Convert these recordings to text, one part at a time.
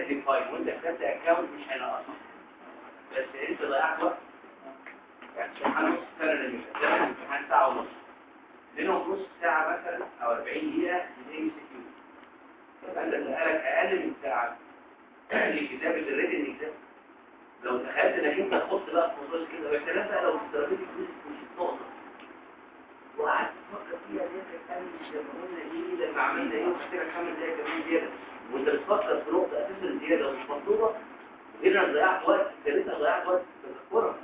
دي فاين وانت كتبت اكونت مش هينقصك بس انت ضيعت وقت يعني سبحان نص السنه اللي فاتت ده الامتحان ساعه ونص منهم نص ساعه مثلا او 40 دقيقه للام سي كيو يبقى انت بقالك اقل من ساعه لكتابه الريتن اكزام لو تخيلت انك انت تخص بقى في موضوع كده واختلاف بقى لو استراتيجي فلوس مش نقطه وقعدت تفكر فيها دي كان لما قلنا ايه لما عملنا ايه وخدنا خمس دقايق كمان زياده وانت بتفكر في نقطه اساسا زياده ومش مطلوبه غير انك ضيعت وقت انت لسه ضيعت وقت في تذكرها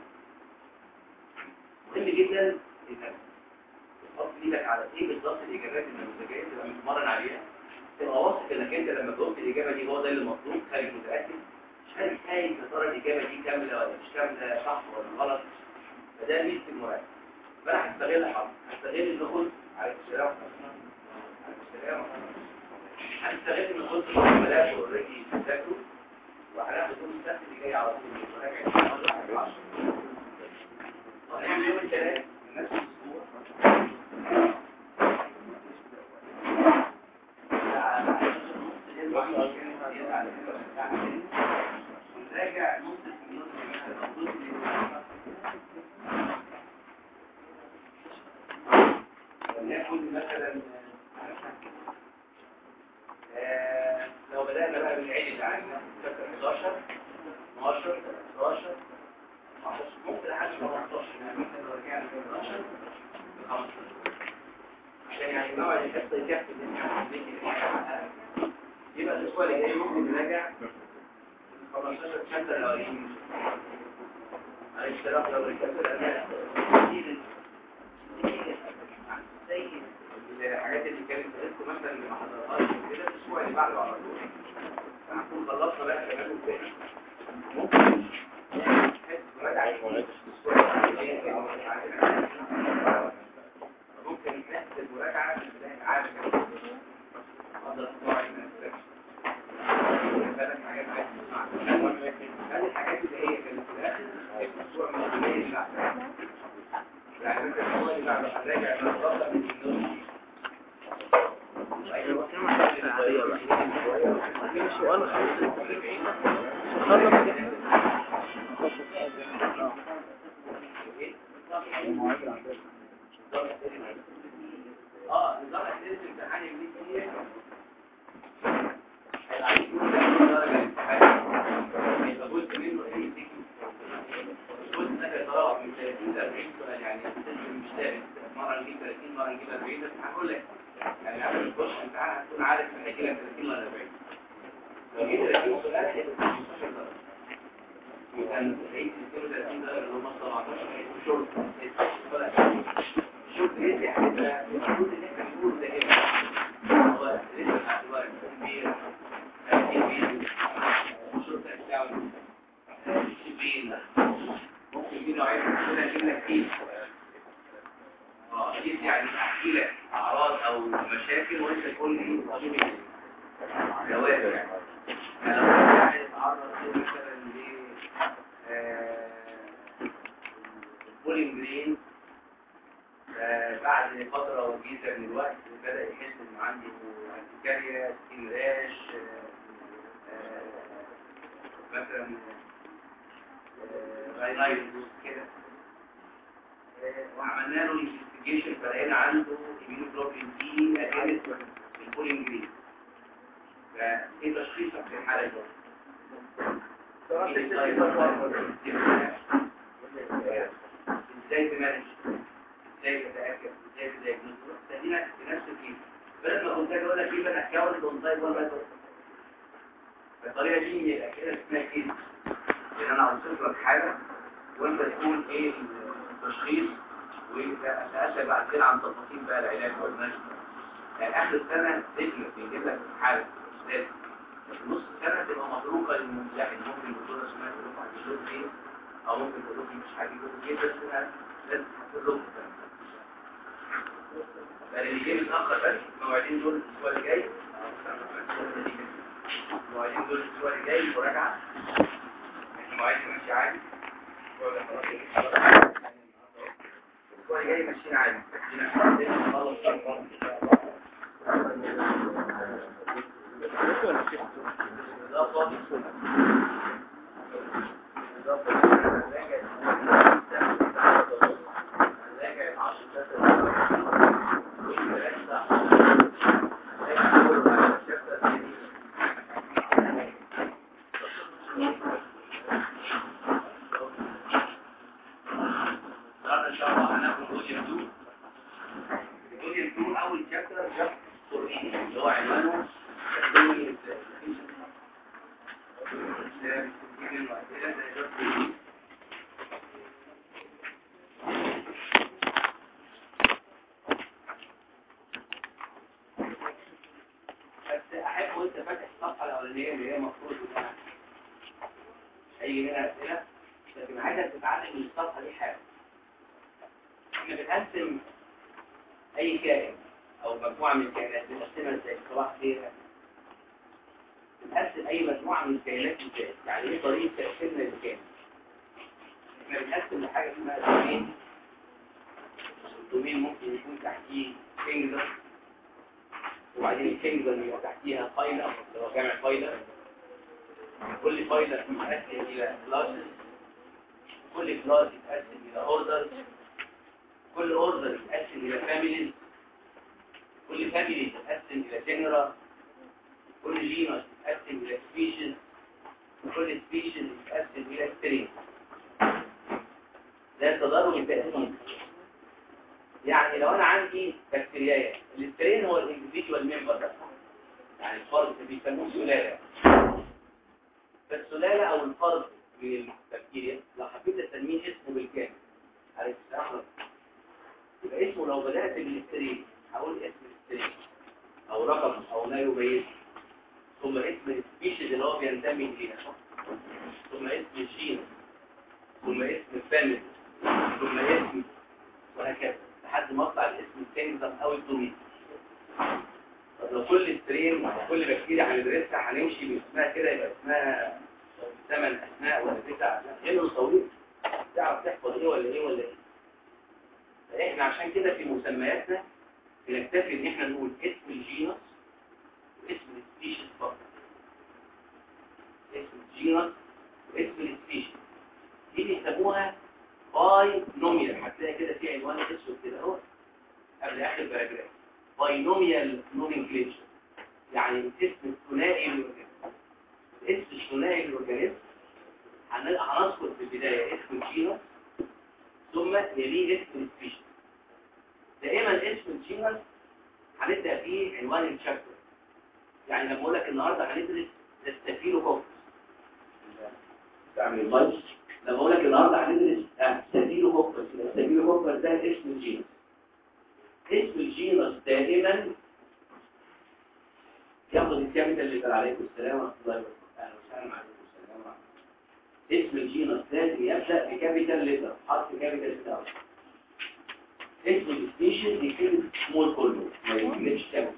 مهم جدا انك تحط ايدك على ايه بالظبط الاجابات النموذجيه تبقى متمرن عليها تبقى واثق انك انت لما جاوبت الاجابه دي هو ده اللي مطلوب خارج متاكد مش خارج خايف يا ترى الاجابه دي كامله ولا مش كامله صح ولا غلط فده ميزه المراجعه فانا هستغل حظ هستغل الدخول على السلام على السلام هنستغل ان كنت الملاك اوريدي بتذاكروا وهناخد يوم السبت اللي جاي على طول المراجعه وهنعمل يوم الثلاث من نفس الاسبوع ونراجع نص المليون مثلا نص وليكن مثلا آه، لو بدأنا بقى بالعيد بتاعنا شابتر 11 12 13 14 ممكن لحد 15 يعني ممكن لو رجعنا ل 12 ل 15 عشان يعني موعد الحصه يكفي ان احنا نحقق يبقى الاسبوع اللي جاي ممكن نراجع 15 شابتر الاولين معلش تلاقي لو رجعت الامانه زي الحاجات اللي كانت بتقولكم مثلا اللي ما حضرتهاش كده الاسبوع اللي بعده على طول هنكون خلصنا بقى كمان الثاني ممكن ممكن نحسب مراجعة في بداية عام أقدر أطلع من ثلاث حاجات عايز تسمعها هذه الحاجات اللي هي كانت في الآخر الأسبوع من الجميع اللي بعدها يعني انت الاسبوع اللي بعده هتراجع من الغلطة من الجنوب سؤال خمسة خلص اه نظام اسئله الامتحان الانجليزي هيبقى درجه الامتحان هيبقى جزء منه اي سيكي الجزء ده هيتراوح من 30 ل 40 سؤال يعني مش ثابت مره نجيب 30 مره نجيب 40 بس هقول لك يعني قبل ما تخش الامتحان هتكون عارف هيجي لك 30 ولا 40 لو جيت 30 سؤال هيبقى 15 درجه وكان 30 درجه اللي هم 17 هيبقوا شورت شوف ايه اللي هتبقى المفروض ان احنا نقول ده ايه هو لسه لحد دلوقتي كبير كبير شوف ده كبير ممكن دي نوعيه كده اجيب لك فيه اه دي يعني احكي لك اعراض او مشاكل وانت تقول لي طبيب جواب يعني انا لو واحد اتعرض مثلا ل البولينج جرين بعد فترة وجيزة من الوقت بدأ يحس إنه عنده ارتكاريا سكين راش مثلا راينايتس كده وعملنا له انفستيجيشن فلقينا عنده immunoglobulin دي اجنس البولينج جرين فايه تشخيصك في الحالة دي؟ ازاي تمانج ازاي تتاكد ازاي تدايجنوز تدينا بنفس الكيس بدل ما كنت اقول لك يبقى اكونت اون تايب 1 ميثود الطريقه دي من الاسئله اسمها كيس ان انا اوصف لك حاجه وانت تقول ايه التشخيص واسالك بعد كده عن تفاصيل بقى العلاج والمشي يعني اخر السنه تكلف بيجيب لك حاله لازم نص السنه تبقى مطروقه للممتحن ممكن الدكتور اسمها تروح على الشغل ايه او ممكن تروح مش حاجه ايه بس لازم تحط يعني اللي جاي متأخر بس المواعيدين دول الأسبوع اللي جاي المواعيدين دول الأسبوع اللي جاي مراجعة المواعيد ماشية عادي الأسبوع اللي جاي ماشيين عادي ولا نظبط نظبط هنراجع هنراجع العشر دقايق والثلاث ساعات هنراجع كله بعد الشابتر الجديد. النهارده ان شاء الله هناخد فوليوم 2 فوليوم 2 اول شابتر جاست فور اللي هو عنوانه تكوين بس احب وانت فاتح الصفحه الاولانيه اللي هي المفروض انها هيجي منها اسئله لكن عايزك تتعلم من الصفحه دي حاجه احنا بنقسم اي كائن او مجموعه من الكائنات بنقسمها ازاي صباح خير بنقسم اي مجموعه من الكائنات ازاي يعني ايه طريقه تقسيمنا للكائن احنا بنقسم لحاجه اسمها دومين الدومين ممكن يكون تحتيه كينجدم وبعدين الكينجدم يبقى تحتيها فايلر اللي هو جامع فايلر كل فايلر يتقسم الى كلاسز كل كلاس يتقسم الى اوردرز كل اوردر يتقسم الى فاميليز كل فاميلي يتقسم الى جنرا كل جينوس يتقسم الى سبيشيز كل سبيشيز يتقسم الى سترين ده تضارب التقسيم يعني لو انا عندي بكتيريا السترين هو الانديفيدوال ممبر ده يعني الفرد بيسموه سلاله فالسلاله او الفرد من البكتيريا لو حبيت اسميه اسمه بالكامل عليه السلام يبقى اسمه لو بدات بالسترين هقول اسم السترين او رقم او لا يبين ثم اسم السبيشيز اللي هو بينتمي اليها ثم اسم الجين ثم اسم الفاميلي ثم اسم وهكذا لحد ما اطلع الاسم الكنزم او الدومين طب لو كل سترين وكل بكتيريا هندرسها هنمشي باسمها كده يبقى اسمها ثمان اسماء ولا تسع اسماء غير طويل تعرف تحفظ ايه ولا ايه ولا ايه احنا عشان كده في مسمياتنا بنكتفي ان احنا نقول اسم الجينس واسم السبيشيز فقط اسم الجينس واسم السبيشيز دي بيسموها باي نوميال هتلاقي كده في عنوان اسود كده اهو قبل اخر باراجراف باينوميال نومنكليتشر يعني الاسم الثنائي للاورجانيزم الاسم الثنائي للاورجانيزم هنذكر في البدايه اسم الجينس ثم يليه اسم السبيشيز دائما اسم الجينس هنبدا فيه عنوان الشابتر يعني لما اقول لك النهارده هندرس الستافيلوكوكس تعمل الماتش لما اقول لك النهارده هندرس ستافيلوكوكس الستافيلوكوكس ده اسم الجينس اسم الجينس دائما ياخد الكابيتال اللي عليكم السلام ورحمه الله وبركاته اهلا وسهلا عليكم السلام ورحمه الله اسم الجينس لازم يبدا بكابيتال ليتر حرف كابيتال بتاعه اسم السبيشيز يكون سمول كله ما يكونش كابيتال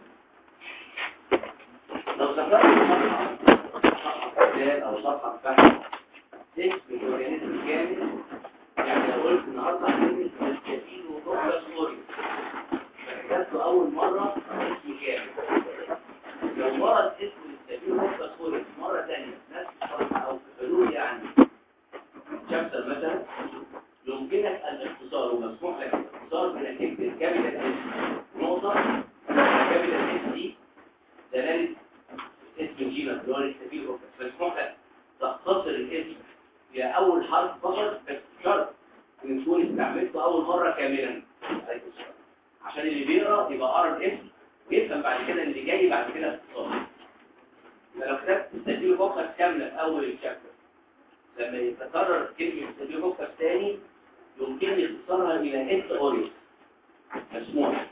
لو ذكرت صفحه صفحه كتاب او صفحه بحث اسم الاورجانيزم كامل يعني لو قلت النهارده هندرس الكاتين وكوكس فوري فكتبته اول مره اسم كامل لو ورد اسم الكاتين وكوكس فوري مره ثانيه نفس الصفحه او في حلول يعني شابتر مثلا يمكنك الاختصار ومسموح لك الاختصار بانك تكتب كابيتال اس نقطه كابيتال اس دي دلاله اسم الجينس اللي هو الستافيل اوكس مسموح لك تختصر الاسم الى اول حرف فقط بس شرط ان تكون استعملته اول مره كاملا عليكم السلام عشان اللي بيقرا يبقى قرا الاسم ويفهم بعد كده اللي جاي بعد كده اختصار فلو كتبت ستافيل اوكس كامله في اول الشابتر لما يتكرر كلمه ستافيل اوكس تاني يمكن اختصارها الى اس اوريوس مسموح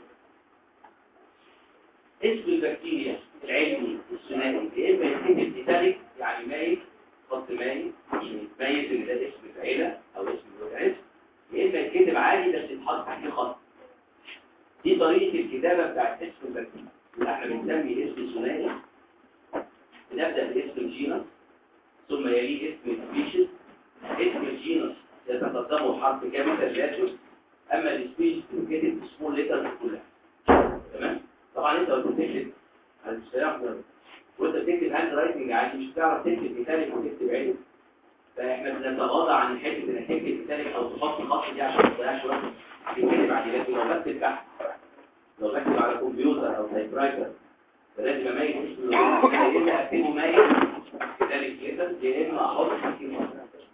اسم البكتيريا العلمي الثنائي يا اما يكتب ايتاليك يعني مايل خط مايل يعني مايل ان ده اسم العيله او اسم الاورجانيزم يا اما يتكتب عادي بس يتحط تحتيه خط دي طريقه الكتابه بتاعت اسم البكتيريا اللي احنا بنسمي اسم ثنائي بنبدا باسم الجينس ثم يليه اسم السبيشيز اسم الجينس يتقدمه حرف كامل لازم اما السبيشيز بتتكتب سمول ليترز كلها تمام طبعا انت لو بتكتب على السلام وانت بتكتب هاند رايتنج عادي مش بتعرف تكتب ايتاليك وتكتب عين فاحنا بنتغاضى عن حته انك تكتب ايتاليك او تحط خط دي عشان ما تضيعش وقت بتكتب عادي لكن لو بكتب تحت لو بكتب على كمبيوتر او تايب رايتر فلازم اميز اسم يا اما اكتبه مايل ايتاليك كده يا اما احط خط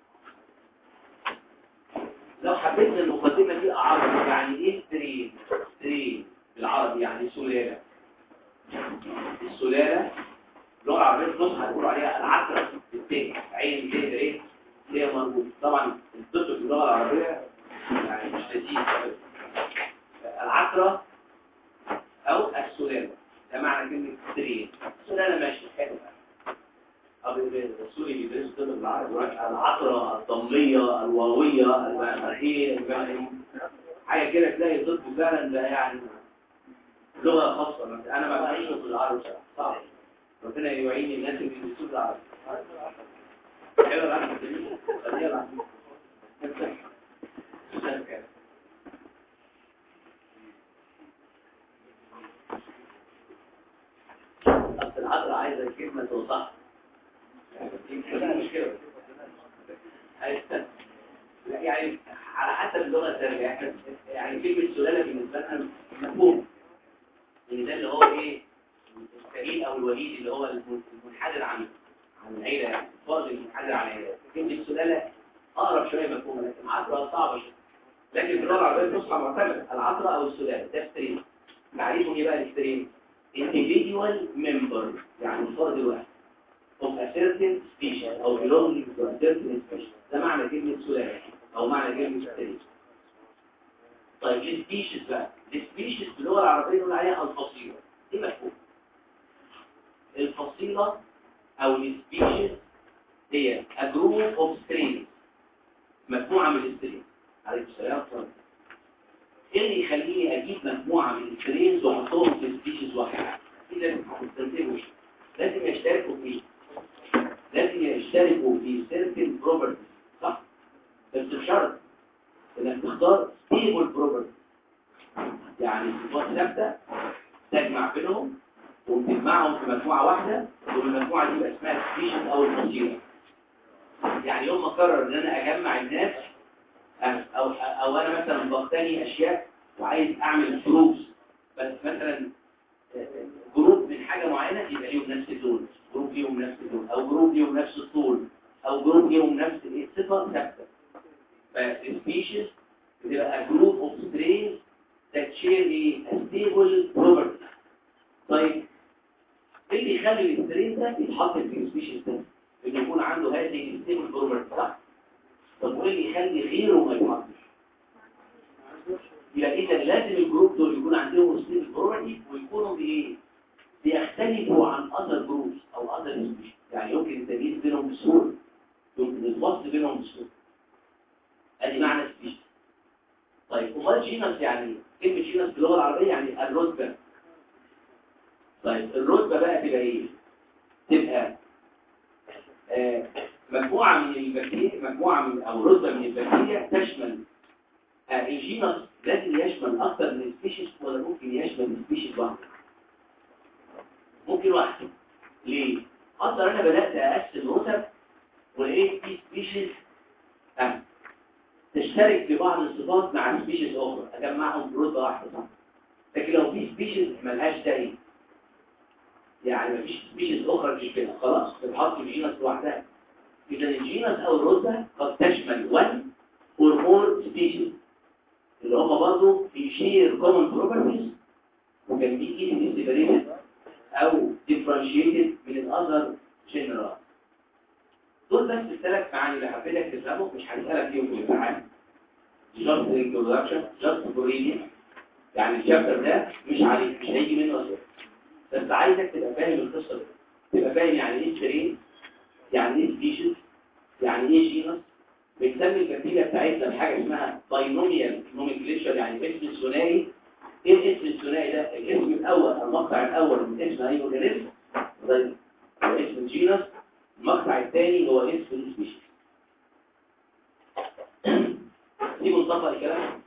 لو حبيت المقدمه دي اعرف يعني ايه ستريم ستريم بالعربي يعني سلاله السلاله اللغه العربيه الفصحى هيقولوا عليها العتره بالتاء عين ت ايه اللي هي مربوط طبعا الطب في اللغه العربيه يعني مش لذيذ العتره او السلاله ده معنى كلمه ستريم السلاله ماشي حلو أبو السوري بيدرس طب بالعربي العطرة الضمية الواوية المرحية حاجة كده تلاقي طب فعلا ده يعني لغة خاصة مثلا أنا ما بعيش في العربي صعب ربنا يعين الناس اللي بيدرسوا العربي حلو العربي خليها العربي أصل العطرة عايزة الكلمة توضحها يعني على حسب اللغه الثانيه احنا يعني كلمه سلاله بالنسبه لنا مفهوم ان ده اللي هو ايه السليم او الوليد اللي هو المنحدر عن عن العيله يعني الفرد المنحدر عن العيله كلمه سلاله اقرب شويه مفهومه لكن عطره صعبه شويه لكن في اللغه العربيه الفصحى معتمد العطره او السلاله ده ستريم تعريفه ايه بقى الستريم individual member يعني الفرد الواحد of a certain species أو belonging to a certain species ده معنى كلمة سلالة أو معنى كلمة ستريس طيب السبيشيز بقى السبيشيز باللغة العربية نقول عليها الفصيلة دي مفهوم الفصيلة أو السبيشيز هي a group of strains مجموعة من السترينز عليكم السلام ايه اللي يخليني اجيب مجموعة من السترينز واحطهم في سبيشيز واحدة دي لازم تستنتجوا لازم يشتركوا فيه لازم يشتركوا في سيركل بروبرتي صح بس بشرط انك تختار ستيبل بروبرتي يعني صفات ثابته تجمع بينهم وتجمعهم في مجموعه واحده والمجموعه دي يبقى اسمها سبيشيز او الفصيله يعني يوم ما اقرر ان انا اجمع الناس او او انا مثلا بقتني اشياء وعايز اعمل جروبس بس مثلا جروب من حاجه معينه يبقى ليهم نفس اللون جروب ليهم نفس اللون او جروب ليهم نفس الطول او جروب ليهم نفس ايه صفه ثابته فالسبيشيز بتبقى a group of strains that share a stable property طيب ايه اللي يخلي السترين ده يتحط في السبيشيز ده انه يكون عنده هذه الستيبل بروبرتي صح طب وايه اللي يخلي غيره ما يتحطش يبقى اذا لازم الجروب دول يكون عندهم ستيبل بروبرتي ويكونوا بايه بيختلفوا عن other groups او other species يعني يمكن التمييز بينهم بسهولة يمكن الفصل بينهم بسهولة ادي معنى species طيب امال جينس يعني كلمة جينس باللغة العربية يعني الرتبة طيب الرتبة بقى تبقى ايه تبقى آه مجموعة من البكتيريا مجموعة من او رتبة من البكتيريا تشمل آه الجينس لازم يشمل اكثر من سبيشيز ولا ممكن يشمل سبيشيز واحدة ممكن واحد ليه؟ أقدر أنا بدأت أقسم رتب ولقيت في سبيشيز أهم تشترك في بعض الصفات مع سبيشيز أخرى أجمعهم في رتبة واحدة صح؟ لكن لو في سبيشيز ملهاش داعي يعني مفيش سبيشيز أخرى تشبهها خلاص تتحط في جينس لوحدها إذا الجينس أو الرتبة قد تشمل one or more species اللي هم برضه في شير common properties وكان دي easily separated او differentiated من الاذر جنرال دول بس الثلاث معاني اللي حبيتك تفهمهم مش هسألك فيهم في الامتحان just introduction just for reading يعني الشابتر ده مش عليك مش هيجي منه اسئله بس عايزك تبقى فاهم القصه دي تبقى فاهم يعني ايه سترين يعني ايه سبيشيز يعني ايه جينس بنسمي البكتيريا بتاعتنا بحاجه اسمها باينوميال نومنكليشر يعني اسم ثنائي ايه الاسم الثنائي ده الاسم الاول المقطع الاول من اسم اي اورجانيزم زي اسم الجينس المقطع الثاني هو اسم السبيشيز دي منطقه الكلام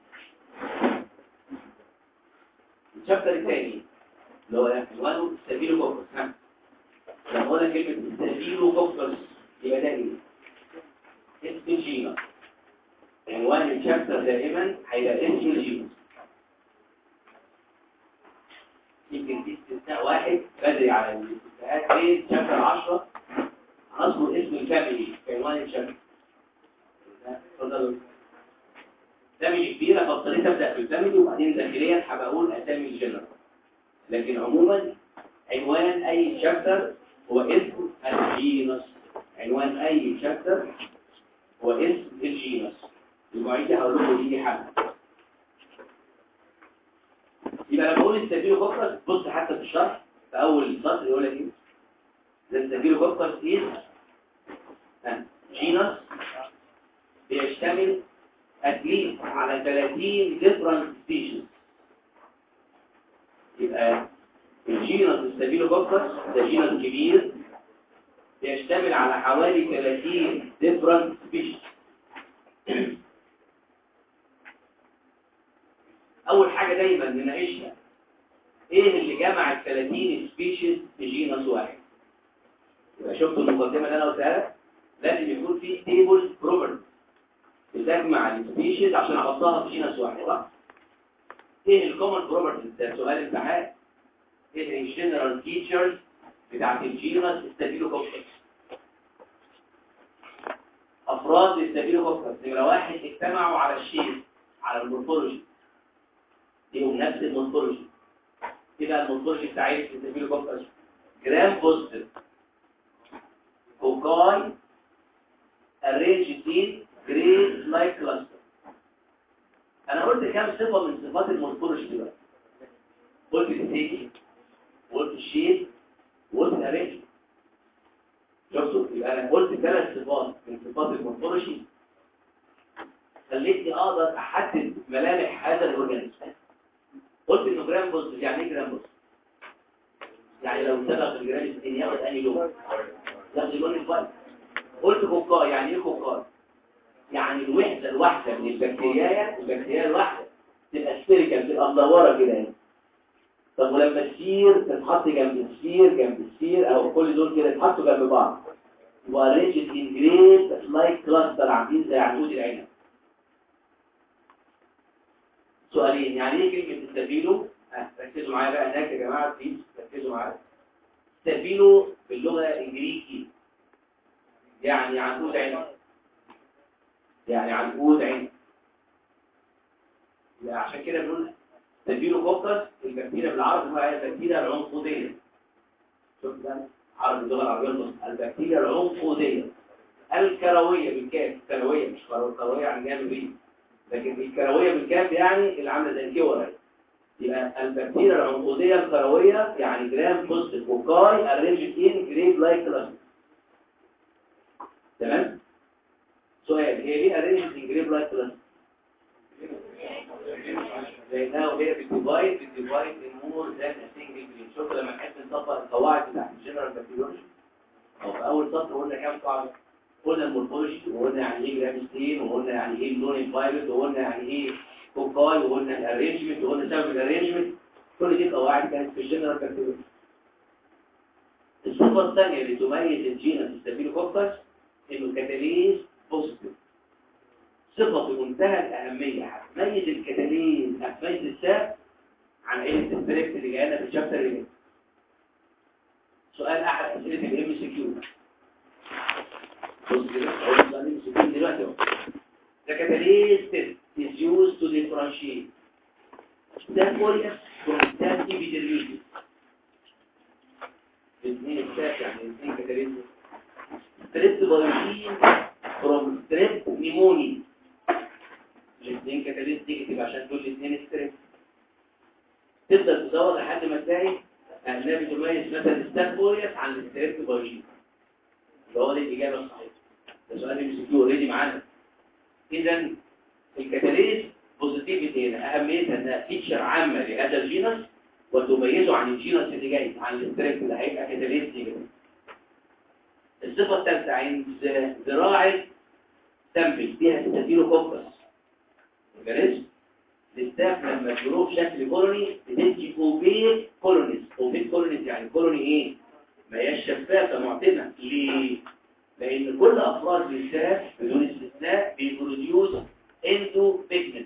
الشابتر الثاني اللي هو عنوانه ستابيلوكوكس لما اقول لك كلمه ستافيلو كوكس يبقى ده ايه اسم الجينس عنوان الشابتر دائما هيبقى اسم الجينس يمكن في استثناء واحد بدري على الاستثناءات في شابتر 10 هنذكر اسم الفاميلي في عنوان الشابتر اتفضلوا فاميلي كبيرة فاضطريت ابدا في الفاميلي وبعدين داخليا هبقى اقول اسامي الجنرال لكن عموما عنوان اي شابتر هو اسم الجينس عنوان اي شابتر هو اسم الجينس المعيدة هقول لكم دي حاجة يبقى لما اقول الستافيلو كوكس بص حتى في الشرح في اول سطر يقول لك ايه ده الستافيلو كوكس از جينس بيشتمل اتليست على 30 different species يبقى الجينس الستافيلو كوكس ده جينس كبير بيشتمل على حوالي 30 different species اول حاجة دايما نناقشها ايه اللي جمع ال 30 سبيشيز في جينس واحد يبقى شفتوا المقدمة اللي انا قلتها لك لازم يكون في ستيبل بروبرتي بتجمع السبيشيز عشان احطها في جينس واحد صح ايه الكومن بروبرتيز ده سؤال امتحان ايه الجنرال فيتشرز بتاعت الجينس ستابيلوكوكس افراد الستابيلوكوكس نمره واحد اجتمعوا على الشيب على المورفولوجي ليهم نفس المورفولوجي كده المورفولوجي بتاع الستابيلوكوكس جرام بوزيتيف كوكاي الرينجتين جريد لايك كلاستر انا قلت كام صفه من صفات المورفولوجي دلوقتي قلت الستيج وقلت الشيب وقلت الارينج شفتوا يبقى انا قلت ثلاث صفات من صفات المورفولوجي خلتني اقدر احدد ملامح هذا الاورجانيزم قلت انه جرام بوز يعني ايه جرام بوز يعني لو سبق الجرام الثاني ياخد انهي لون ياخد اللون الفايت قلت كوكاي يعني ايه كوكاي يعني الوحده الواحده من البكتيريا البكتيريا الواحده تبقى سفيريكال تبقى مدوره كده هنا طب ولما السير تتحط جنب السير جنب السير او كل دول كده يتحطوا جنب بعض يبقى ريجيت انجريد لايك كلاستر عاملين زي عنقود العنب سؤالين يعني ايه كلمه استافيلو ها ركزوا معايا بقى هناك يا جماعه بليز ركزوا معايا استافيلو باللغه الانجليزي يعني عنقود عنب يعني عنقود عنب عشان كده بنقول تبيله كوكس البكتيريا بالعربي هو البكتيريا العنقودية شوف ده عربي اللغة العربية البسيطة البكتيريا العنقودية الكروية بالكاف كروية مش كروية يعني جايه من لكن الكروية بالكاف يعني اللي عاملة زي الكورة يبقى البكتيريا العنقودية الكروية يعني جرام بوست كوكاي ارينجد ان جريد لايك كلاستر تمام سؤال هي ليه ارينجد ان جريد لايك كلاستر لانها وهي بتديفايد بتديفايد مور ذان سنجل جرين شوف لما نحب نطبق القواعد بتاعت الجنرال بكتيريولوجي او في اول سطر قلنا كام قاعده قلنا المورفولوجي وقلنا يعني ايه جرام ستين وقلنا يعني ايه اللون الفايلوت وقلنا يعني ايه كوكاي وقلنا الارينجمنت وقلنا سبب الارينجمنت كل دي قواعد كانت في الجنرال بكتيريولوجي الصفه الثانيه اللي تميز الجينس ستافيلوكوكس انه كاتاليز بوزيتيف صفة في منتهى الأهمية هتميز الكتالين هتميز الساب عن عيلة السلكت اللي جاينا في الشابتر اللي سؤال أحد أسئلة الام سي كيو بص كده أقول سؤال الام سي كيو دلوقتي أهو The catalyst is used to differentiate staphoria from staph epidermidis الاثنين الساب يعني الاثنين كاتاليست ستريبت بايوتين from strep pneumoniae الاثنين كاتاليست نيجاتيف عشان دول الاثنين ستريس تبدا تدور لحد ما تلاقي انها بتميز مثلا ستافوريوس عن الستريبت بايوجين اللي هو دي الاجابه الصحيحه ده سؤال ام سي كيو اوريدي معانا اذا الكاتاليست بوزيتيفيتي هنا اهميتها انها فيتشر عامه لهذا الجينس وتميزه عن الجينس اللي جاي عن الستريبت اللي هيبقى كاتاليست نيجاتيف الصفه الثالثه عند زراعه سامبل فيها ستافيلوكوكس اورجانيزم الستاف لما تجروه بشكل كولوني بتدي اوبيك كولونيز اوبيك كولونيز يعني كولوني ايه ما هياش شفافه معتمه ليه لان كل افراد الانسان بدون استثناء بيبروديوس اندو بيجمنت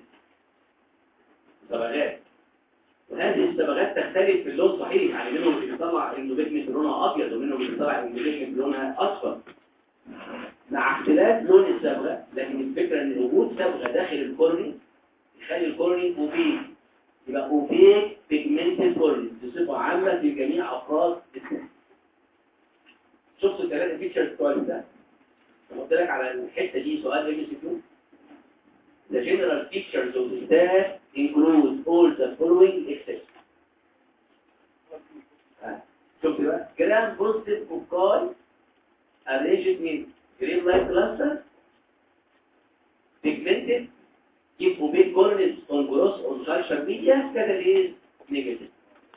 صبغات وهذه الصبغات تختلف في اللون صحيح يعني منهم اللي بيطلع اندو بيجمنت لونها ابيض ومنهم اللي بيطلع اندو بيجمنت لونها اصفر مع اختلاف لون الصبغه لكن الفكره ان وجود صبغه داخل الكورني يخلي الكورني اوبيك يبقى اوبيك بيجمنتد كورني بصفه عامه في جميع افراد الجسم شفت الثلاثه فيتشرز بتوع ده قلت لك على الحته دي سؤال ام سي كيو The general features of the staff include all the following except آه. شفت بقى جرام بوزيتيف كوكاي arranged in green light cluster pigmented give opaque corners on gross on social media catalyst negative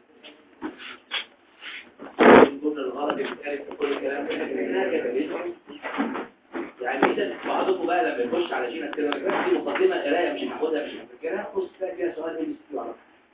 كل الغرض اللي بيتقال في كل الكلام ده انها catalyst يعني اذا بعضكم بقى لما يخش على جينا كده دي مقدمه قرايه مش هاخدها مش هفكرها بص تلاقي فيها سؤال ام سي كيو على طول.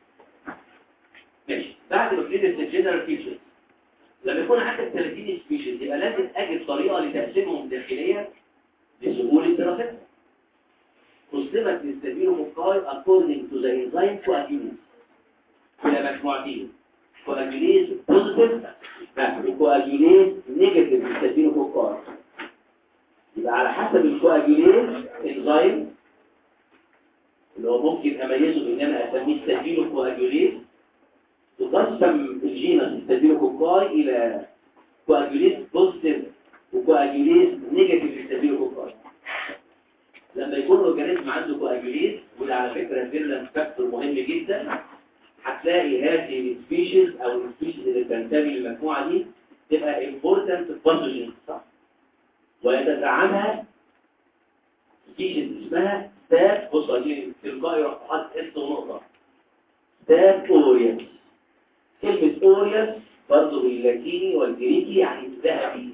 ماشي بعد ما بندرس الجنرال فيتشرز لما يكون عندك 30 سبيشيز يبقى لازم اجد طريقه لتقسيمهم داخليا لسهوله دراستها قسمت للستابيلوموكاي according to the enzyme coagulase الى مجموعتين coagulase positive وcoagulase negative للستابيلوموكاي يبقى على حسب الكواجوليز انزيم اللي هو ممكن اميزه بان انا اسميه ستافيلو كواجوليز تقسم الجينس ستافيلو كوكاي الى كواجوليز بوزيتيف وكواجوليز نيجاتيف ستافيلو كوكاي لما يكون الاورجانيزم عنده كواجوليز وده على فكره فيرلنس فاكتور مهم جدا هتلاقي هذه السبيشيز او السبيشيز اللي بتنتمي للمجموعه دي تبقى امبورتنت باثوجين صح ويتدعمها سبيشيز اسمها ستاب بص دي تلقائي يروح حاطط اس ونقطه ستاب اوريوس كلمه اوريوس برضه باللاتيني والجريكي يعني ذهبي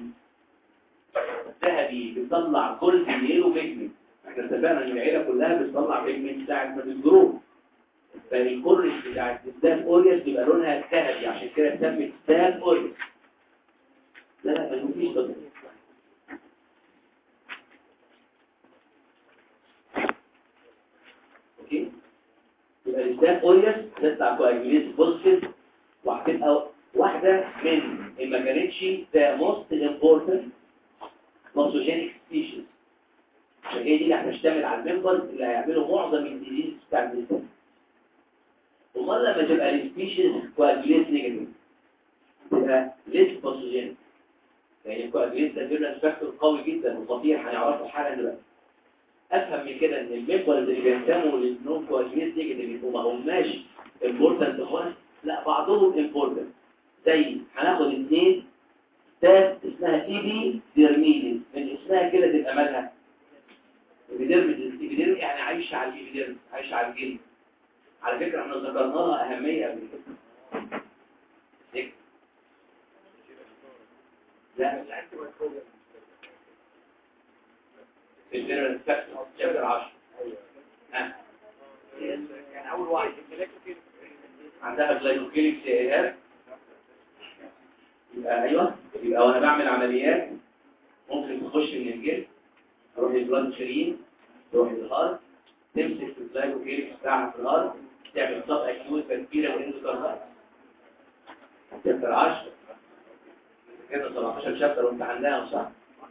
ذهبي بتطلع كل يلو بيجمنت احنا اتفقنا ان العيله كلها بتطلع بيجمنت ساعه ما بتجروه فالكورنيش بتاعت ستاب اوريوس بيبقى لونها ذهبي عشان كده اتسمت ستاب اوريوس لا لا ما فيش تطبيق اوكي يبقى الستاف اوريوس تطلع كواجوليز بوزيتيف وهتبقى واحده من ان ما كانتش ذا موست امبورتنت موسوجينيك سبيشيز عشان هي دي اللي هتشتمل على الممبرز اللي هيعملوا معظم الديزيز بتاع الانسان امال لما تبقى السبيشيز كواجوليز نيجاتيف تبقى ليس موسوجينيك يعني الكواجوليز ده فيرنس فاكتور قوي جدا وخطير هنعرفه حالا دلوقتي افهم من كده ان الممبرز اللي بينتموا للنون كواجوليز نيجاتيف يبقوا ما هماش امبورتنت خالص لا بعضهم امبورتنت زي هناخد اثنين ستات اسمها اي بي ديرميديز من اسمها كده تبقى مالها ايبيديرميديز ايبيديرم يعني عايشه على الايبيديرم عايشه على الجلد على فكره احنا ذكرنا لها اهميه قبل كده ليه؟ لا الفيرال فاكتور شابتر 10 ها كان اول واحد عندها جلايكوكيليك سيئات يبقى ايوه يبقى وانا بعمل عمليات ممكن تخش من الجلد تروح للبلاد شيرين تروح للهارت تمسك في الجلايكوكيليك بتاعها في الهارت تعمل صب اكيوت تكبيره الاندوكاردايتس شابتر 10 كده 17 شابتر وامتحناهم صح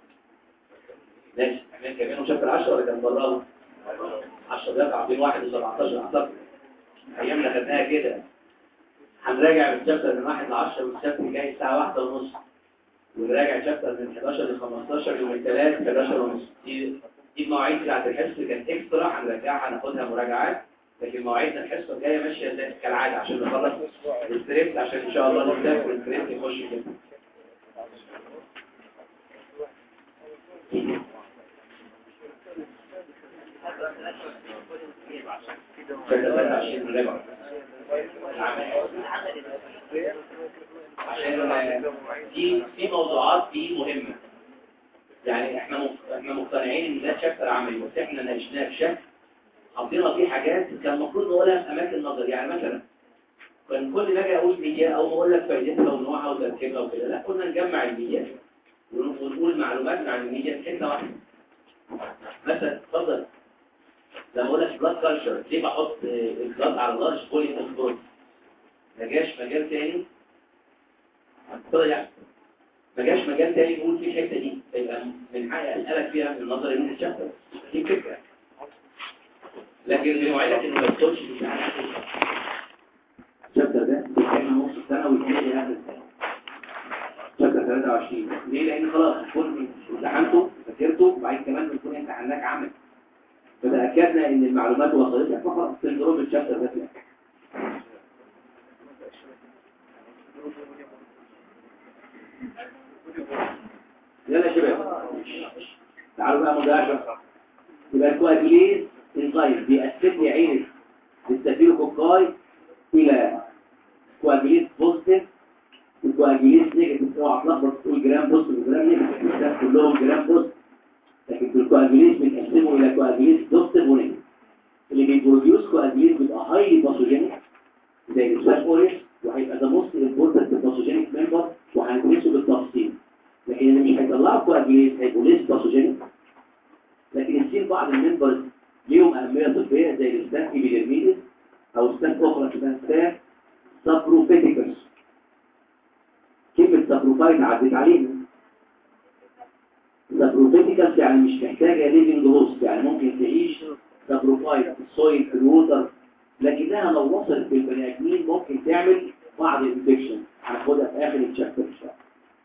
ماشي احنا كمان شابتر 10 ولا كان براهم 10 دقائق بين 1 و 17 اعتقد ايامنا خدناها كده هنراجع من شابتر من 1 ل 10 والشابتر الجاي الساعه 1 ونص ونراجع شابتر من 11 ل 15 يوم الثلاث 11 ونص دي دي المواعيد بتاعت الحصه كانت اكسترا هنرجعها هناخدها مراجعات لكن مواعيدنا الحصه الجايه ماشيه زي كالعاده عشان نخلص السكريبت عشان ان شاء الله نكتب والسكريبت يخش كده عشان دي في موضوعات دي مهمة يعني احنا مق- احنا مقتنعين ان ده شابتر عملي بس احنا ناقشناه بشكل حطينا فيه حاجات كان المفروض نقولها في اماكن نظر يعني مثلا كان كل ما اجي اقول مياه او ما اقول لك فائدتها ونوعها وتركيبها وكده لا كنا نجمع المياه ونقول معلومات عن المياه في حته واحده مثلا اتفضل لما اقول لك بلاد كلتشر ليه بحط البلاد على لارج بولي فوسفورس ما جاش مجال تاني اتفضل يعني ما جاش مجال تاني نقول فيه الحته دي يبقى من حقي اسالك فيها في النظر من الشابتر دي فكره لكن اللي وعدك انه ما يدخلش في امتحان الشابتر ده كان نص سنه والثاني اخر السنه شابتر 23 ليه لان خلاص كل امتحنته ذاكرته وبعدين كمان بنكون امتحناك عمل فتاكدنا ان المعلومات وصلت لك فخلاص سندروم الشابتر ده لك يلا يا شباب تعالوا بقى مداعبة يبقى الكواجليز انزايم بيقسم لي عينك بالستافيلوكوكاي الى كواجليز بوزيتيف وكواجليز نيجاتيف اوعى تلخبط تقول جرام بوزيتيف وجرام نيجاتيف كلهم جرام بوزيتيف لكن في الكواجليز بنقسمه الى كواجليز بوزيتيف ونيجاتيف اللي بيبروديوس كواجليز بيبقى هايلي باثوجينيك زي السلاش اوريس وهيبقى ده موست امبورتنت باثوجينيك ممبر وهندرسه بالتفصيل لكن اللي مش هيطلعوا كواجليز هيبقوا ليس باثوجينيك لكن السين بعض الممبرز ليهم أهمية طبية زي الستاف إبيدرميدس أو ستاف أخرى اسمها ستاف سابروفيتيكس كلمة سابروفايت عدت علينا سابروفيتيكس يعني مش محتاجة ليفنج هوست يعني ممكن تعيش سابروفايت في السويل في الووتر لكنها لو وصلت في البني آدمين ممكن تعمل بعض الانفكشن هناخدها في آخر الشابتر إن شاء الله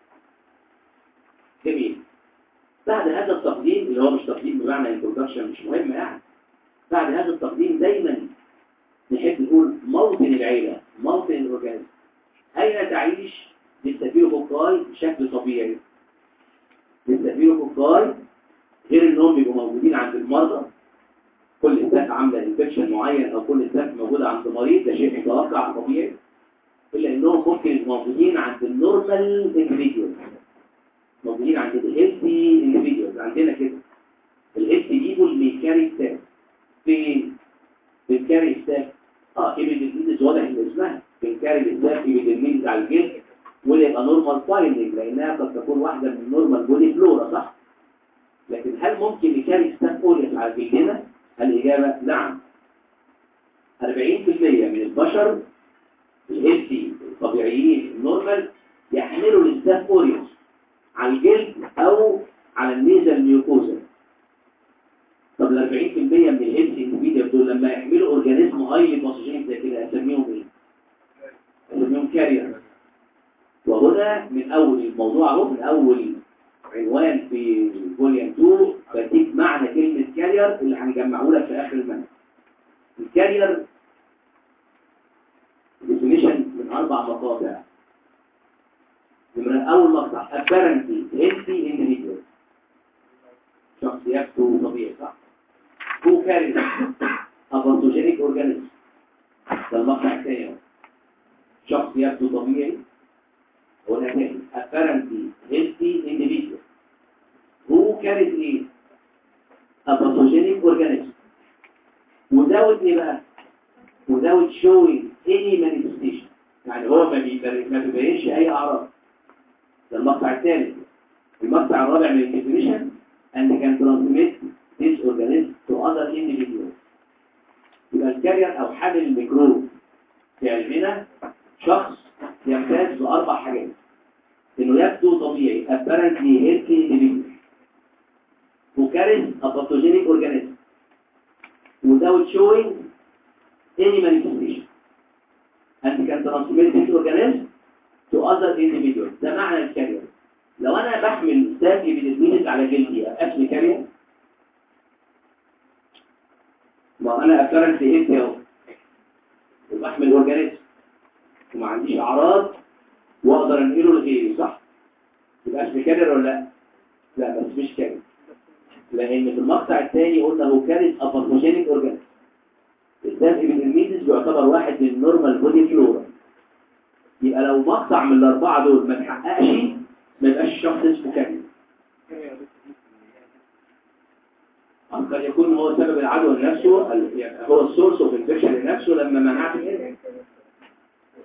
جميل بعد هذا التقديم اللي هو مش تقديم بمعنى انترودكشن مش مهم يعني بعد هذا التقديم دايما نحب نقول موطن العيلة موطن الأورجانيزم أين تعيش للسفيروكوكاي بشكل طبيعي للسفيروكوكاي غير انهم بيبقوا موجودين عند المرضى كل ستاف عامله انفكشن معين او كل ستاف موجوده عند مريض ده شيء متوقع طبيعي الا انهم ممكن يبقوا موجودين عند النورمال انديفيديوال موجودين عند الهيلثي انديفيديوالز عندنا كده الهيلثي بيبول بيكاري ستاف في بنكاري ستاف اه ايبيديميدز واضح ان اسمها بنكاري ستاف ايبيديميدز على الجلد ولا يبقى نورمال فايندنج لانها قد تكون واحده من النورمال بودي فلورا صح لكن هل ممكن يكاري ستاف اوريس على جلدنا الاجابه نعم 40% من البشر الهيلثي الطبيعيين النورمال يحملوا الستاف اوريس على الجلد او على النيزل ميوكوزا طب ال 40% من الهيلث انديفيديوال دول لما يحملوا اورجانيزم هايلي باثوجينيك زي كده اسميهم ايه؟ اسميهم كارير وهنا من اول الموضوع اهو من اول عنوان في فوليوم 2 بديك معنى كلمه كارير اللي هنجمعه لك في اخر المنهج الكارير ديفينيشن من اربع مقاطع نمرة أول مقطع apparently healthy individual شخص يبدو طبيعي صح هو carries a pathogenic organism ده المقطع الثاني اهو. شخص يبدو طبيعي هنا تاني apparently healthy individual who carries ايه a pathogenic organism without ايه بقى without showing any manifestation يعني هو ما بيبر- ما بيبينش اي اعراض ده المقطع الثالث المقطع الرابع من الديفينيشن and can transmit this organism to other individuals يبقى الكارير او حامل الميكروب في علمنا شخص يمتاز باربع حاجات انه يبدو طبيعي apparently healthy individual who carries a pathogenic organism without showing any manifestation and can transmit this organism to other individuals ده معنى الكارير لو انا بحمل ستاف ايبيديميز على جلدي اسمي كارير ما انا ابترنت هيلث اهو وبحمل اورجانيزم وما عنديش اعراض واقدر انقله لغيري صح يبقى اسمي كارير ولا لا لا بس مش كارير لان في المقطع الثاني قلنا هو كارير اباثوجينيك اورجانيزم الستاف ايبيديميز بيعتبر واحد من النورمال بودي فلورا يبقى لو مقطع من الأربعة دول ما تحققش ما يبقاش الشخص اسمه كامل قد يكون هو سبب العدوى لنفسه ال- يعني هو السورس اوف انفكشن لنفسه لما منعت منه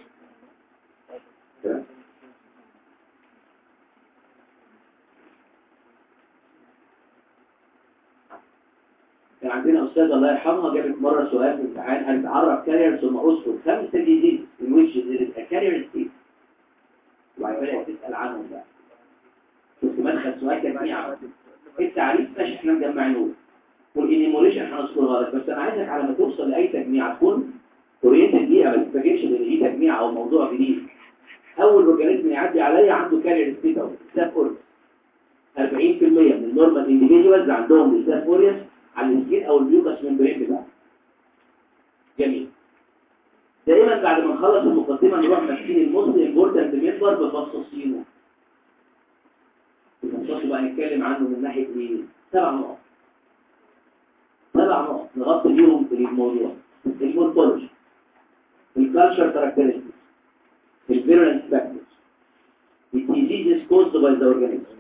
كان عندنا استاذه الله يرحمها جابت مره سؤال في الامتحان قالت عرف كارير ثم اذكر خمس ديزيز in which there is a carrier state وبعد كده تسال عنهم بقى شفت مدخل سؤال تجميع التعريف ماشي احنا مجمعينه والانيموليشن هنذكرها لك بس انا عايزك على ما توصل لاي تجميع تكون اورينتد ليها ما تتفاجئش ان دي تجميع او موضوع جديد اول اورجانيزم يعدي عليا عنده كارير ستيت او ستاف اوريس 40% من النورمال انديفيدوالز عندهم الستاف اوريس على السكين او البيوكاس ممبرين بتاعه جميل دائما بعد ما نخلص المقدمه نروح ماسكين الموست امبورتنت ممبر بفصصينه الفصص بقى نتكلم عنه من ناحيه ايه سبع نقط سبع نقط نغطي بيهم الموضوع المورفولوجي الكالتشر كاركترستكس الفيرولنس فاكتورز الديزيزز كوزد باي ذا اورجانيزم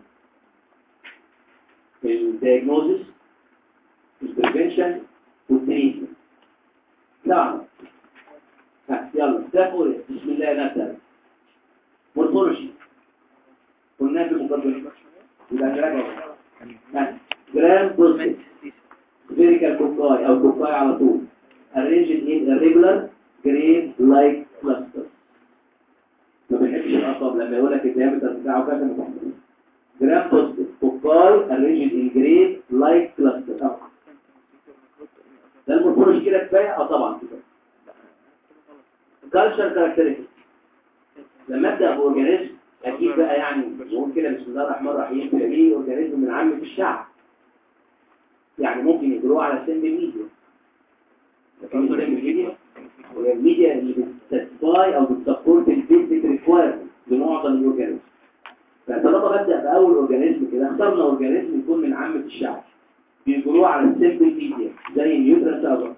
الدياجنوزس البريفنشن والتريتمنت نعم ها يلا تقول بسم الله نبدا مورفولوجي قلنا في المقدمه يبقى جرام ها جرام بروسيس سفيريكال كوكاي او كوكاي على طول arranged in irregular grade like clusters ما بنحبش الارقام لما يقول لك الديامتر بتاعه كذا ما تحسبش جرام بوزيتيف كوكاي arranged in grade like clusters اه ده المورفولوجي كده كفايه اه طبعا كده كالتشر كاركترستكس لما ابدا باورجانيزم اكيد بقى يعني نقول كده بسم الله الرحمن الرحيم تلاقيه اورجانيزم من عامه الشعب يعني ممكن يجروه على سن ميديا لكن السن ميديا وهي الميديا اللي بتساتسفاي او بتسبورت البيزك ريكوايرمنت لمعظم الاورجانيزم فطالما ببدا باول اورجانيزم كده اخترنا اورجانيزم يكون من عامه الشعب بيجروه على السيمبل ميديا زي النيوترال سابر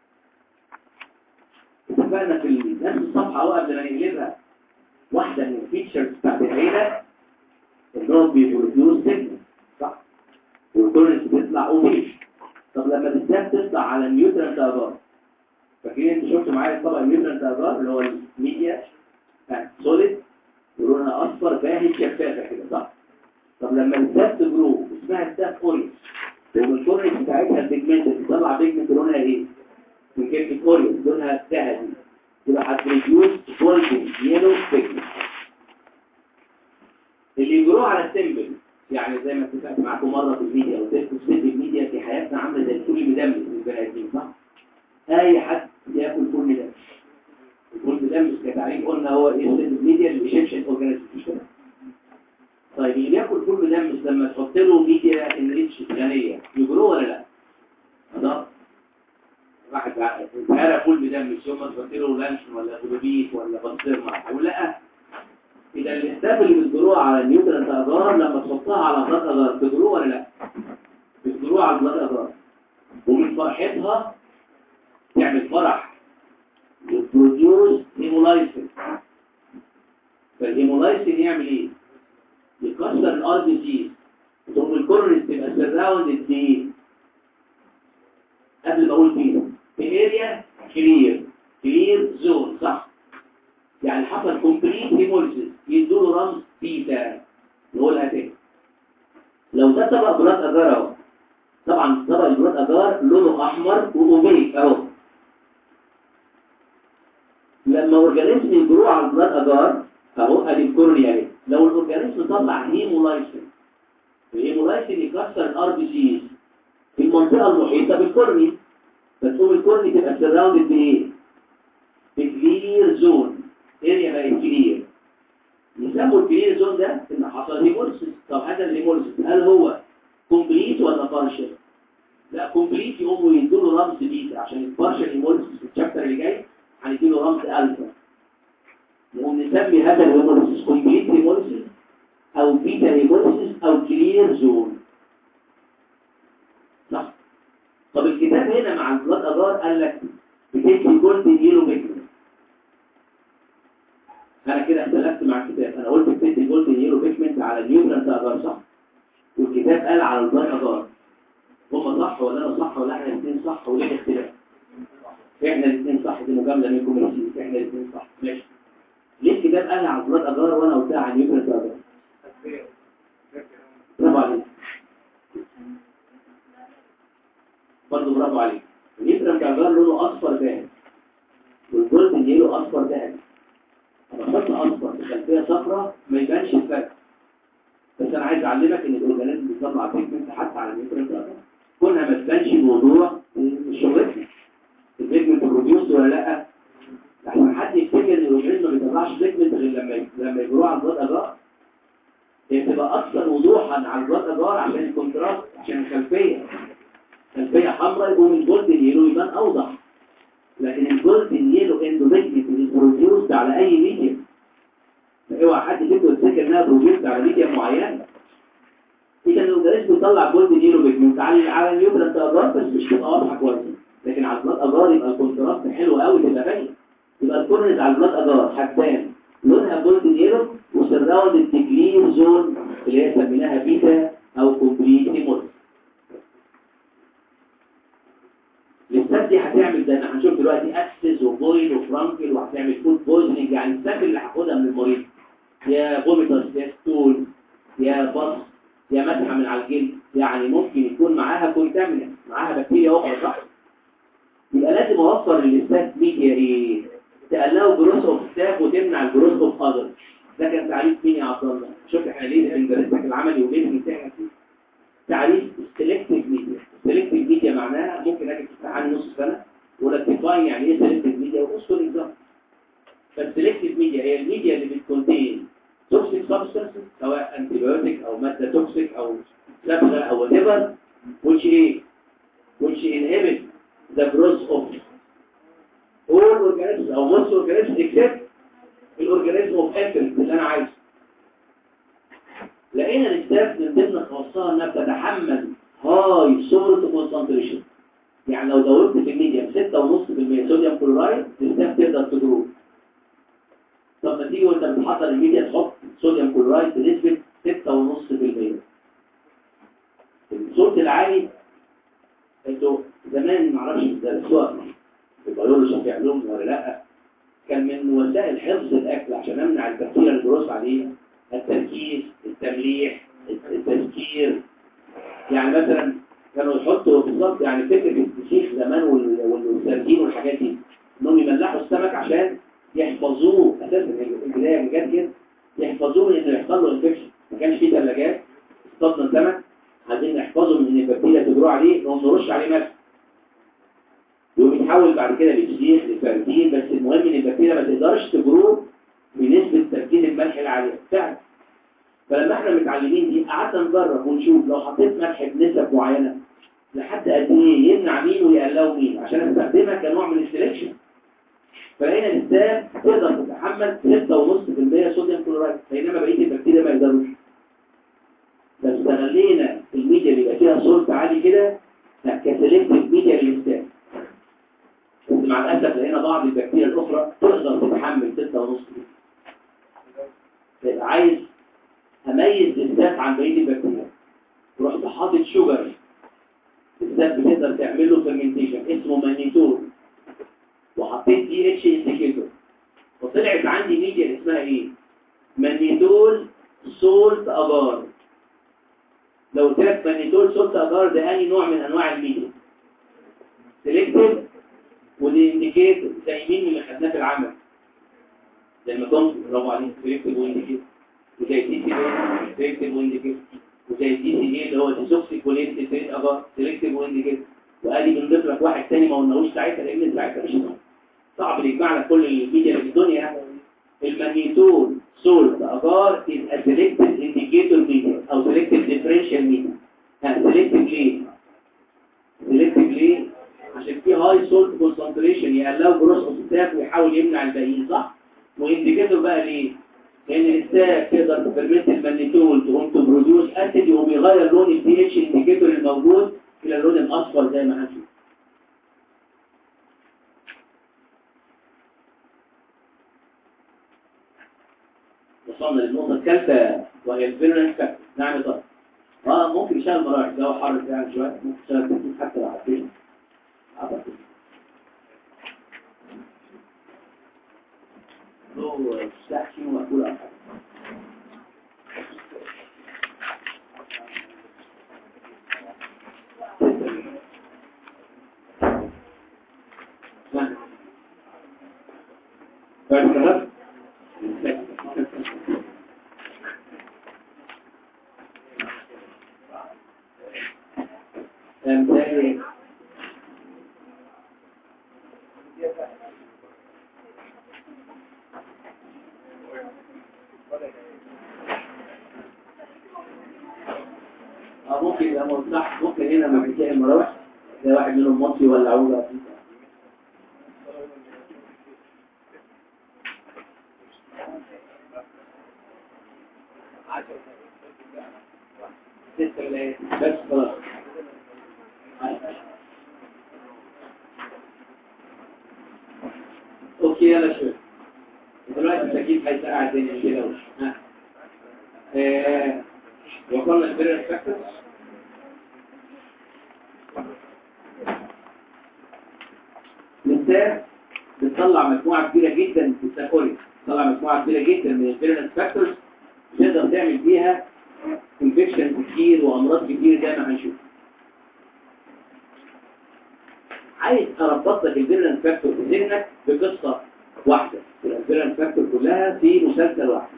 اتفقنا في نفس الصفحه اهو قبل ما نقلبها واحده من الفيتشرز بتاعت العيله انهم بيبروديوس سيجنال صح والكورنس بيطلع اوفيش طب لما بالذات تطلع على النيوترال سابر فاكرين انت شفت معايا الطبق النيوترال سابر اللي هو الميديا سوليد ولونها اصفر باهت شفافه كده صح طب لما الذات تجرو اسمها الذات اوريس والكورنس بتاعتها البيجمنت بتطلع بيجمنت لونها ايه من كلمة اوريس لونها ذهبي يبقى هتريديوس جولدن يلو بيجمنت اللي يجروه على السيمبل يعني زي ما اتفقت معاكم مره في الميديا او تذكر سيد الميديا في حياتنا عامله زي الفول المدمس للبني ادمين صح؟ اي حد ياكل فول مدمس الفول مدمس كتعريف قلنا هو ايه سيد الميديا الايجيبشن اورجانيزم مش كده؟ طيب اللي بياكل فول مدمس لما تحط له ميديا انريتش غنيه يجروه ولا لا؟ خلاص واحد هذا فول مدمس يوم ما تحط له لانشون ولا بلوبيت ولا بسطرمه هيقول لا إذا الإهداف اللي بتجروها على النيوترال أجار لما تحطها على بلاط أجار بتجروها ولا لا؟ بتجروها على بلاط أجار ومن فرحتها تعمل فرح يبروديوس هيمولايسين فالهيمولايسين يعمل ايه؟ يكسر الار بي سي ثم الكورنس تبقى سراوند بايه؟ قبل ما اقول فيه في اريا كلير كلير زون صح يعني حصل كومبليت هيموليسيس يدوا له رمز بيتا نقولها تاني لو ده طبق بلاد اجار اهو طبعا طبق البلاد اجار لونه احمر واوبيك اهو لما اورجانيزم يجروه على البلاد اجار اهو ادي الكورنيا اهي لو الاورجانيزم طلع هيمولايسين الهيمولايسين يكسر الار بي سيز في المنطقه المحيطه بالكورني فتقوم الكورني تبقى سراوندد بايه؟ بكلير زون اريا بقت كلير يسموا الكلير زون ده ان حصل هيموليسيس طب هذا الهيموليسيس هل هو كومبليت ولا بارشل لا كومبليت يقوموا يدوا له رمز بيتا عشان البارشل هيموليسيس في الشابتر اللي جاي هنديله رمز الفا نقوم نسمي هذا الهيموليسيس كومبليت هيموليسيس او بيتا هيموليسيس او كلير زون صح طب الكتاب هنا مع البلاد اجار قال لك بتدي جولد يلو بيجمنت انا كده اختلفت مع الكتاب انا قلت بتدي جولد يلو بيجمنت على النيوترال اجار صح والكتاب قال على البلاد اجار هم صح ولا انا صح ولا احنا الاثنين صح وليه الاختلاف احنا الاثنين صح دي مجامله منكم يا احنا الاثنين صح ماشي ليه الكتاب قال على البلاد اجار وانا قلتها على النيوترال اجار برافو عليك برضه برافو عليك اليترم كالجار لونه اصفر ذهبي والجولد يلو اصفر ذهبي لما احط اصفر في خلفيه صفراء ما يبانش الفرق بس انا عايز اعلمك ان الاورجانيزم بيطلع بيجمنت حتى على اليترم كالجار كونها ما تبانش الموضوع مش شغلتنا البيجمنت بروديوس ولا لا لحسن حد يفتكر ان الاورجانيزم ما بيطلعش بيجمنت غير لما لما يجروه على البلاد اجار هي بتبقى اكثر وضوحا على البلاد اجار عشان الكونتراست عشان الخلفيه خلفيه حمراء يقوم الجولدن يلو يبان اوضح لكن الجولدن يلو اندوميجمنت بروديوس على اي ميديم اوعى حد فيكم يفتكر انها بروديوس على ميديم معينه اذا الاورجانيزم بيطلع جولدن يلو بيجمنت على على اليوبرا اجار بس مش تبقى واضحه كويس لكن على البلاد اجار يبقى الكونتراست حلو قوي تبقى باين يبقى الكورنز على البلاد اجار حبان لونها جولدن يلو وسراوند التكلير زون اللي هي سميناها بيتا او كومبليت هيموريج الستاف دي هتعمل زي ما هنشوف دلوقتي اكسس وبويل وفرانكل وهتعمل فود بويزنينج يعني الستاف اللي هاخدها من المريض يا فوميتاس يا ستول يا بص يا مسحه من على الجلد يعني ممكن يكون معاها كونتامينت معاها بكتيريا اخرى صح يبقى لازم اوفر للستاف ميديا ايه تقلقوا جروس اوف ستاف وتمنع الجروس اوف اذر ده كان تعريف مين يا عبد الله شوف احنا ليه بندرسك العملي وليه بنمتحن فيه تعريف سيلكتيف ميديا سيلكتيف ميديا معناها ممكن اجي في امتحان نص سنه ولا تفاين يعني ايه سيلكتيف ميديا واذكر اكزامبل فالسيلكتيف ميديا هي الميديا اللي بتكونتين توكسيك سبستانسز سواء انتيبيوتيك او ماده توكسيك او صبغه او وات ايفر which ايه which inhibit the growth of all organisms او most organisms except الاورجانيزم اوف انترست اللي انا عايزه لقينا الاكتاف من ضمن خواصها انها بتتحمل هاي سولت كونسنتريشن يعني لو دورت في الميديم 6.5% صوديوم كلورايد الاكتاف تقدر تجرو طب ما تيجي وانت بتحضر الميديا تحط صوديوم كلورايد بنسبه 6.5% الصوت العالي انتوا زمان معرفش درسوها في البيولوجي في علوم ولا لا كان من وسائل حفظ الاكل عشان امنع البكتيريا الجروس عليه التركيز التمليح التذكير يعني مثلا كانوا يحطوا بالظبط يعني فكره الفسيخ زمان وال- والسردين والحاجات دي انهم يملحوا السمك عشان يحفظوه اساسا البدايه من جد كده يحفظوه من انه يحصل له انفكشن ما كانش فيه ثلاجات اصطادنا سمك عايزين نحفظه من ان البكتيريا تجرو عليه نقوم نرش عليه ملح يقوم يتحول بعد كده لفسيخ لسردين بس المهم ان البكتيريا ما تقدرش تجرو بنسبه تركيز الملح العاليه فعلا فلما احنا متعلمين دي قعدنا نجرب ونشوف لو حطيت ملح بنسب معينه لحد قد ايه يمنع مين ويقلقوا مين عشان استخدمها كنوع من السلكشن فهنا الانسان تقدر تتحمل 6.5% صوديوم كلورايد بينما بقيه البكتيريا ما يقدروش لو استغلينا الميديا اللي يبقى فيها صولت عالي كده لا كسلكتيف ميديا للانسان بس مع الاسف لقينا بعض البكتيريا الاخرى تقدر تتحمل 6.5% يبقى عايز اميز الذات عن بقيه البكتيريا رحت حاطط شوجر الذات بتقدر تعمل له فيرمنتيشن اسمه مانيتول وحطيت دي اتش انديكيتور وطلعت عندي ميديا اسمها ايه مانيتول سولت اجار لو قلت لك مانيتول سولت اجار ده انهي نوع من انواع الميديا سيلكتيف ودي انديكيتور زي مين من اللي خدناه في العمل زي ما كنت برافو عليك سيلكتيف وانديكيتور وزي دي سي اي سيلكتيف وانديكيتور وزي دي سي اي اللي هو ديسوكسيك وليست اجار سيلكتيف وانديكيتور وادي بنضيف لك واحد تاني ما قلناهوش ساعتها لان ساعتها مش صعب صعب يجمع لك كل الميديا اللي في الدنيا المانيتول سولت اجار از ا سيلكتيف انديكيتور ميديا او سيلكتيف ديفرنشال ميديا سيلكتيف ليه سيلكتيف ليه عشان في هاي سولت كونسنتريشن يقلقوا جروس اوف ستاف ويحاول يمنع الباقيين صح وانديكيتور بقى ليه لان الستاف تقدر تفرمنت المانيتول تقوم تبروديوس اسيد يقوم يغير لون البي اتش انديكيتور الموجود الى اللون الاصفر زي ما هنشوف وصلنا للنقطة الثالثة وهي الفيرنس فاكتور نعم يا طارق اه ممكن يشتغل مراحل جو حر يعني شوية ممكن يشتغل تكتيك حتى لو عارفين أعتقد هو ساحشي ومقبول أو حاجة بعد كده أمثال اه ممكن يبقى موضح ممكن هنا لما بتلاقي المراوح ده واحد منهم مصري ولا عودة ستة ولا بس خلاص اوكي يلا شوف دلوقتي التكييف هيسقع الدنيا كده وش ها آه، وصلنا البيرنت فاكتورز الانسان بتطلع مجموعه كبيره جدا في الساكوري بتطلع مجموعه كبيره جدا من البيرنت فاكتورز تقدر تعمل بيها انفكشن كتير وامراض كتير زي ما هنشوف عايز اربط لك البيرنت فاكتور في ذهنك بقصه واحده البيرنت فاكتور كلها في مسلسل واحد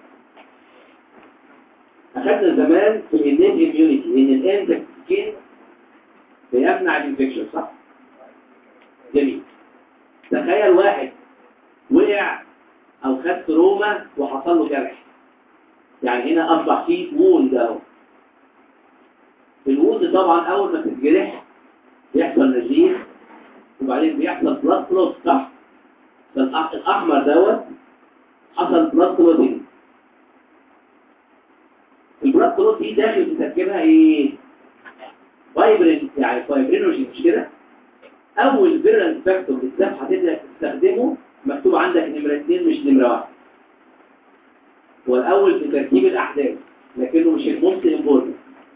أخذنا زمان في الإنيت إميونيتي إن الإنت سكين بيمنع الإنفكشن صح؟ جميل تخيل واحد وقع أو خد تروما وحصل له جرح يعني هنا أصبح فيه ووند أهو الووند طبعا أول ما تتجرح بيحصل نزيف وبعدين بيحصل بلاد كلوت صح؟ فالأحمر دوت حصل بلاد كلوتنج البلاد كلوت دي داخل في تركيبها ايه فايبرين يعني فايبرينوجين مش كده اول فيرنت فاكتور بالذات هتبدا تستخدمه مكتوب عندك نمره 2 مش نمره 1 هو الاول في تركيب الاحداث لكنه مش الموست امبورتنت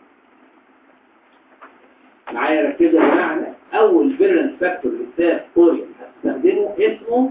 معايا ركزوا يا جماعه اول فيرنت فاكتور بالذات كوريا هتستخدمه اسمه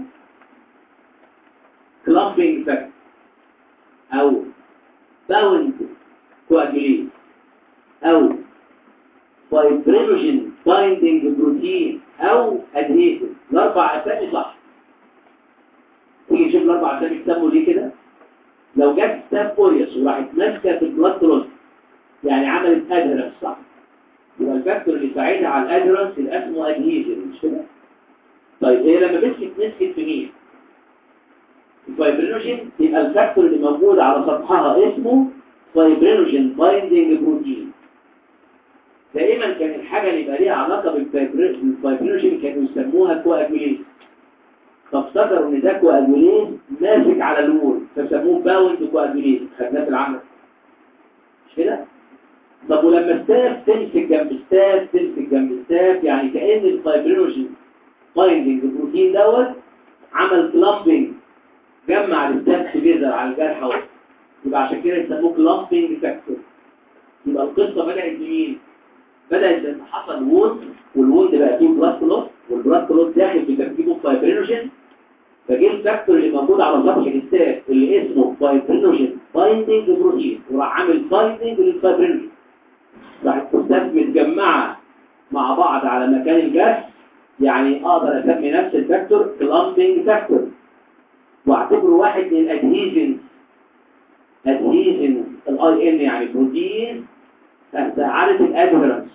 كلامبينج فاكتور او باوند كواجولين او فايبرينوجين بايندينج بروتين او ادهيسيف الاربع اسامي صح تيجي نشوف الاربع اسامي يسموا ليه كده لو جت ستاف اوريوس وراحت ماسكه في البلاد كلوت يعني عملت ادهرنس صح يبقى الفاكتور اللي يساعدها على الادهرنس يبقى اسمه ادهيسيف مش كده طيب هي لما مسكت مسكت في مين الفايبرينوجين يبقى الفاكتور اللي موجود على سطحها اسمه فايبرينوجين بايندينج بروتين دائما كان الحاجة اللي يبقى ليها علاقة بالفايبرينوجين كانوا يسموها كواجوليز فافتكروا ان ده كواجوليز ماسك على الوول فسموه باوند كواجوليز خدناه في العمل مش كده؟ طب ولما ستاف تمسك جنب ستاف تمسك جنب ستاف يعني كأن الفايبرينوجين بايندينج بروتين دوت عمل كلامبينج جمع الستاف بيزر على الجرح اهو يبقى عشان كده يسموه كلامبينج فاكتور يبقى القصه بدات بمين بدات لما حصل ووند والووند بقى فيه بلاد كلوت والبلاد كلوت داخل في تركيبه فايبرينوجين فجه الفاكتور اللي موجود على سطح الستاف اللي اسمه فايبرينوجين بايندينج بروتين وراح عامل بايندينج للفايبرينوجين راح الستاف متجمعه مع بعض على مكان الجرح يعني اقدر اسمي نفس الفاكتور كلامبينج فاكتور واعتبره واحد من الادهيجنز ادهيجنز الاي ان يعني بروتين فعالة الادهرنس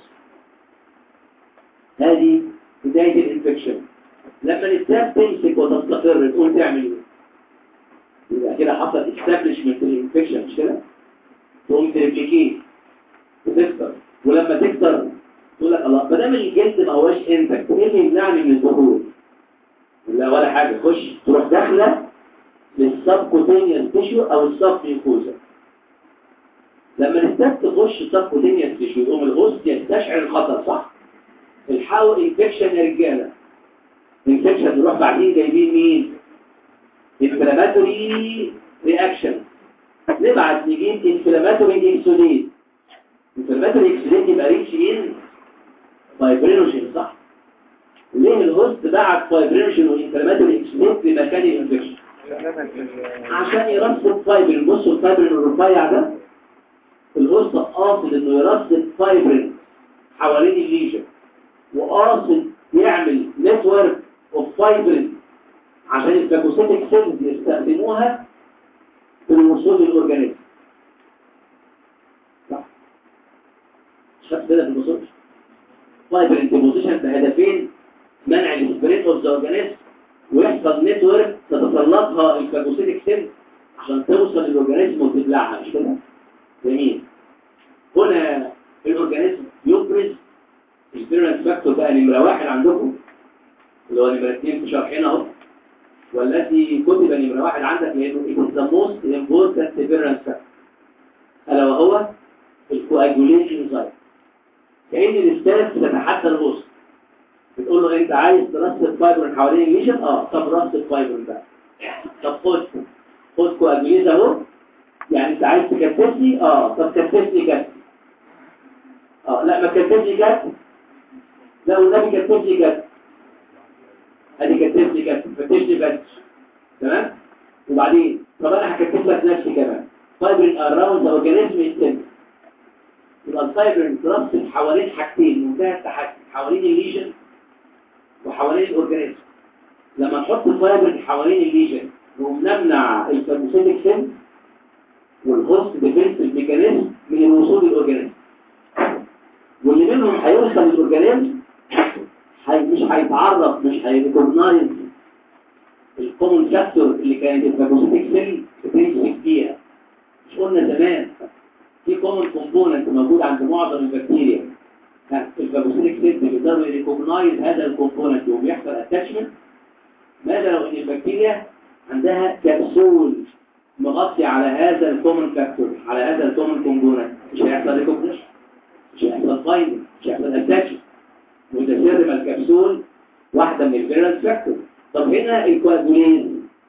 هذه بداية الانفكشن لما الستاف تمسك وتستقر تقول تعمل ايه يبقى كده حصل استابلشمنت للانفكشن مش كده تقوم تريبليكيت وتكسر ولما تكسر تقول لك الله ما دام الجلد ما هواش انتك ايه اللي يمنعني من الدخول لا ولا حاجه خش تروح داخله للسبكوتينيوس تيشو او السبميوكوزا لما الستاف تخش السبكوتينيوس تيشو يقوم الغصن يستشعر الخطر صح الحاول انفكشن يا رجاله انفكشن نروح بعدين جايبين مين انفلاماتوري رياكشن نبعت نجيب انفلاماتوري اكسوديت انفلاماتوري اكسوديت يبقى ريتش ان فايبرينوجين صح ليه الهوست بعت فايبرينوجين وانفلاماتوري اكسوديت لمكان الانفكشن عشان يرصد فايبرين بصوا الفايبرين الرفيع ده الهوست قاصد انه يرصد فايبرين حوالين الليجن وقاصد يعمل نتورك اوف فايبرين عشان الفاجوسيتك سيلز يستخدموها في الوصول للاورجانيزم صح مش خدت بالك من الوصول فايبر انتبوزيشن بهدفين منع السبريت اوف ذا اورجانيزم ويحصل نتورك تتسلطها الفاجوسيتك سيلز عشان توصل للاورجانيزم وتبلعها مش كده جميل هنا الاورجانيزم يبرز الفيرنس فاكتور بقى نمره واحد عندكم اللي هو نمره اثنين في شرحنا اهو والتي كتب نمره واحد عندك لانه it is the most important virulence factor الا وهو الكواجوليشن سايت كأن الاستاذ بتتحدى الوسط بتقول له انت عايز ترصد فايبر حوالين الليشن اه طب رصد فايبر بقى طب خد خد كواجوليز اهو يعني انت عايز تكتفني اه طب كتفني كتف اه لا ما كتفني كتف لا والنبي كتفني كتف ادي كتفني كتف فتشني بنش تمام وبعدين طب انا هكتف لك نفسي كمان فايبرين اراوند ذا اورجانيزم يتم يبقى الفايبرين ترصد حوالين حاجتين منتهى التحكم حوالين الليجن وحوالين الاورجانيزم لما نحط الفايبرين حوالين الليجن نقوم نمنع الفاجوسيتك سيل والهوست ديفنس ميكانيزم من الوصول للاورجانيزم واللي منهم هيوصل للاورجانيزم هي مش هيتعرف مش هيريكوجنايز الكومن فاكتور اللي كانت الفاجوسيتك سيل بتمسك فيها مش قلنا زمان في كومن كومبوننت موجود عند معظم البكتيريا الفاجوسيتك سيل بيقدروا يريكوجنايز هذا الكومبوننت وبيحصل اتاتشمنت ماذا لو ان البكتيريا عندها كبسول مغطي على هذا الكومن فاكتور على هذا الكومن كومبوننت مش هيحصل ريكوجنيشن مش هيحصل فايندنج مش هيحصل اتاتشمنت وده سر ما الكبسول واحدة من الفيرنس فاكتور طب هنا الكواجوليز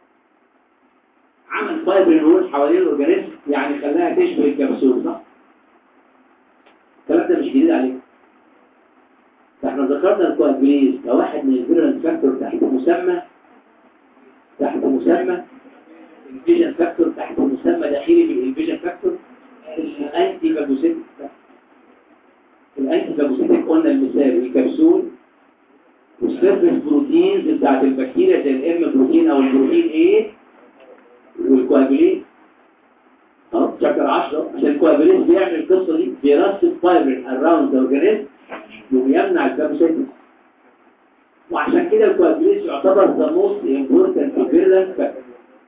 عمل فايبر رول حوالين الاورجانيزم يعني خلاها تشبه الكبسول صح؟ الكلام ده مش جديد عليك فاحنا ذكرنا الكواجوليز كواحد من الفيرنس فاكتور تحت مسمى تحت مسمى الفيجن فاكتور تحت مسمى داخلي في الفيجن فاكتور الانتي فاجوسيتك الانتي فاجوسيتك قلنا المثال الكبسول والسيرفس بروتينز بتاعت البكتيريا زي الام بروتين او البروتين ايه والكواجولين اه شابتر 10 عشان الكواجولين بيعمل القصه دي بيرسب فايبرين اراوند ذا اورجانيزم وبيمنع الفاجوسيتك وعشان كده الكواجولين يعتبر ذا موست امبورتنت فيرلنت فاكتور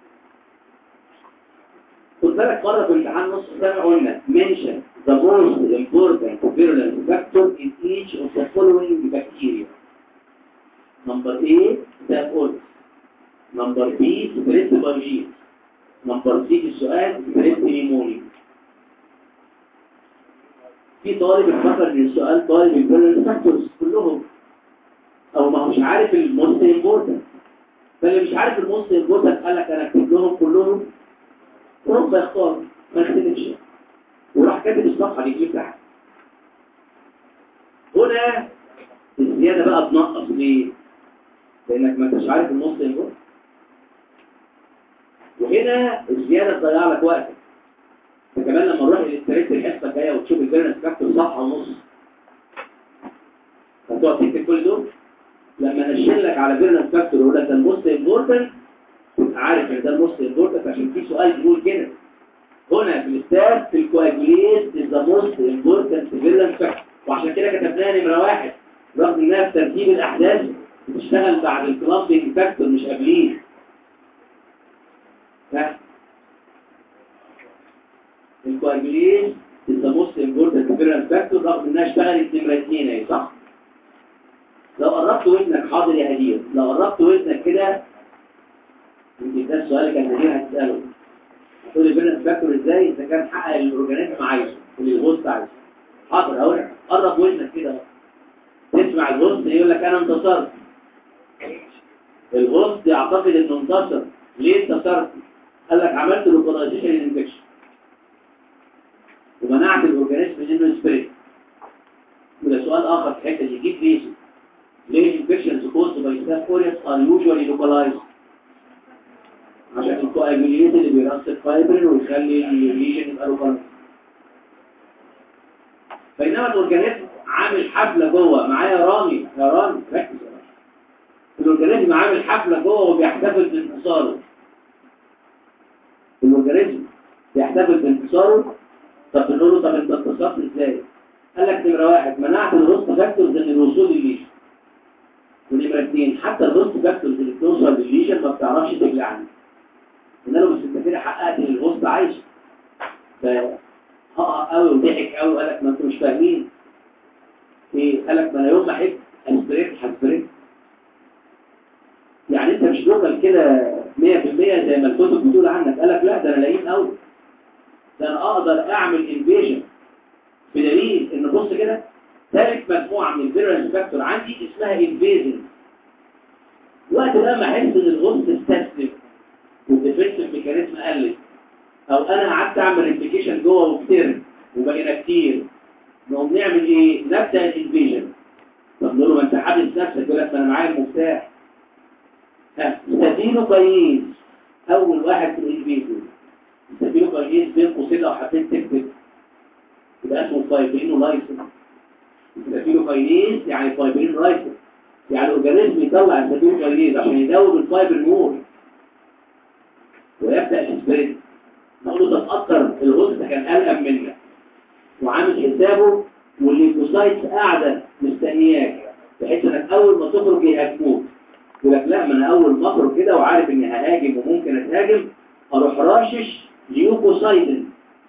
خد بالك مره في امتحان نص سنه قلنا mention the most important virulent factor in each of the following bacteria number A staph aureus number B strep pyogenes number C في السؤال strep pneumoniae في طالب اتفكر ان السؤال طالب الفيرولنت فاكتورز كلهم او ما هو مش عارف الموست امبورتنت فاللي مش عارف الموست امبورتنت قال لك انا اكتب لهم كلهم ورب يختار ما يختلفش وراح كاتب الصفحه دي تحت هنا الزياده بقى تنقص ليه لانك ما انتش عارف النص اللي وهنا الزياده تضيع لك وقتك فكمان لما نروح للتريت الحصه الجايه وتشوف الفيرنس فاكتور صفحه ونص هتقعد تكتب كل دول لما نشيل لك على فيرنس فاكتور يقول لك ده الموست امبورتنت تبقى عارف ان ده الموست امبورتنت عشان في سؤال بيقول كده هنا في الستاف في الكواجوليز از ذا موست امبورتنت فيرنس فاكتور وعشان كده كتبناها نمره واحد رغم انها في ترتيب الاحداث بتشتغل بعد الكلامبينج فاكتور مش قبليه ها الكواجوليز is the most important difference factor رغم انها اشتغلت نمرة اتنين اهي صح؟ لو قربت وزنك حاضر يا هدير لو قربت وزنك كده يمكن ده السؤال اللي كان هدير هتسأله هتقول لي difference factor ازاي اذا كان حقق الاورجانيزم عايزه اللي الهوست عايزه حاضر اهو قرب وزنك كده تسمع الهوست يقول لك انا انتصرت الهوست يعتقد انه انتصر ليه انتصرت؟ قال لك عملت لوكاليزيشن للانفكشن ومنعت الاورجانيزم من انه يسبريد وده سؤال اخر في الحته دي جيب ليش ليه الانفكشنز كوزد باي ستاف اوريوس ار يوجوالي لوكالايزد عشان الكواجوليت اللي بيرصد فايبرين ويخلي الليجن يبقى لوكالايزد بينما الاورجانيزم عامل حفله جوه معايا رامي يا رامي ركز يا رامي الاورجانيزم عامل حفله جوه وبيحتفل بانتصاره الاورجانيزم بيحتفل بانتصاره طب بنقول له طب انت انتصرت ازاي قال لك نمره واحد منعت الهوست فاكتورز من الوصول للليشن ونمره اثنين حتى الهوست فاكتورز اللي بتوصل للليشن ما بتعرفش تبلعني قلنا له بس انت كده حققت ان الهوست عايش فهقع قوي وضحك قوي وقال لك ما انتوا مش فاهمين ايه قال لك ما انا يوم ما احب اسبريت هسبريت يعني انت مش لوكال كده 100% زي ما الكتب بتقول عنك قال لك لا ده انا لئيم قوي ده انا اقدر اعمل انفيجن بدليل ان بص كده ثالث مجموعه من الفيرنس فاكتور عندي اسمها انفيجن وقت بقى ما احس ان الغصن استسلم والديفنسيف ميكانيزم قلت او انا قعدت اعمل ريبليكيشن جوه وكتير وبقينا كتير نقوم نعمل ايه نبدا الانفيجن طب نقول له ما انت حابس نفسك يقول لك ما انا معايا المفتاح ها ستافيلو كاينيز اول واحد في الانفيجن ستافيلو كاينيز بين قوسين لو حبيت تكتب يبقى اسمه فايبرينو لايسن ستافيلو كاينيز يعني فايبرين لايسن يعني الاورجانيزم يطلع ستافيلو كاينيز عشان يدوب الفايبر نور ويبدا الاسبريت نقول له طب اكتر الغصن كان قلقان منك وعامل حسابه والليكوسايتس قاعده مستنياك بحيث انك اول ما تخرج يهاجموك يقول لك لا ما انا اول ما اخرج كده وعارف اني ههاجم وممكن اتهاجم اروح راشش ليوكوسايتن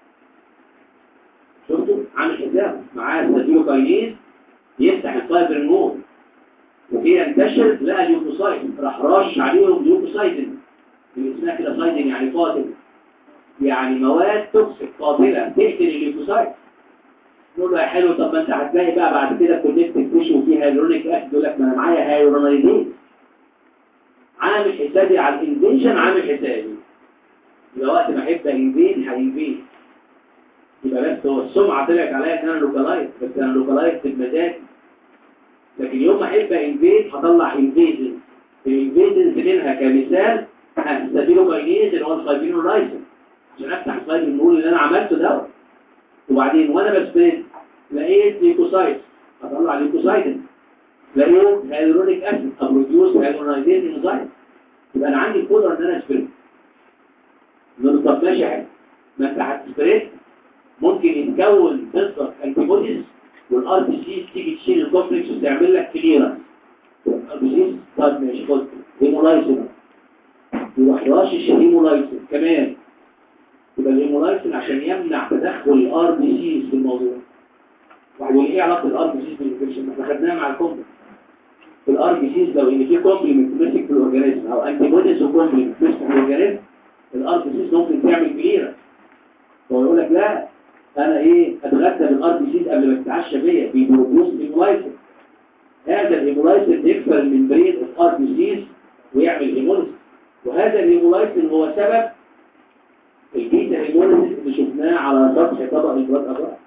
شفتوا عامل حسابه معاه ستافيلوكاينيز يفتح الفايبر نور وهي ينتشر لقى ليوكوسايتن راح رش عليهم ليوكوسايتن اللي اسمها كده سايتن يعني قاتل يعني مواد توكسيك قاتله تقتل الليوكوسايت نقول له يا حلو طب ما انت هتلاقي بقى بعد كده كونكتيف تيشو وفيها هيالورونيك اسيد يقول لك ما انا معايا هيالورونيدين عامل حسابي على الانفيشن عامل حسابي يبقى وقت ما احب انفين هينفين يبقى بس هو السمعه طلعت عليا ان انا لوكالايز بس انا لوكالايز في المزاج لكن يوم ما احب انفين هطلع انفيجن الانفيجنز منها كمثال هستبيله كاينيز اللي هو الفايبينو لايسن عشان افتح الفايل النور اللي انا عملته ده وبعدين وانا بسبريد لقيت ليكوسايت اطلع ليكوسايتن لقيت هيدرونيك اسيد ابروديوس هيدرونايزين انزايم يبقى انا عندي القدره ان انا اسبريد نقول له طب ماشي حلو ما انت هتسبريد ممكن يتكون ضدك انتي بوديز والار بي سي تيجي تشيل الكومبلكس وتعمل لك كليرنس الار بي سي طب ماشي خد هيمولايسن يروح راشش هيمولايسن كمان يبقى الهيمولايسن عشان يمنع تدخل الار بي سي في الموضوع واحد يقول ايه علاقه الار بي سي بالانفكشن احنا خدناها مع الكومبلكس في الار بي سي لو ان في كومبلمنت ماسك في الاورجانيزم او انتي بوديز وكومبلمنت ماسك في الاورجانيزم الار بي سي ممكن تعمل كليرنس هو يقول لك لا انا ايه اتغذى بالار بي سي قبل ما تتعشى بيا بيبروبوز هيمولايسن هذا الهيمولايسن بيكسر الممبرين الار بي سيز ويعمل هيموليسيس وهذا الهيمولايسن هو سبب البيتا هيموليسيس اللي شفناه على سطح طبق البلاد أبرار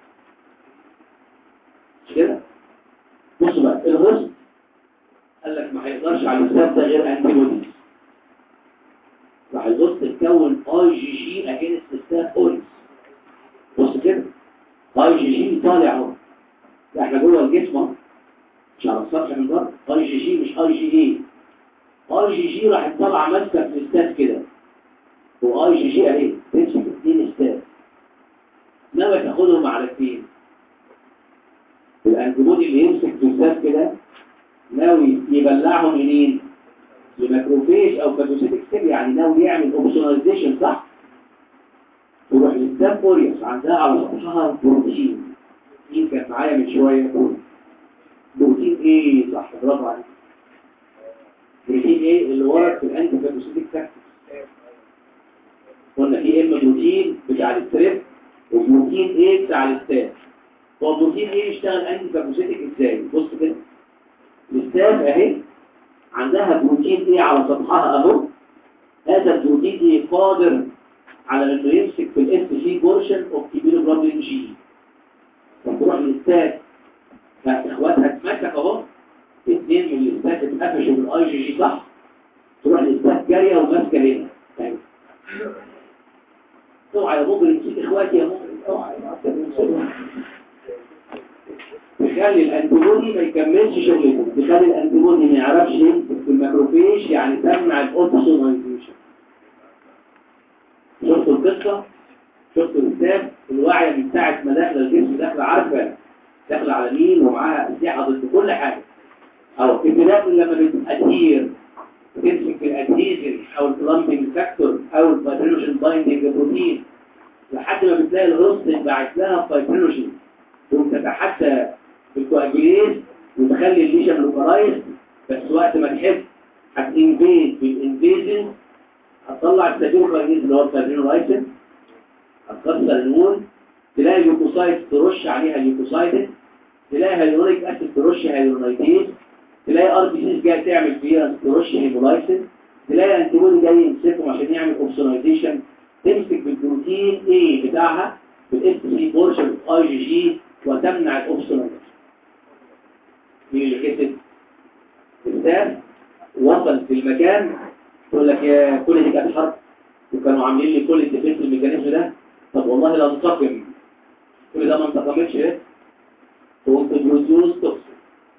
مش كده بصوا بقى الغصن قال لك ما هيقدرش على السبب ده غير انتي بوديز راح الغصن تكون اي جي جي اجينست ستاف اوريس بص كده اي جي جي طالع اهو ده احنا جوه الجسم اهو مش على السطح من بره اي جي جي مش اي جي اي اي جي جي راح طالعه ماسكه في الستاف كده واي جي جي اهي تمسك اثنين ستاف ناوي تاخدهم على اثنين الانتيبودي اللي يمسك في الستاف كده ناوي يبلعهم منين لماكروفيج او فاجوسيتك سيل يعني ناوي يعمل اوبسوناليزيشن صح تروح للستاف اوريوس عندها على سطحها بروتين مين كانت معايا من شويه بروتين ايه صح برافو عليك بروتين ايه اللي ورد في الانتي فاجوسيتك تاكتكس قلنا في اما بروتين بتاع الستريب وبروتين ايه بتاع الستاف هو بروتين ايه يشتغل انتي فاجوسيتك ازاي بص كده الستاف اهي عندها بروتين ايه على سطحها اهو هذا البروتين ايه قادر على انه يمسك في الاف سي بورشن اوف كيبيلوجرام جي فتروح للستاف اخواتها اتمسك اهو اثنين من الاستاف اتقفشوا بالاي جي جي صح تروح للاستاف جاريه وماسكه هنا يعني اوعى يا مجرم نسيت اخواتي يا مجرم اوعى تخلي الانتيبودي ما يكملش شغلته تخلي الانتيبودي ما يعرفش يمسك في الماكروفيج يعني تمنع الاوبسونايزيشن شفتوا القصة شفتوا الكتاب الوعي من ساعة ما داخله الجسم داخله عارفة داخله على مين ومعاها أسلحة ضد كل حاجة أو ابتداء لما بتأثير تمسك في الادهيزن أو الكلامبنج فاكتور أو الفايبرينوجين بايندنج بروتين لحد ما بتلاقي الغصن باعت لها فايبرينوجين تقوم تتحدى بالكواجوليز وتخلي الليشن لوكالايز بس وقت ما تحب هتنفيد بالانفيزن هتطلع السابيروكاينيز اللي هو الفايبرينولايسن هتكسر النون تلاقي اليوكوسايت ترش عليها اليوكوسايد تلاقي هيلوريك اسيد ترش هيلورونيتيز تلاقي ار بي سيز جاي تعمل فيها ترش هيمولايسن تلاقي انتيبودي جاي يمسكهم عشان يعمل اوبسونايزيشن تمسك بالبروتين اي بتاعها بالاف سي بورشن اي جي جي وتمنع الاوبسونايزيشن مين اللي كسب الثاني وصل في المكان تقول لك يا كل دي كانت حرب وكانوا عاملين لي كل الديفنس الميكانيزم ده طب والله لا انتقم كل ده ما انتقمتش ايه تقوم تبروديوس توكسين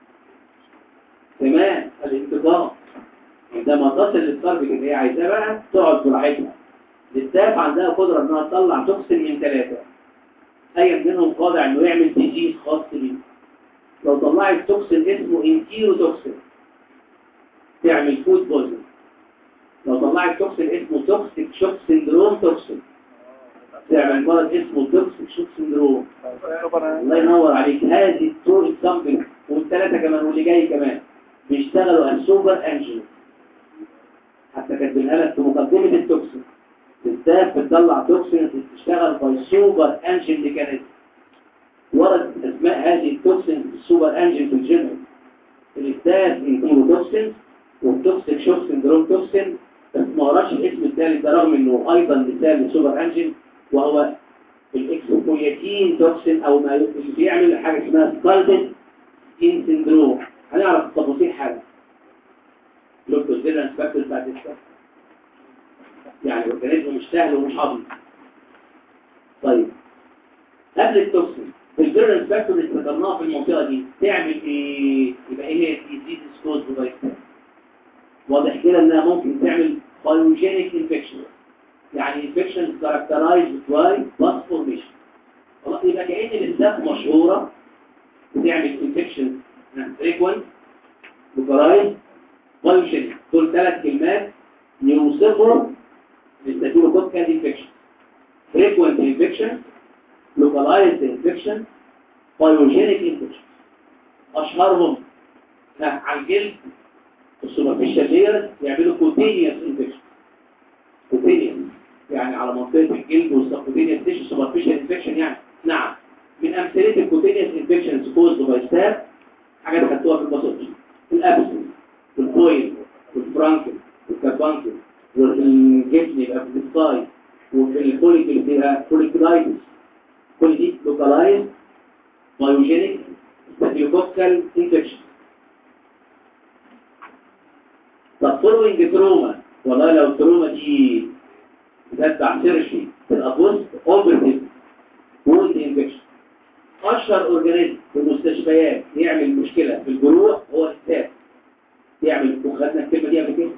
كمان الانتقام عندما تصل للتارجت اللي هي عايزاه بقى تقعد براحتها الستاف عندها قدره انها تطلع توكسين من ثلاثه اي منهم قادر انه يعمل ديزيز خاص بيه لو طلعت توكسين اسمه انتيرو توكسين تعمل فود بوزن لو طلعت توكسين اسمه توكسيك شوك سندروم توكسين تعمل مرض اسمه توكسيك شوك سندروم الله ينور عليك هذه التو اكزامبل والثلاثه كمان واللي جاي كمان بيشتغلوا السوبر انجل حتى كاتبينها لك في مقدمه التوكسين الستاف بتطلع توكسين بتشتغل باي سوبر انجل ميكانيزم ورد اسماء هذه التوكسين السوبر انجل في الجنرال الستاف انتيرو توكسين والتوكسيك شوك سندروم توكسين بس ما وراش الاسم الثالث ده رغم انه ايضا مثال للسوبر انجل وهو الاكسبوياتين توكسين او ما اللي بيعمل حاجه اسمها سكالدن سكين سندروم هنعرف التفاصيل حاجه دكتور زيرنس فاكتور بتاعت الشخص يعني الاورجانيزم مش سهل ومش عبيط طيب قبل التوكسين الفيرنس فاكتور اللي ذكرناها في المنطقه دي تعمل ايه يبقى ايه هي الديزيز كوز باي واضح كده انها ممكن تعمل بايوجينيك انفكشن يعني انفكشن كاركترايزد باي باس فورميشن خلاص يبقى كأن الاسباب مشهوره بتعمل انفكشن فريكوينت لوكالايز بايوجينيك دول ثلاث كلمات يوصفوا الستافيلوكوكال انفكشن فريكوينت انفكشن localized infection pyogenic infection اشهرهم على الجلد السوبرفيشال لير يعملوا كوتينيوس انفكشن كوتينيوس يعني على منطقه الجلد والسبكوتينيوس تيشو سوبرفيشال انفكشن يعني نعم من امثله الكوتينيوس انفكشنز كوزد باي ستاب حاجات خدتوها في الباثولوجي الابسس والبويل والفرانكل والكابانكل والجبن يبقى في السكاي وفي الفوليكل بيبقى فوليكولايتس كل دي لوكالايز بايوجينيك ستافيلوكوكال انفكشن طب فولوينج تروما والله لو التروما دي بتتبع سيرشي في الابوست اوبرتيف وولد انفكشن اشهر اورجانيزم في المستشفيات يعمل مشكله في الجروح هو الستاف يعمل وخدنا الكلمه دي قبل كده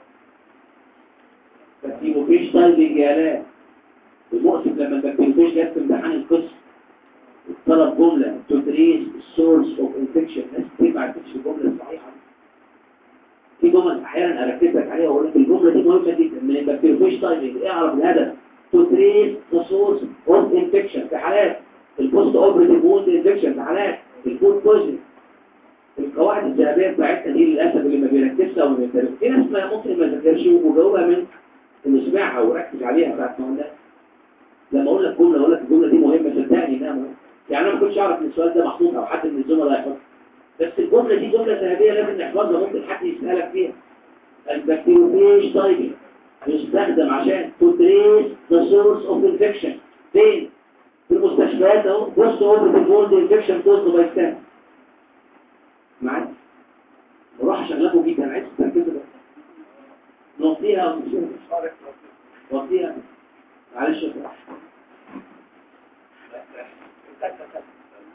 ترتيبه فيش تايبنج يا لا المؤسف لما البكتيريوفيج جت في امتحان القسم طلب جملة to trace source of infection ناس كتير ما عرفتش الجملة الصحيحة في جمل احيانا اركز لك عليها واقول لك الجملة دي مهمة جدا من البكتيريوفيج تايبنج اعرف الهدف to trace the source of infection في حالات البوست اوبريتيف ووند انفكشن في حالات الفود بويزن القواعد الذهبية بتاعتنا دي للأسف اللي ما بيركزش أو ما بيركزش في ناس ما ممكن ما ذاكرش وجاوبها من إنه سمعها وركز عليها بعد ما قلنا لما اقول لك جمله اقول لك الجمله دي مهمه صدقني انها مهمه يعني انا ما كنتش اعرف ان السؤال ده محطوط او حد من الزملاء يحط بس الجمله دي جمله ذهبيه لازم نحفظها ممكن حد يسالك فيها البكتيريوفيج تايبنج يستخدم عشان تدريس ذا سورس اوف انفكشن فين في المستشفيات اهو بص اوفر ديفولد انفكشن كوزد باي ستان معاك وراح شغلكم جدا عايز تركزوا بقى نوطيها نوطيها معلش يا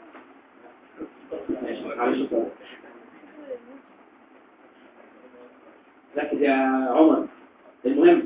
معلش يا ركز يا عمر المهم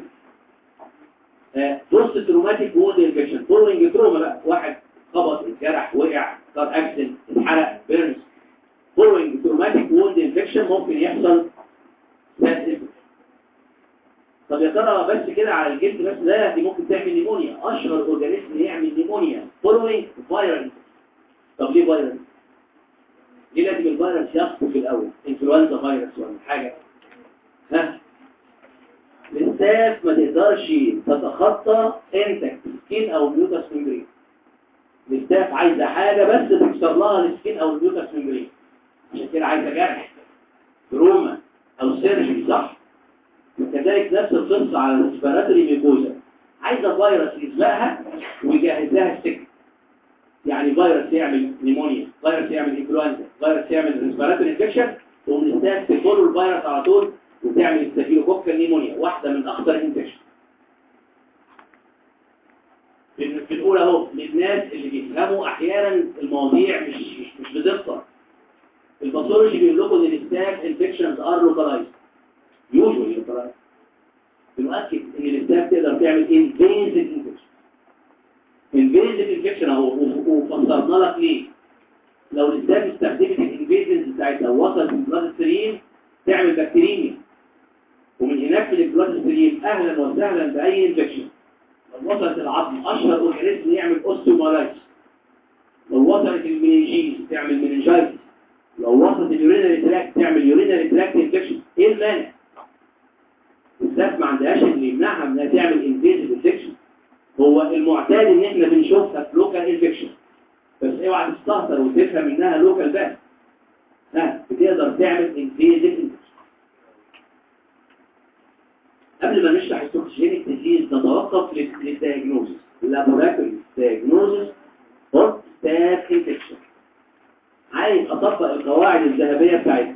بوست تروماتيك وود انفكشن فولوينج تروما بقى واحد خبط اتجرح وقع صار اكسن اتحرق بيرنز فولوينج تروماتيك وود انفكشن ممكن يحصل سات طب يا ترى بس كده على الجلد بس لا دي ممكن تعمل نيمونيا اشهر اورجانيزم يعمل نيمونيا فولوينج فايرال طب ليه فايرال ليه لازم الفيروس يخطف في الاول انفلونزا فيروس ولا حاجه ها الاستاف ما تقدرش تتخطى انتك سكين او ميوكس ممبرين الاستاف عايزه حاجه بس تكسر لها السكين او الميوكس ممبرين عشان كده عايزه جرح تروما او سيرجري صح وكذلك نفس القصه على الريسبيراتوري ميكوزا عايزه فيروس يسبقها ويجهز لها السكن يعني فيروس يعمل نيمونيا فيروس يعمل انفلونزا فيروس يعمل ريسبيراتوري انفكشن تقوم الاستاف تدخل الفيروس على طول وتعمل ستافيلوكوكال نيمونيا واحده من اخطر الانفكشن بنقول اهو للناس اللي بيفهموا احيانا المواضيع مش مش, مش بدقه الباثولوجي بيقول لكم ان الستاف انفكشنز ار لوكالايزد يوجوالي لوكالايزد بنؤكد ان الستاف تقدر تعمل انفيزيف انفكشن انفيزيف انفكشن اهو وفسرنا لك ليه لو الستاف استخدمت الانفيزنز بتاعتها ووصلت في البلاد ستريم تعمل بكتيريميا ومن هناك في البلاد ستريم اهلا وسهلا باي انفكشن لو وصلت العظم اشهر اورجانيزم يعمل اوستيومالايتس لو وصلت المننجيز تعمل مننجايتس لو وصلت اليورينري تراكت تعمل يورينري تراكت انفكشن ايه المانع الستاف ما عندهاش اللي يمنعها انها تعمل انفيزيف انفكشن هو المعتاد ان احنا بنشوفها في لوكال انفكشن بس اوعى تستهتر وتفهم انها لوكال بس ها بتقدر تعمل انفيزيف انفكشن قبل ما نشرح التوكسيجينيك ديزيز نتوقف للدياجنوزس اللابوراتوري دياجنوزس اوف ستاف انفكشن عايز اطبق القواعد الذهبيه بتاعتنا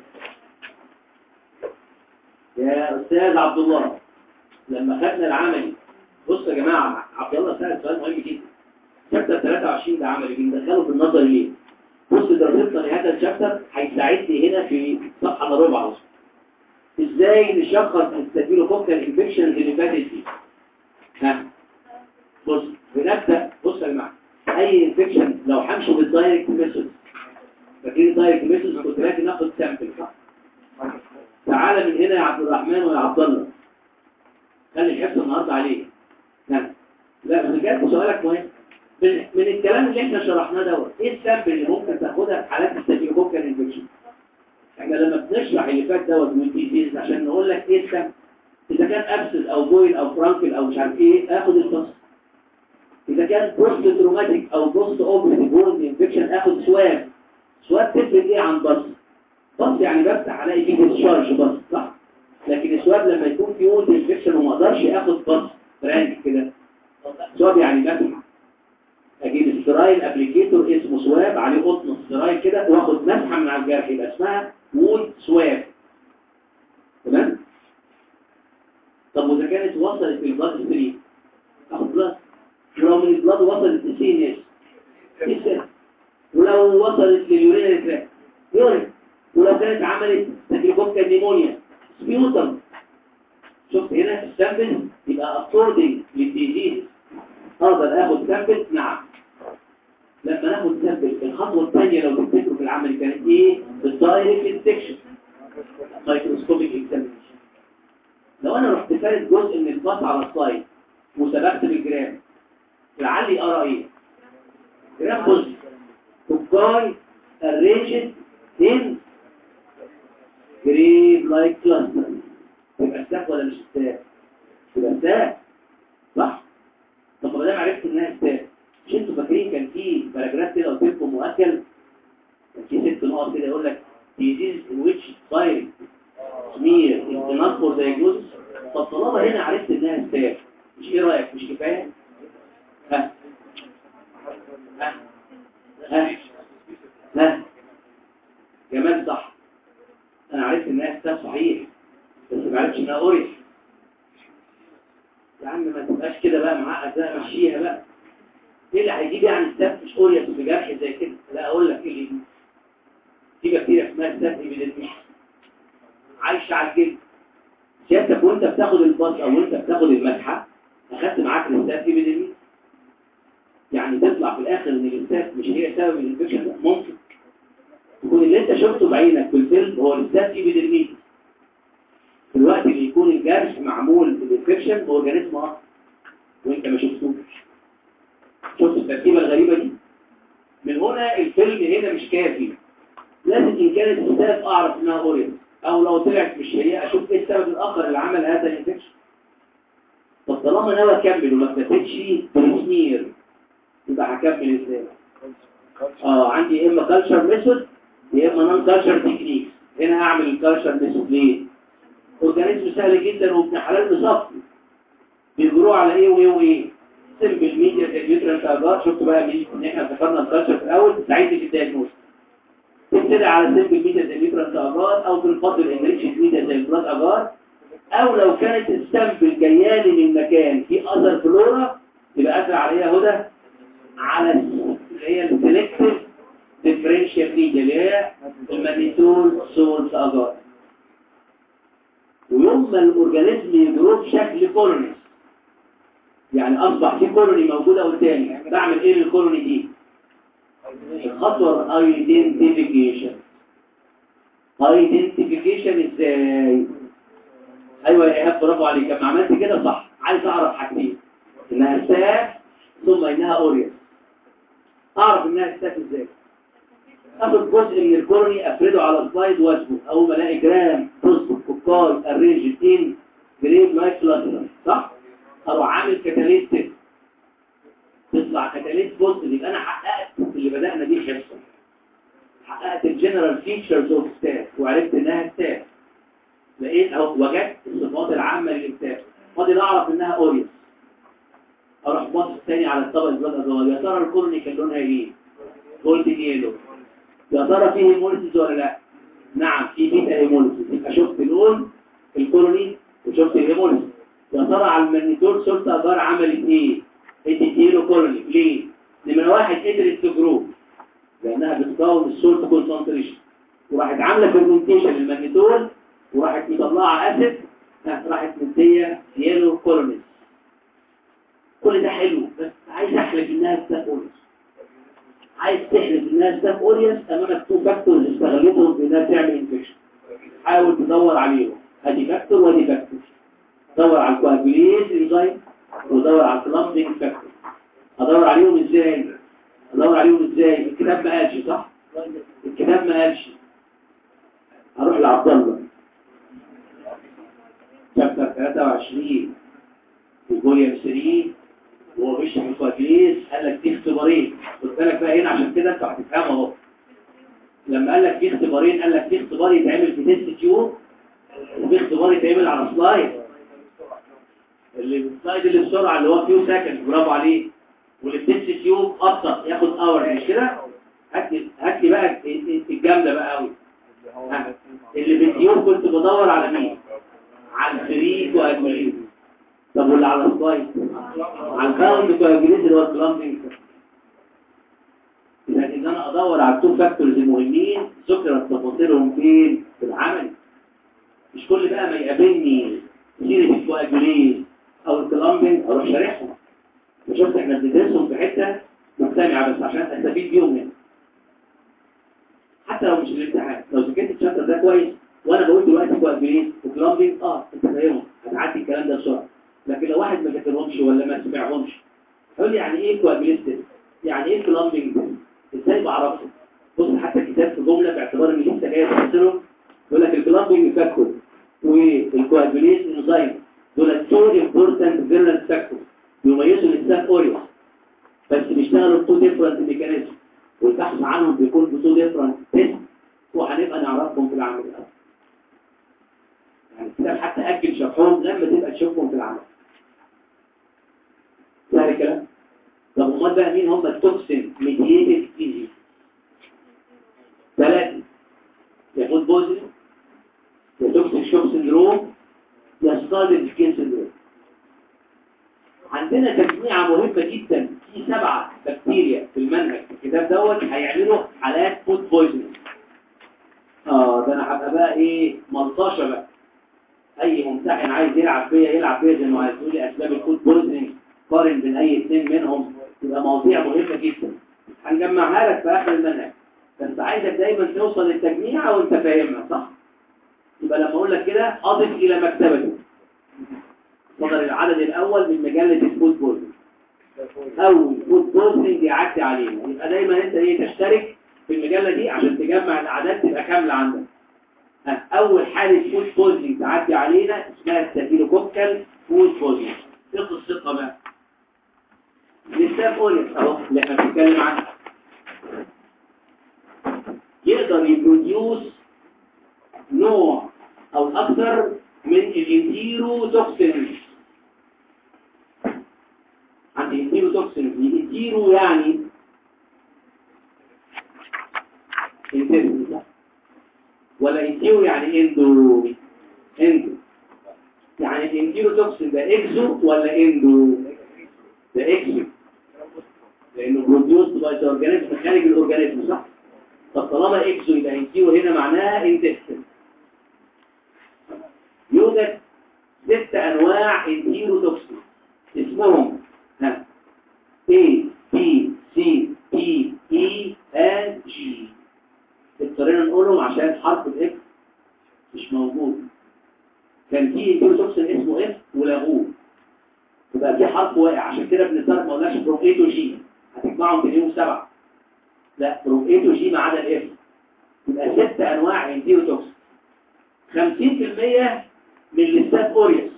يا استاذ عبد الله لما خدنا العملي بصوا يا جماعه عبد الله سال سؤال مهم جدا شابتر 23 ده عملي بندخله في النظر ليه بص دراستنا لهذا الشابتر هيساعدني هنا في صفحه الا ربع اصلا ازاي نشخص الستافيلوكوكال انفكشن اللي فاتت دي ها بص بنبدا بص يا جماعه اي انفكشن لو همشي بالدايركت ميثود فاكرين الدايركت ميثود كنت لازم ناخد سامبل صح تعالى من هنا يا عبد الرحمن ويا عبد الله خلي الحفظ النهارده عليك ها لا بس بجد سؤالك مهم من, من الكلام اللي احنا شرحناه دوت ايه السامبل اللي ممكن تاخدها في حالات الستافيلوكوكال انفكشن احنا لما بنشرح اللي فات دوت والديزيز عشان نقول لك ايه السبب اذا كان ابسس او بويل او فرانكل او مش عارف ايه اخد الفصل اذا كان بوست تروماتيك او بوست اوبريتيف بورد انفكشن اخد سواب سواب تفرق ايه عن بص بص يعني بفتح الاقي فيه ديسشارج بص صح لكن السواب لما يكون فيه وود انفكشن وما اقدرش اخد بص فرانك كده سواب يعني بفتح اجيب السترايل ابليكيتور اسمه سواب عليه قطن سترايل كده واخد مسحه من على الجرح يبقى اسمها وود سواب تمام طب واذا كانت وصلت للبلاد ستريم اخد بلاد ولو من البلاد وصلت للسي ان اس ولو وصلت لليورين تراك يورين ولو كانت عملت تكليفوكا نيمونيا سبيوتم شفت هنا السامبل يبقى اكوردنج للديزيز اقدر اخد سامبل نعم لما ناخد سامبل الخطوه الثانيه لو تفتكروا في العمل كانت ايه الدايركت انسكشن مايكروسكوبيك اكزامينشن لو انا رحت فارد جزء من الباص على السلايد وسبقت بالجرام لعلي ارى ايه جرام بص كوكاي arranged in grape like cluster يبقى الساق ولا مش الساق يبقى الساق صح طب ما دام عرفت انها الساق مش انتوا فاكرين كان في باراجراف كده قلت لكم مؤكد كان في ست نقط كده يقول لك disease in which direct smear is enough for diagnosis طب طالما هنا عرفت انها الساق مش ايه رايك مش كفايه ها ها ها ها جمال صح انا عرفت انها ستاف صحيح بس ما عرفتش انها اوريس يا عم ما تبقاش كده بقى معقد بقى مشيها بقى ايه اللي هيجيب يعني ستاف مش اوريس في جرح زي كده لا اقول لك ايه اللي يجيب في بكتيريا اسمها ستاف ايبيديميا عايشه على الجلد سيادتك وانت بتاخد الباص او وانت بتاخد المسحه اخدت معاك الاستاف في بدل يعني تطلع في الاخر ان الاستاف مش هي سبب الانفكشن ده ممكن يكون اللي انت شفته بعينك في الفيلم هو الاستاف في بدل في الوقت اللي يكون الجرح معمول بالانفكشن باورجانيزم اخر وانت ما شفتوش شفت التركيبه الغريبه دي من هنا الفيلم هنا مش كافي لازم ان كانت السبب اعرف انها اورينت او لو طلعت مش هي اشوف ايه السبب الاخر اللي عمل هذا الانفكشن طب طالما ناوي اكمل وما اكتفيتش بالسمير يبقى هكمل ازاي اه عندي يا اما كالتشر ميثود يا اما نون كالتشر تكنيكس هنا اعمل الكالتشر ميثود ليه اورجانيزم سهل جدا وابن حلال مصفي بيجروه على ايه وايه وايه سمبل ميديا كاليوترال تاجار شفتوا بقى مين ان احنا ذكرنا الكالتشر في الاول ساعدني في الدايجنوز تبتدي على سمبل ميديا كاليوترال تاجار او تنفضل انريتشد ميديا زي البلاد اجار او لو كانت السامبل جايه لي من مكان فيه اذر فلورا يبقى اقفل عليها هدى على اللي هي السلكتيف ديفرنشال ميديا اللي هي المانيتول سولز اجار ويوم ما الاورجانيزم يجروه بشكل كولونيز يعني اصبح في كولوني موجوده قدامي بعمل ايه للكولوني دي الخطوه ايدنتيفيكيشن ايدنتيفيكيشن ازاي ايوه يا ايهاب برافو عليك لما عملت كده صح عايز اعرف حاجتين انها ستاف ثم انها اورينت اعرف انها ستاف ازاي اخد جزء من الكولوني افرده على سلايد واسبه اول ما الاقي جرام بوزيتيف كوكاي ارينج ان جريب لايك كلاستر صح اروح عامل كاتاليست تطلع كاتاليست بوزيتيف يبقى انا حققت اللي بدانا بيه حصه حققت الجنرال فيتشرز اوف ستاف وعرفت انها ستاف لقيت او وجدت الصفات العامه للستاف فاضل اعرف انها اوريوس اروح باصص تاني على الطبق البلد الزوال يا ترى الكولوني كان لونها ايه جولد يلو يا ترى فيه هيموليسيس ولا لا نعم في بيتا هيموليسيس يبقى شفت لون الكولوني وشفت الهيموليسيس يا ترى على المانيتور سولت اجار عملت ايه ادت يلو كولوني ليه نمره واحد قدرت تجروب لانها بتقاوم السولت كونسنتريشن وراحت عامله فيرمنتيشن للمانيتول وراحت مطلعه اسيد راحت مديه يلو كولونيز كل ده حلو بس عايز احلف انها ستاف اوريوس عايز تحلف انها ستاف اوريوس امامك تو فاكتورز استغلتهم في انها تعمل انفكشن حاول تدور عليهم ادي فاكتور وادي فاكتور دور على الكواجوليز انزايم ودور على الكلامبينج فاكتور ادور عليهم ازاي ادور عليهم ازاي الكتاب ما قالش صح الكتاب ما قالش هروح لعبد الله شابتر 23 في فوليوم 3 وهو بيشرح الكواجوليز قال لك دي اختبارين خد بالك بقى هنا عشان كده انت هتفهمه اهو لما قال لك في اختبارين قال لك في اختبار يتعمل في تيست تيوب وفي اختبار يتعمل على سلايد اللي السلايد اللي بسرعه اللي هو فيو سكند برافو عليه واللي بتمشي تيوب ابسط ياخد اور مش كده هات لي هات لي بقى الجامده بقى قوي اللي بالتيوب كنت بدور على مين على الفريق واجمالين طب واللي على السلايد على الباوند كواجوليز اللي هو الكلامبينج اذا ان انا ادور على التو فاكتورز المهمين ذكرت تفاصيلهم فين في العمل مش كل بقى ما يقابلني سيره الكواجوليز او الكلامبينج اروح شارحهم وشفت احنا بندرسهم في حته مجتمعه بس عشان استفيد بيهم يعني حتى لو مش في الامتحان لو ذاكرت الشابتر ده كويس وانا بقول دلوقتي كواجوليز وكلامبينج اه انت فاهمهم هتعدي الكلام ده بسرعه لكن لو واحد ما ذاكرهمش ولا ما سمعهمش يقول لي يعني ايه كواجوليز يعني ايه كلامبينج ازاي بعرفه بص حتى الكتاب في جمله باعتبار ان لسه جاي تفسرهم يقول لك الكلامبينج فاكتور والكواجوليز انزايم دول تو امبورتنت فيرنال فاكتور بيميزوا الستاف اوريوس بس بيشتغلوا بتو ديفرنت ميكانيزم والبحث عنهم بيكون بتو ديفرنت تيست وهنبقى نعرفهم في العمل الأول يعني الكتاب حتى أجل شرحهم لما تبقى تشوفهم في العمل سهل الكلام طب امال بقى مين هم التوكسين ميدييتد ديزيز ثلاثة يا فود بوزن يا توكسين شوك سندروم يا ستايل سكين سندروم عندنا تجميعة مهمة جدا في سبعة بكتيريا في المنهج في الكتاب دوت هيعملوا حالات فود بويزنينج اه ده انا هبقى بقى ايه ملطشه بقى اي ممتحن عايز يلعب بيا يلعب بيا زي ما عايز يقول لي اسباب الفود بويزنينج قارن بين اي اثنين منهم تبقى مواضيع مهمه جدا هنجمعها لك في اخر المنهج بس عايزك دايما توصل للتجميع وانت فاهمها صح يبقى لما اقول لك كده اضف الى مكتبته صدر العدد الاول من مجله الفود بويزنينج اول فود بويزنينج يعدي علينا يبقى دايما انت ايه تشترك في المجله دي عشان تجمع الاعداد تبقى كامله عندك ها، اول حاله فود بويزنينج تعدي علينا اسمها ستافيلوكوكال فود بويزنينج ايه قصتها بقى الستاف اورينت اهو اللي احنا بنتكلم عنه يقدر يبروديوس نوع او اكثر من الانتيرو توكسينز عند انتيرو توكسينز الانتيرو يعني انتيرو صح ولا انتيرو يعني اندو اندو يعني الانتيرو توكسين ده اكزو ولا اندو ده اكزو لانه بروديوس باي اورجانيزم خارج الاورجانيزم صح طب طالما اكزو يبقى انتيرو هنا معناها انتستين يوجد ست انواع انتيرو توكسين اسمهم ها A B C D E and G اضطرينا نقولهم عشان حرف الاف مش موجود كان في انتيروتوكسين اسمه اف ولغوه يبقى في حرف واقع عشان كده بنضطر ما قلناش فروم A to G هتجمعهم تلاقيهم سبعه لا فروم A to G ما عدا الاف يبقى ست انواع انتيروتوكسين 50% من الاستاف اوريوس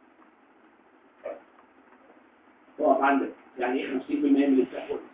اقف عندك يعني ايه 50% من الاستاف اوريوس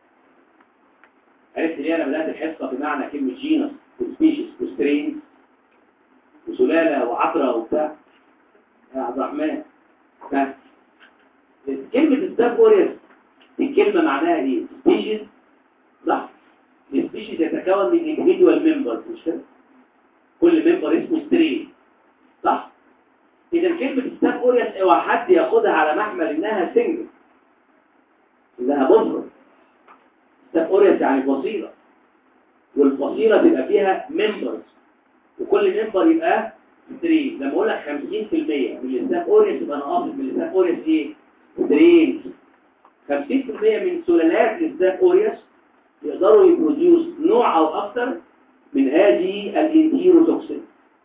عرفت ليه انا بدات الحصه بمعنى كلمه جينس وسبيشيز وسترين وسلاله وعطره وبتاع يا عبد الرحمن ها. كلمه ستاف اوريوس دي كلمه معناها ايه سبيشيز صح السبيشيز يتكون من individual members مش كده كل ممبر اسمه سترين صح اذا كلمه ستاف اوريوس اوعى حد ياخدها على محمل انها سنجل انها مفرد ستاف اوريوس يعني فصيله والفصيله تبقى فيها ممبرز وكل ممبر يبقى سترين لما اقول لك 50% من الستاف اوريوس يبقى انا قاصد من الستاف اوريوس ايه سترين 50% من سلالات الستاف اوريوس يقدروا يبروديوس نوع او اكثر من هذه الانتيروتوكسين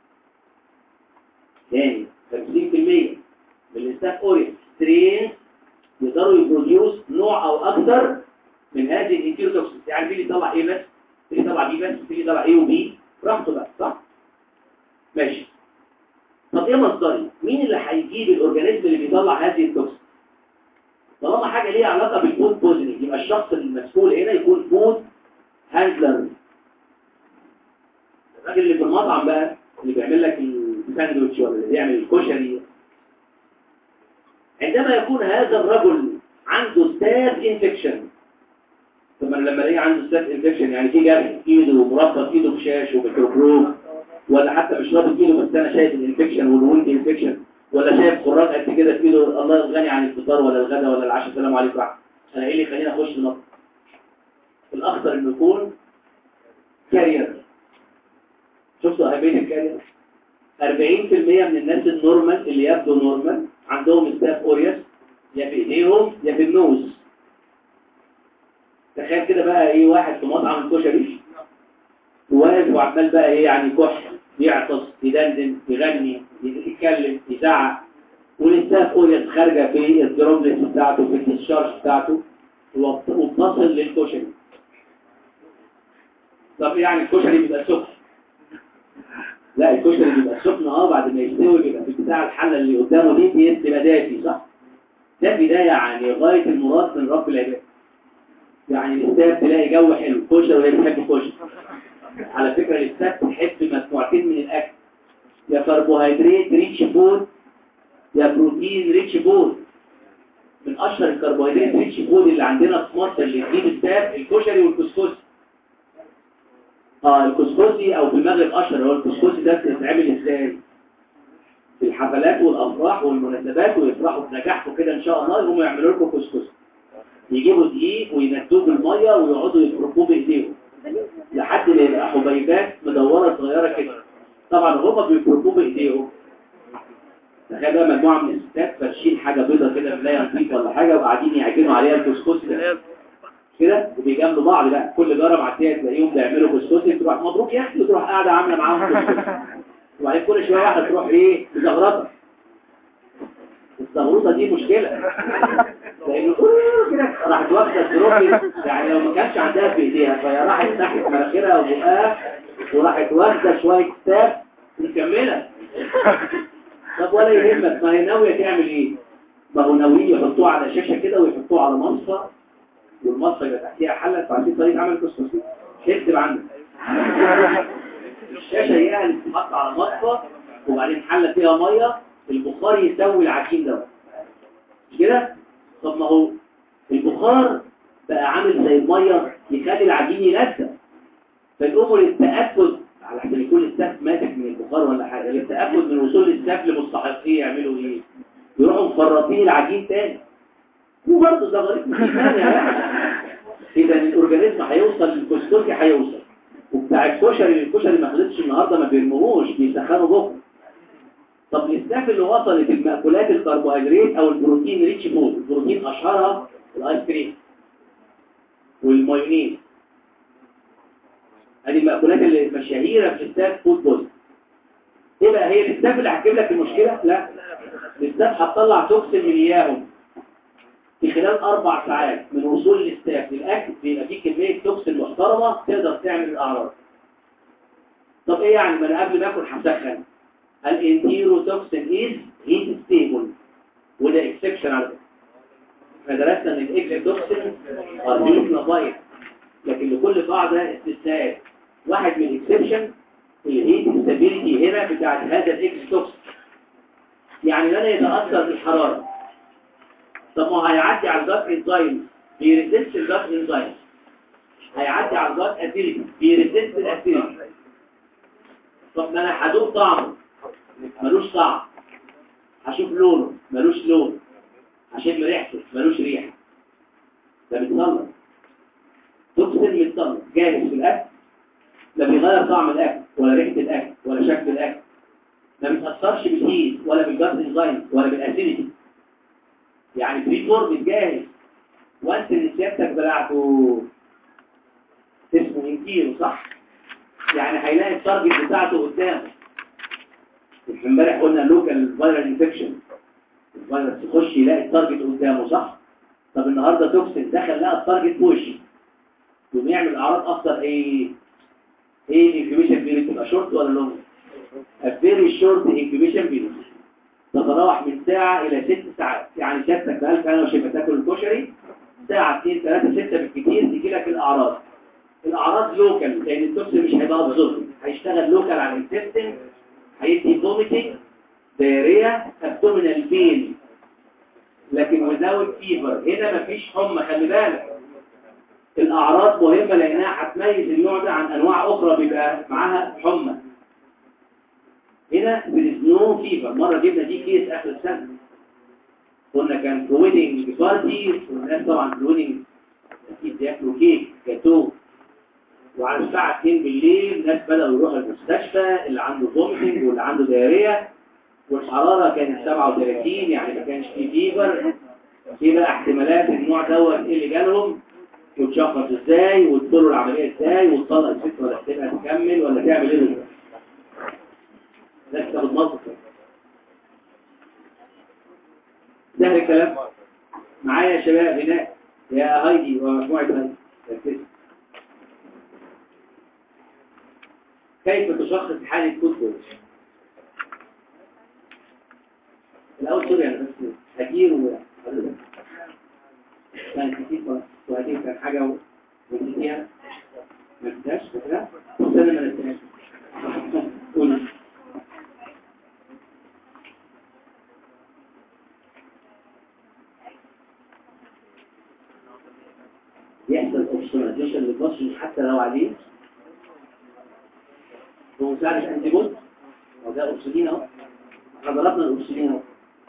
ثاني 50% من الستاف اوريوس سترين يقدروا يبروديوس نوع او اكثر من هذه الانتيروتوكسين يعني في اللي يطلع ايه بس في اللي يطلع بي بس في اللي يطلع ايه وبي براحته بقى صح ماشي طب ايه مصدري مين اللي هيجيب الاورجانيزم اللي بيطلع هذه التوكسين طالما حاجه ليها علاقه بالفود بوزنينج يبقى الشخص المسؤول هنا يكون فود هاندلر الراجل اللي في المطعم بقى اللي بيعمل لك الساندوتش ولا اللي بيعمل الكشري عندما يكون هذا الرجل عنده ستاف انفكشن ثم لما الاقي عنده ستاف انفكشن يعني في جرح في ايده ومربط ايده بشاش وميكروبروب ولا حتى مش رابط ايده بس انا شايف الانفكشن والويند انفكشن ولا شايف خراج قد كده في ايده الله يغني عن الفطار ولا الغداء ولا العشاء السلام عليكم انا ايه اللي يخليني اخش المطبخ الاخطر انه يكون كارير شفتوا اهميه الكارير 40% من الناس النورمال اللي يبدو نورمال عندهم ستاف اوريوس يا في ايديهم يا في النوز تخيل كده بقى ايه واحد في مطعم الكشري وواقف وعمال بقى ايه يعني كح يعطس يدندن يغني يتكلم يزعق والستاف اوريوس خارجه في الدروبلت بتاعته في الديسشارج بتاعته وتصل للكشري طب يعني الكشري بيبقى سخن لا الكشري بيبقى سخن اه بعد ما يستوي بيبقى في بتاع الحله اللي قدامه دي بيبقى دافي صح ده بدايه يعني غايه المراد من رب العباد يعني الاستاذ تلاقي جو حلو كشري وهي بتحب الكشري على فكره الاستاذ تحب مجموعتين من الاكل يا كربوهيدرات ريتش فود يا بروتين ريتش فود من اشهر الكربوهيدرات ريتش فود اللي عندنا في مصر اللي تجيب الستاف الكشري والكسكسي اه الكسكسي او في المغرب اشهر هو الكسكسي ده بيتعمل ازاي في الحفلات والافراح والمناسبات ويفرحوا بنجاحكم كده ان شاء الله يقوموا يعملوا لكم كسكسي يجيبوا دقيق وينتوه بالميه ويقعدوا يفركوه بايديهم لحد ما يبقى حبيبات مدوره صغيره كده طبعا هما بيفركوه بايديهم تخيل بقى مجموعه من الستات فرشين حاجه بيضه كده ملايه نظيفه ولا حاجه وقاعدين يعجنوا عليها الكسكسي ده كده وبيجاملوا بعض بقى كل جاره معديه تلاقيهم بيعملوا كسكسي تروح مبروك يا اختي تروح قاعده عامله معاهم كسكسي وبعدين كل شويه واحده تروح ايه تزغرطها الزغروطه دي مشكله لانه كل كده راحت واخده الدروب يعني لو ما كانش عندها في ايديها فهي راحت ناحيه مناخيرها وبقها وراحت واخده شويه كتاب ومكمله طب ولا يهمك ما هي ناويه تعمل ايه ما هو ناويين يحطوه على شاشه كده ويحطوه على مصفى والمصفى يبقى تحتيها حله فعشان طريقه عمل كسكسي اكتب عندك الشاشه هي اللي بتتحط على مصفى وبعدين حله فيها ميه البخار يسوي العجين ده مش كده طب ما هو البخار بقى عامل زي الميه يخلي العجين يلزق فيقوموا للتاكد على حسب يكون السقف ماسك من البخار ولا حاجه للتاكد من وصول السقف لمستحقيه يعملوا ايه يروحوا مفرطين العجين تاني وبرضه ده غريب مش ثاني اذا الاورجانيزم هيوصل للكسكسي هيوصل وبتاع الكشري الكشري ما خلصش النهارده ما بيرموهوش بيسخنوا بكره طب الاسلاف اللي وصلت المأكولات الكربوهيدرات او البروتين ريتش فود البروتين اشهرها الايس كريم والمايونيز هذه المأكولات اللي مشاهيرة في الستاف فود بويز ايه بقى هي الستاف اللي هتجيب لك المشكلة لا الستاف هتطلع توكسين من اياهم في خلال اربع ساعات من وصول الاستاف للاكل بيبقى فيه كمية توكسين محترمة تقدر تعمل الاعراض طب ايه يعني ما انا قبل ما اكل هسخن الانتيروتوكسين از هيت ستيبل وده اكسبشن على فكره احنا درسنا ان الاكسبتوكسين ار هيت نظاير لكن لكل قاعده استثناءات واحد من الاكسبشن الهيت ستابيليتي هنا بتاعت هذا الاكسبتوكسين يعني لن يتاثر بالحراره طب ما هيعدي على الجات انزايم بيريزست الجات انزايم هيعدي على الجات اسيديتي بيريزست الاسيديتي طب ما انا هدوق طعمه ملوش طعم هشوف لونه ملوش لون هشم ريحته ملوش ريحه ده بيتصنف توكسين بيتصنف جاهز في الاكل لا بيغير طعم الاكل ولا ريحه الاكل ولا شكل الاكل ما بيتاثرش بالهيت ولا بالجاز انزايم ولا بالاسيديتي يعني فري فورم جاهز وانت اللي سيادتك بلعته اسمه انكيرو صح يعني هيلاقي التارجت بتاعته قدامه امبارح قلنا لوكال فايرال انفكشن الفيروس يخش يلاقي التارجت قدامه صح طب النهارده توكسين دخل لقى التارجت في وشه يقوم يعمل اعراض اكتر ايه ايه الانكيوبيشن بيريد تبقى شورت ولا لونج فيري شورت انكيوبيشن بيريد تتراوح من ساعة إلى ست ساعات يعني سيادتك بألف أنا وشبه تاكل الكشري ساعة 2 3 6 بالكتير تيجي لك الأعراض الأعراض لوكال لأن التوكسين مش هيبقى بزوفي هيشتغل لوكال على الانتستين هيدي فوميتنج دايريا ابدومينال بين لكن وزاوت فيفر هنا مفيش حمى خلي بالك الاعراض مهمه لانها هتميز النوع ده عن انواع اخرى بيبقى معاها حمى هنا بنسنو فيفر مره جبنا دي كيس اخر السنه قلنا كان في ويدنج بارتي والناس طبعا في الويدنج اكيد بياكلوا كيك جاتوه وعلى الساعة 2 بالليل الناس بدأوا يروحوا المستشفى اللي عنده فوميتنج واللي عنده دايرية والحرارة كانت 37 يعني ما كانش فيه فيفر في بقى احتمالات النوع دوت ايه اللي جالهم وتشخص ازاي وتدخلوا العملية ازاي وتطلق الست ولا تسيبها تكمل ولا تعمل ايه بالظبط ده كتاب المنطق سهل الكلام معايا يا شباب هناك يا هايدي ومجموعة هايدي ركزوا كيف تشخص حالة فوتبول الأول سوري أنا بس هجير و كان كتير وهجير كان حاجة ونسيتيها ما نسيتهاش فاكرها بس أنا ما نسيتهاش قول يحصل اوبسونايزيشن للبشر حتى لو عليه بمساعدة انتيبوت وده أكسجين اهو احنا ضربنا الأكسجين اهو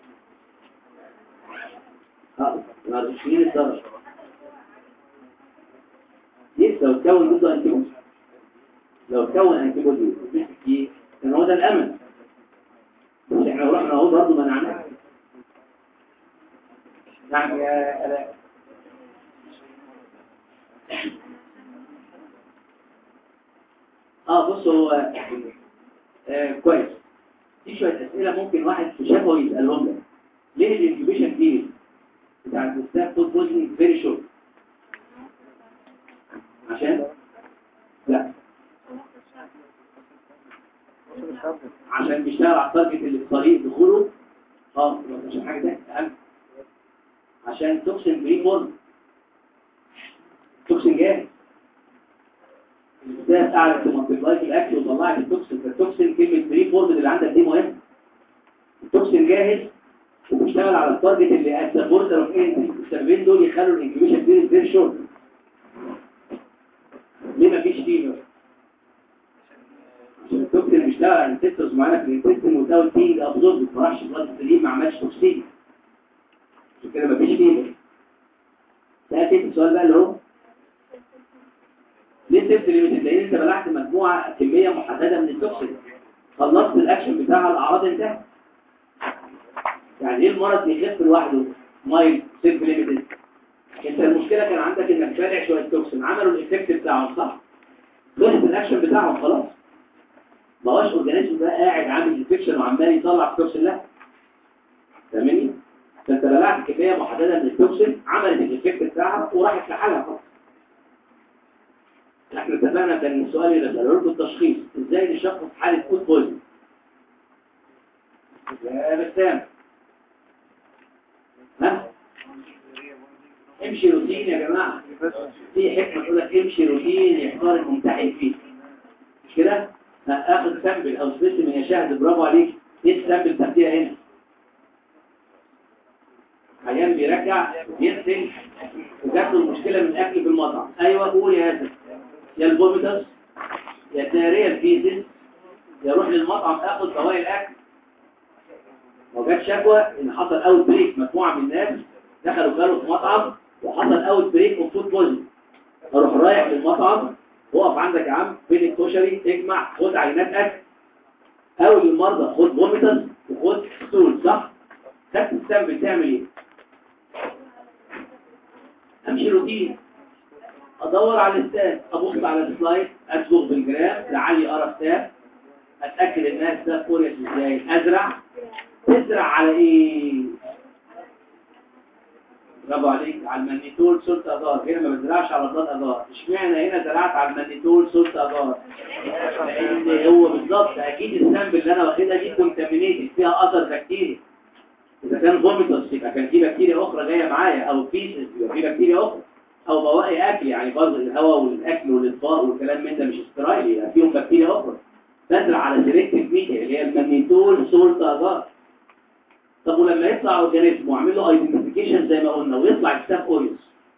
اه مع الأكسجين الضرب لسه لو تكون ضده انتيبوت لو تكون انتيبوت ايه كان هو ده الأمل بس احنا احنا ورحنا اهو برضه ما نعمل نعم يا الاء اه بص هو آه كويس في شويه اسئله ممكن واحد في شافه يسالهم لك ليه الانكيوبيشن بيريد بتاع الستاف فود بوزنج فيري شورت عشان لا عشان بيشتغل على التارجت اللي في طريق دخوله اه مش عشان حاجه تانية اهم عشان توكسين بري فورم توكسين جاهز ده تعرف تمنتبلاي في الاكل وطلعت التوكسين فالتوكسين كلمه بري فورم اللي عندك دي مهم التوكسين جاهز وبيشتغل على التارجت اللي ات ذا بوردر اوف انتري السببين دول يخلوا الانكيوبيشن بيريد فيري شورت ليه مفيش فيفر عشان التوكسين بيشتغل على الانسيسترز معانا في الانتستين وتاول تينج ابزورب ما راحش بلاد سليم ما عملش توكسين عشان كده مفيش فيفر سألت انت السؤال بقى اللي هو ليه سيفت ليميتد لان انت بلعت مجموعه كميه محدده من التوكسين خلصت الاكشن بتاعها الاعراض انتهت يعني ايه المرض بيخف لوحده مايل سيلف ليميتد انت المشكله كان عندك انك فالع شويه توكسين عملوا الايفكت بتاعهم صح خلص الاكشن بتاعهم خلاص ما هوش اورجانيزم ده قاعد عامل انفكشن وعمال يطلع في توكسين لا فاهمني فانت بلعت كميه محدده من التوكسين عملت الايفكت بتاعها وراحت لحالها خلاص احنا اتفقنا كان السؤال اللي بساله لكم التشخيص ازاي نشخص حاله فود بويزن يا بسام ها امشي روتين يا جماعه في حكمه تقول لك امشي روتين يختار الممتحن فيه مش كده اخد سامبل او سبيسيمن يا شاهد برافو عليك ايه السامبل تاخديها هنا عيان بيرجع يغسل وجات له المشكله من الاكل في المطعم ايوه قول يا ياسر يا البوميتس يا الداريه الفيزيس يروح للمطعم اخد بواقي الاكل وجات شكوى ان حصل اوت بريك مجموعه من الناس دخلوا كانوا في مطعم وحصل اوت بريك اوف فود بويزن اروح رايح للمطعم وقف عندك يا عم فين الكشري اجمع خد عينات اكل اول المرضى خد بوميتس وخد ستول صح خدت السامبل تعمل ايه امشي روتين ادور على الستات ابص على السلايد اسبغ بالجرام لعلي ارى ستات اتاكد انها ستات كوريس ازاي ازرع تزرع على ايه برافو عليك على المانيتول سولت اجار هنا ما بزرعش على بلاد اجار اشمعنى هنا زرعت على المانيتول سولت اجار لان هو بالظبط اكيد السامبل اللي انا واخدها دي كونتامينيتد فيها اثر بكتيري اذا كان فوميتوس يبقى كان في بكتيريا اخرى جايه معايا او فيسز يبقى في بكتيريا اخرى او بواقي اكل يعني برضه الهواء والاكل والاطباق والكلام من ده مش استرايل يبقى فيهم بكتيريا اخرى بزرع على سيلكتيف ميديا اللي هي المانيتول سولت اجار طب ولما يطلع اورجانيزم واعمل له ايدنتيفيكيشن زي ما قلنا ويطلع ستاف اوريوس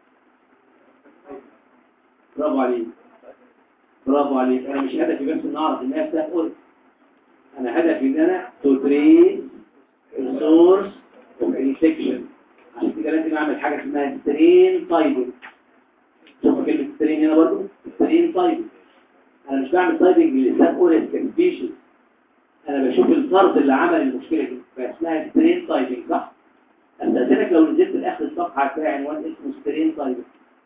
برافو عليك برافو عليك انا مش هدفي بس ان اعرف انها ستاف اوريوس انا هدفي ان انا تو تريس السورس اوف انفكشن عشان كده لازم اعمل حاجه اسمها سترين تايبنج شوفوا كلمه سترين هنا برضو سترين تايبنج انا مش بعمل تايبنج للستاف اوريوس كسبيشن انا بشوف الفرد اللي عمل المشكله دي فاسمها سترين تايبنج صح استاذنك لو نزلت لاخر الصفحه هتلاقي عنوان اسمه سترين تايبنج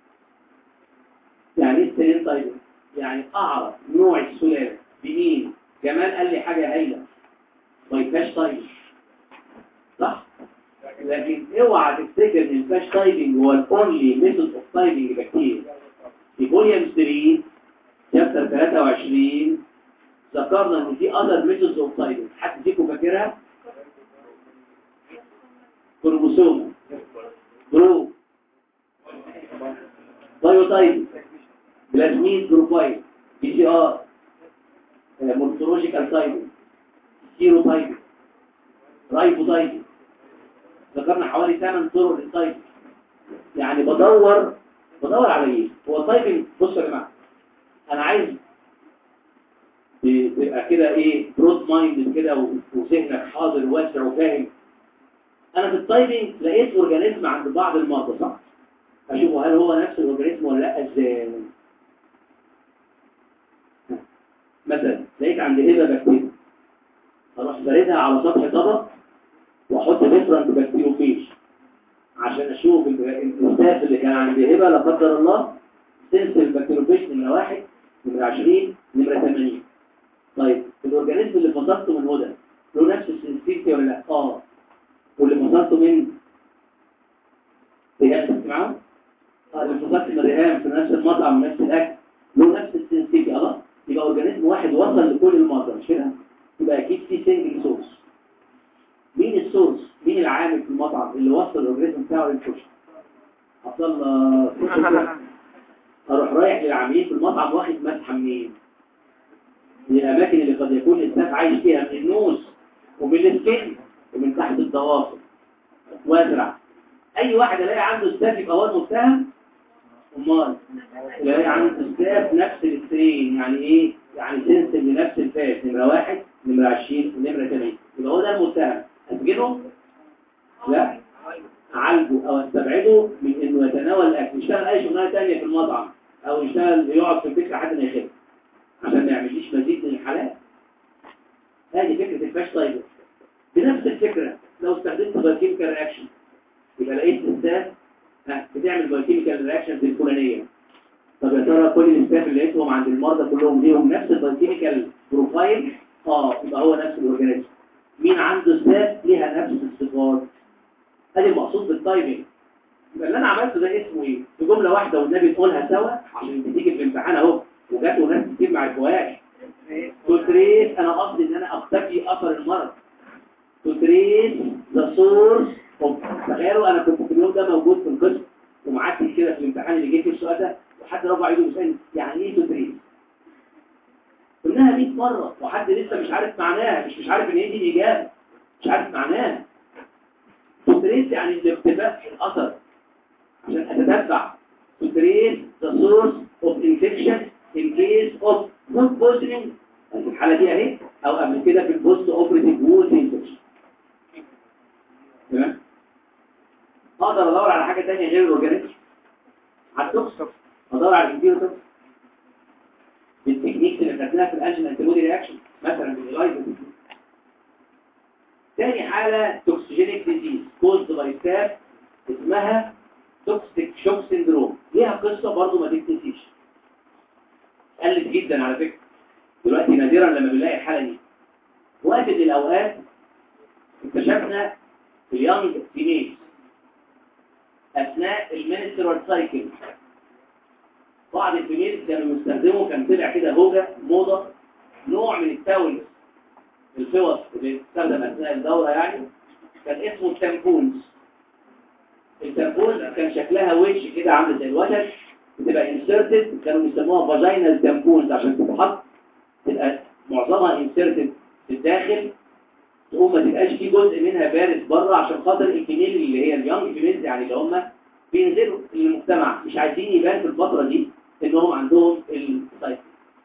يعني ايه سترين تايبنج يعني اعرف نوع السلاله بمين جمال قال لي حاجه هايله ما يبقاش تايبنج صح لكن اوعى تفتكر ان الفاش تايبنج هو الاونلي ميثود اوف تايبنج بكتيريا في فوليوم 3 شابتر 23 ذكرنا ان في اذر ميثودز اوف تايبنج حد فيكم فاكرها كروموسوم برو بايوتايب بلازميد بروفايل بي سي ار مورفولوجيكال تايبنج سيرو تايبنج رايبو تايبنج ذكرنا حوالي 8 طرق للتايبنج يعني بدور بدور على ايه هو التايبنج بصوا يا جماعه انا عايز تبقى كده ايه برود مايند كده وذهنك حاضر واسع وفاهم انا في التايبنج لقيت اورجانيزم عند بعض المرضى صح اشوفه هل هو نفس الاورجانيزم ولا لا ازاي مثلا لقيت عند هبه بكتيريا اروح فاردها على سطح طبق واحط ديفرنت بكتيروفيج عشان اشوف ال- الستاف اللي كان عند هبه لا قدر الله سنس البكتيروفيج نمره واحد نمره 20 نمره 80 طيب الاورجانيزم اللي فصلته من هدى له نفس السنسيتي ولا لا؟ اه واللي فصلته من ريهام تسمعوا؟ اه اللي فصلت من ريهام في نفس المطعم ونفس الاكل له نفس السنسيتي اه يبقى اورجانيزم واحد وصل لكل المرضى مش كده؟ يبقى اكيد في سنجل سورس مين السورس؟ مين العامل في المطعم اللي وصل الاورجانيزم بتاعه للكشك؟ عبد الله اروح رايح للعاملين في المطعم واخد مسحه منين؟ من الاماكن اللي قد يكون الستاف عايش فيها من النوز ومن السكن ومن تحت الضوافر وازرع اي واحد الاقي عنده ستاف يبقى هو المتهم امال الاقي عنده ستاف نفس السترين يعني ايه يعني سنس لنفس الفاس نمره واحد نمره 20 ونمره 80 يبقى هو ده المتهم اسجنه لا اعالجه او استبعده من انه يتناول الاكل يشتغل اي شغلانه ثانيه في المطعم او يشتغل يقعد في البيت لحد ما يخف عشان ما يعمليش مزيد من الحالات هذه فكره الفاش طيبه بنفس الفكره لو استخدمت بايوكيميكال رياكشن يبقى لقيت الستاف ها، بتعمل بايوكيميكال رياكشن الفلانيه طب يا ترى كل الستاف اللي لقيتهم عند المرضى كلهم ليهم نفس البايوكيميكال بروفايل اه يبقى هو نفس الاورجانيزم مين عنده ستاف ليها نفس الصفات ادي المقصود بالتايمنج يبقى اللي انا عملته ده اسمه ايه في جمله واحده والنبي تقولها سوا عشان بتيجي في الامتحان اهو وجات ناس كتير ما عرفوهاش تتريس انا قصدي ان انا اختفي اثر المرض تتريس ذا سورس تخيلوا انا كنت في اليوم ده موجود في القسم ومعدي كده في الامتحان اللي جه فيه السؤال ده وحد رفع ايده وسالني يعني ايه تتريس قلناها 100 مره وحد لسه مش عارف معناها مش مش عارف ان هي دي الاجابه مش عارف معناها تتريس يعني الاختفاء في الاثر عشان اتتبع to trace the source of infection in case of food poisoning في الحالة دي اهي او قبل كده في البوست اوبريتيف وود انفكشن تمام اقدر ادور على حاجة تانية غير الاورجانيك على التوكس ادور على الانتيروتوكس بالتكنيكس اللي خدناها في الانجن انتيبودي رياكشن مثلا بالالايزا تاني حالة توكسيجينيك ديزيز كوزد باي ستاف اسمها توكسيك شوك سيندروم ليها قصة برضو ما تتنسيش قلت جدا على فكرة دلوقتي نادرا لما بنلاقي الحالة دي وقت من الأوقات اكتشفنا في اليونج تينيج أثناء المينسترال سايكل بعض الفيميلز كانوا بيستخدموا كان طلع كده هوجة موضة نوع من التاولز الفوط اللي بتستخدم أثناء الدورة يعني كان اسمه التامبونز التامبونز كان شكلها وش كده عامل زي الوتر بتبقى انسرتد كانوا بيسموها فاجينال تامبونز عشان تتحط تبقى معظمها انسرتد في الداخل تقوم ما تبقاش في جزء منها بارز بره عشان خاطر الفيميل اللي هي اليونج فيميلز يعني اللي هم بينزلوا للمجتمع مش عايزين يبان في الفترة دي انهم عندهم السايكل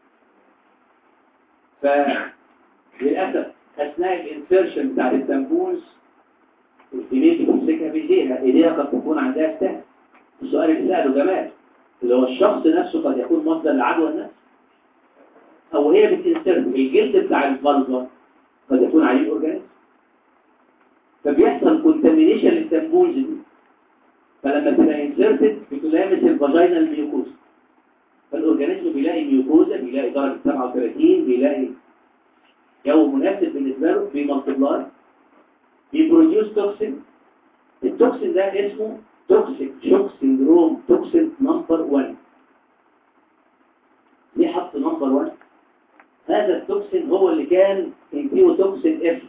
فللأسف أثناء الانسرشن بتاعت التامبونز الفيميل بتمسكها بايديها ايديها قد تكون عندها ستاف السؤال اللي سأله جمال اللي هو الشخص نفسه قد يكون مصدر لعدوى النفس او هي بتنسرت الجلد بتاع الفالفا قد يكون عليه اورجانيزم فبيحصل كونتامينيشن للتامبونز دي فلما تبقى انسرتد بتلامس الفاجينال ميوكوزا فالاورجانيزم بيلاقي ميوكوزا بيلاقي درجه 37 بيلاقي جو مناسب بالنسبه له بيمالتبلاي بيبروديوس توكسين التوكسين ده اسمه توكسيك شوك سيندروم توكسين نمبر 1 ليه حط نمبر 1 هذا التوكسين هو اللي كان انتيرو توكسين اف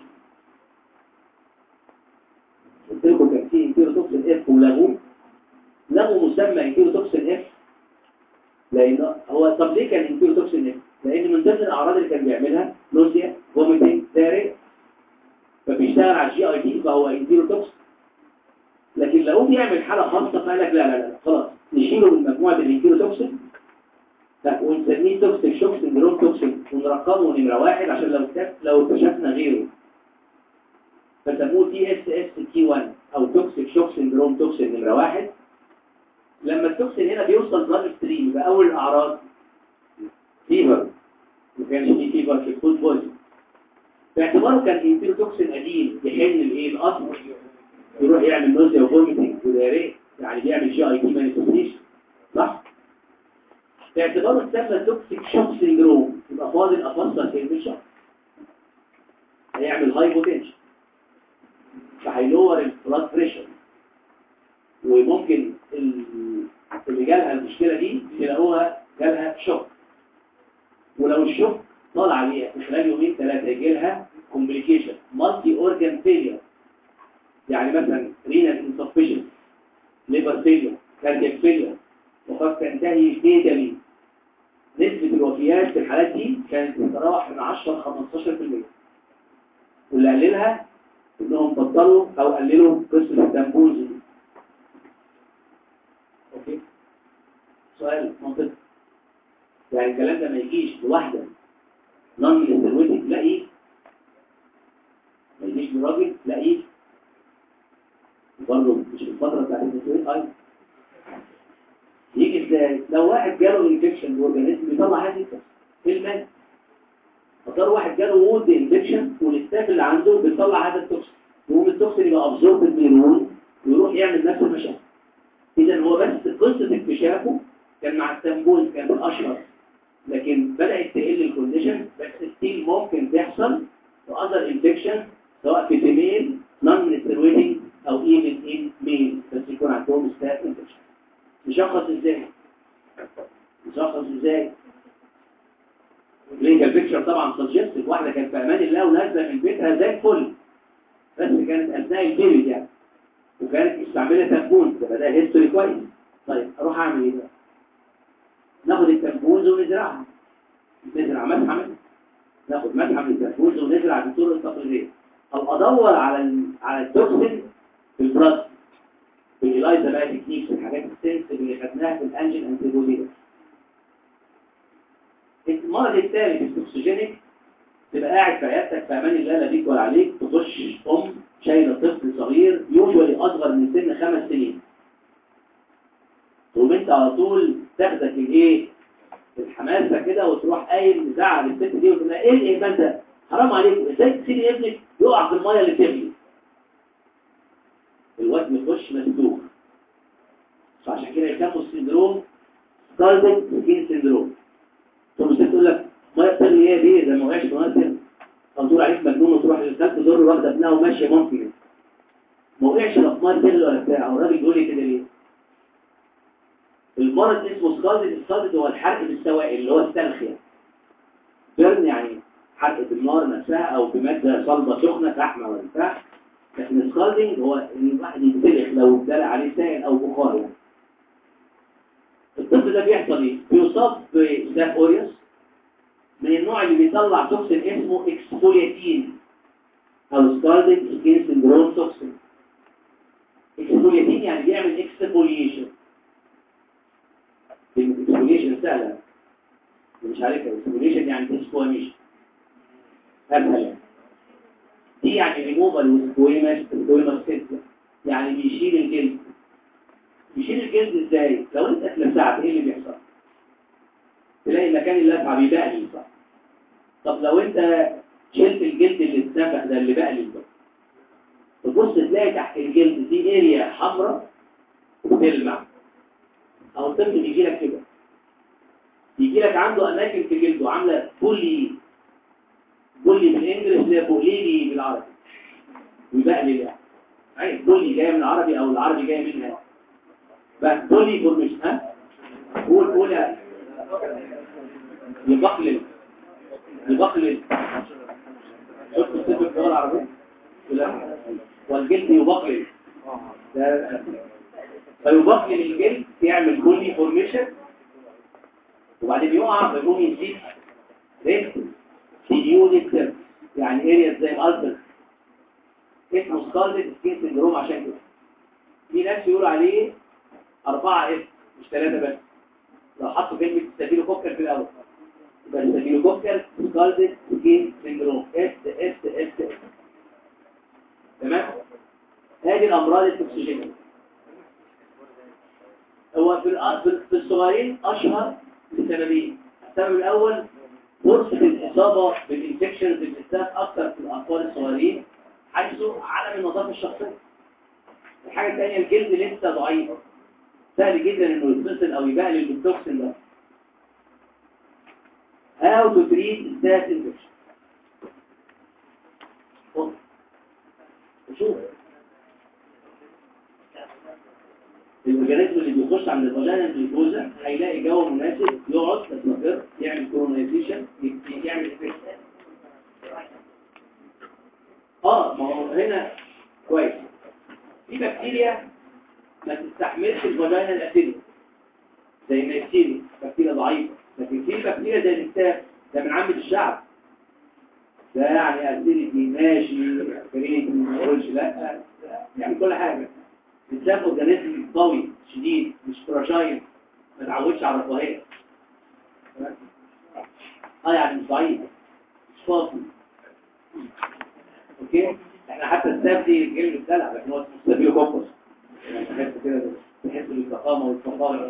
قلت لكم كان في انتيرو توكسين اف ولغوه لغوا مسمى انتيرو توكسين اف لان هو طب ليه كان انتيرو توكسين اف لان من ضمن الاعراض اللي كان بيعملها نوزيا فوميتنج داري فبيشتغل على الجي اي دي فهو انتيرو توكسين لكن لو بيعمل حالة خاصة فقال لك لا لا لا خلاص نشيله من مجموعة الانتيرو توكسين ونسميه توكسيك شوك سندروم توكسين ونرقمه نمرة واحد عشان لو لو اكتشفنا غيره فسموه تي اس اس تي 1 او توكسيك شوك سندروم توكسين نمرة واحد لما التوكسين هنا بيوصل ضرب ستريم يبقى اول الاعراض فيفر ما كانش فيه فيفر في الفود بويزن باعتباره كان انتيروتوكسين قديم يحل الايه الاصل يروح يعمل نوزيا وفوميتنج ودياريه يعني بيعمل جي اي تي مانيفستيشن صح باعتباره اتسمى توكسيك شوك سيندروم يبقى فاضل افصل كلمه شوك هيعمل هاي بوتنشن فهيلور البلاد بريشر وممكن ال- اللي جالها المشكله دي تلاقوها جالها شوك ولو الشوك طال عليها في خلال يومين ثلاثه يجي لها كومبليكيشن مالتي اورجان فيلير يعني مثلا رينال انسفشن ليفر فيلير كاردياك فيلير وقد تنتهي فيتالي نسبة الوفيات في الحالات دي كانت تتراوح من 10 ل 15% واللي قللها انهم بطلوا او قللوا قسم التنبوز دي اوكي سؤال منطقي يعني الكلام ده ما يجيش لواحده نون ميسترويتك لا ايه ما يجيش لراجل لا ايه برضه مش في الفتره بتاعت الميسترويت ايضا يجي ازاي لو واحد جاله انفكشن الاورجانيزم بيطلع هذه التوكسين في الماء فصار واحد جاله وود انفكشن والستاف اللي عنده بيطلع هذا التوكسين يقوم التوكسين يبقى ابزورب من الرول ويروح يعمل نفس المشاكل اذا هو بس قصه اكتشافه كان مع التنبوز كان الاشهر لكن بدات تقل الكونديشن بس ستيل ممكن تحصل في اذر انفكشن سواء في فيميل نون ستيرويدنج او ايفن ان ميل بس يكون عندهم ستاف انفكشن نشخص ازاي نشخص ازاي كلينيكال بيكتشر طبعا سجستيف واحده كانت في امان الله ونازله من بيتها زي الفل بس كانت اثناء البيريد يعني وكانت مستعمله تنبون ده ده هيستوري كويس طيب اروح اعمل ايه بقى ناخد التنبوز ونزرعها نزرع مسحه منها ناخد مسحه من التنبوز ونزرع بالطرق التقليديه او ادور على ال... على التوكسين في البلاد بالالايزا بقى تكنيكس الحاجات السنس اللي خدناها في الانجل انتيبودي المرض الثالث التوكسيجينيك تبقى قاعد في عيادتك في امان الله لا بيك ولا عليك تخش ام شايله طفل صغير يوجوالي اصغر من سن خمس سنين تقوم انت على طول تاخدك الايه الحماسه كده وتروح قايل مزعل الست دي وتقول لها ايه الاهمال ده حرام عليكم ازاي تسيبي ابنك يقع في الميه اللي بتغلي الواد يخش مسلوخ فعشان كده يسموا السندروم سكالدك سكين سندروم ثم الست تقول لك ميه بتغلي ايه دي ده ما وقعش في ميه بتغلي او تقول عليك مجنون وتروح للخلف تضر واخده ابنها وماشيه ممكن ما وقعش لا في ميه بتغلي ولا بتاع او الراجل بيقول لي كده ليه المرض اسمه سكالدك السكالدك هو الحرق بالسوائل اللي هو السلخيه بيرن يعني حرق بالنار نفسها او بماده صلبه سخنه فحمه ولا بتاع لكن السكالدنج هو ان الواحد يتسلخ لو اتدلق عليه سائل او بخار يعني الطفل ده بيحصل ايه؟ بيصاب بستاف اوريوس من النوع اللي بيطلع توكسين اسمه اكسفولياتين او سكالدنج سكين سندروم توكسين اكسفولياتين يعني بيعمل اكسفوليشن اكسفوليشن سهله مش عارفها اكسفوليشن يعني ديسكواميشن اسهل يعني دي يعني ريموفال وسكويماس سكويماس سيستم يعني بيشيل الجلد بيشيل الجلد ازاي لو انت اتلسعت ايه اللي بيحصل تلاقي مكان اللسعه بيبقلي صح طب لو انت شلت الجلد اللي اتنفخ ده اللي بقلي ده تبص تلاقي تحت الجلد دي اريا حمراء بتلمع او الطفل بيجي لك كده بيجي لك عنده اماكن في جلده عامله بولي بولي بالانجلش اللي هي بوليلي بالعربي ويبقلي يعني عايز بولي جايه من العربي او العربي جايه منها بقى بولي فورميشن ها قول قول يا يبقلل يبقلل شفت السيف في اللغه العربيه لا والجلد يبقلل ده فيبقلل الجلد يعمل بولي فورميشن وبعدين يقع فيقوم يزيد ريت سيديونيك يعني اريا زي الالتر اسمه سكالدك سكين سندروم عشان كده في ناس يقولوا عليه أربعة اس مش ثلاثة بس لو حطوا كلمة ستافيلوكوكر في الأول يبقى ستافيلوكوكر سكالدك سكين سندروم اس اس اس اس تمام هذه الأمراض التوكسيجينية هو في الأ- في الصغيرين أشهر لسببين السبب الأول فرصة الإصابة بالإنفكشن انفكشنز بالذات اكتر في الاطفال الصغيرين حيث عدم النظافه الشخصيه الحاجه الثانيه الجلد لسه ضعيف سهل جدا انه يتفصل او يبقى بالتوكسين ده how to treat that infection شوف الاورجانيزم اللي بيخش عند الفاجينا الجلوكوزا هيلاقي جو مناسب يقعد يستقر يعمل كولونايزيشن يعمل افكت اه ما هو هنا كويس في بكتيريا ما تستحملش الفاجينا الاسيدي زي النيكتيريا بكتيريا ضعيفه لكن في بكتيريا زي الستاف ده من عامة الشعب ده يعني اسيدي ماشي كريم ما يقولش لا يعمل كل حاجه الستاف اورجانيزم قوي شديد مش فراجايل ما تعودش على الرفاهيه اه يعني مش ضعيف مش فاضي اوكي احنا حتى الستاف دي كلمه دلع لكن هو اسمه ستافيلو كومبوس يعني تحس كده تحس بالفخامه والفخامه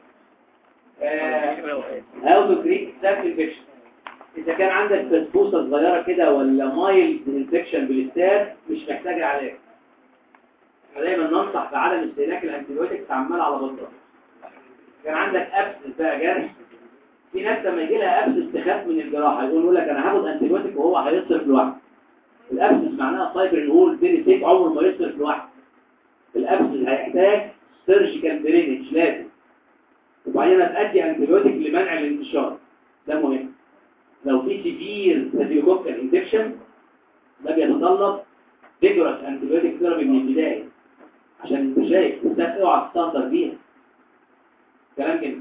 هاو تو تريت ستاف انفكشن اذا كان عندك بسبوسه صغيره كده ولا مايلد انفكشن بالستاف مش محتاجه علاج احنا دايما ننصح بعدم استهلاك الانتيبيوتكس عمال على بطال كان عندك ابس بقى جرح في ناس لما يجي لها ابس تخاف من الجراحه يقول يقول لك انا هاخد انتيبيوتيك وهو هيصرف لوحده الابس معناها فايبر نقول فيري سيف عمره ما يصرف لوحده الابس هيحتاج سيرجيكال درينج لازم وبعدين ادي انتيبيوتيك لمنع الانتشار ده مهم لو في سيفير ستافيلوكوكال انفكشن ده بيتطلب فيجورس انتيبيوتيك ثيرابي من البدايه عشان انت شايف الناس اوعى تستهتر بيها كلام جميل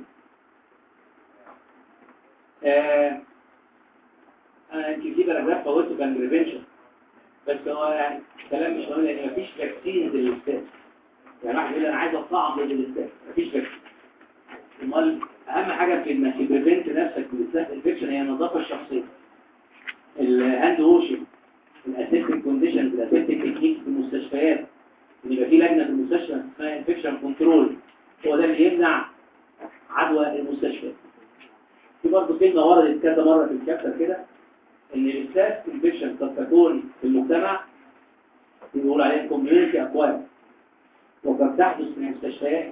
آه انا يمكن في باراجراف فوتته كان بريفنشن بس هو يعني كلام مش مهم لان مفيش فاكسين للاستاذ يعني واحد يقول انا عايز اطعم ضد الاستاذ مفيش فاكسين امال اهم حاجه في انك تبريفنت نفسك من الستاف انفكشن هي النظافه الشخصيه الهاند ووشنج الاسيبتيك كونديشنز الاسيبتيك تكنيك في المستشفيات ان يبقى في لجنه في المستشفى اسمها انفكشن كنترول هو ده اللي يمنع عدوى المستشفى في برضه كلمه وردت كذا مره في الشابتر كده ان الستاف انفكشن قد تكون في المجتمع بيقول عليها كوميونتي اكواير وقد تحدث في المستشفيات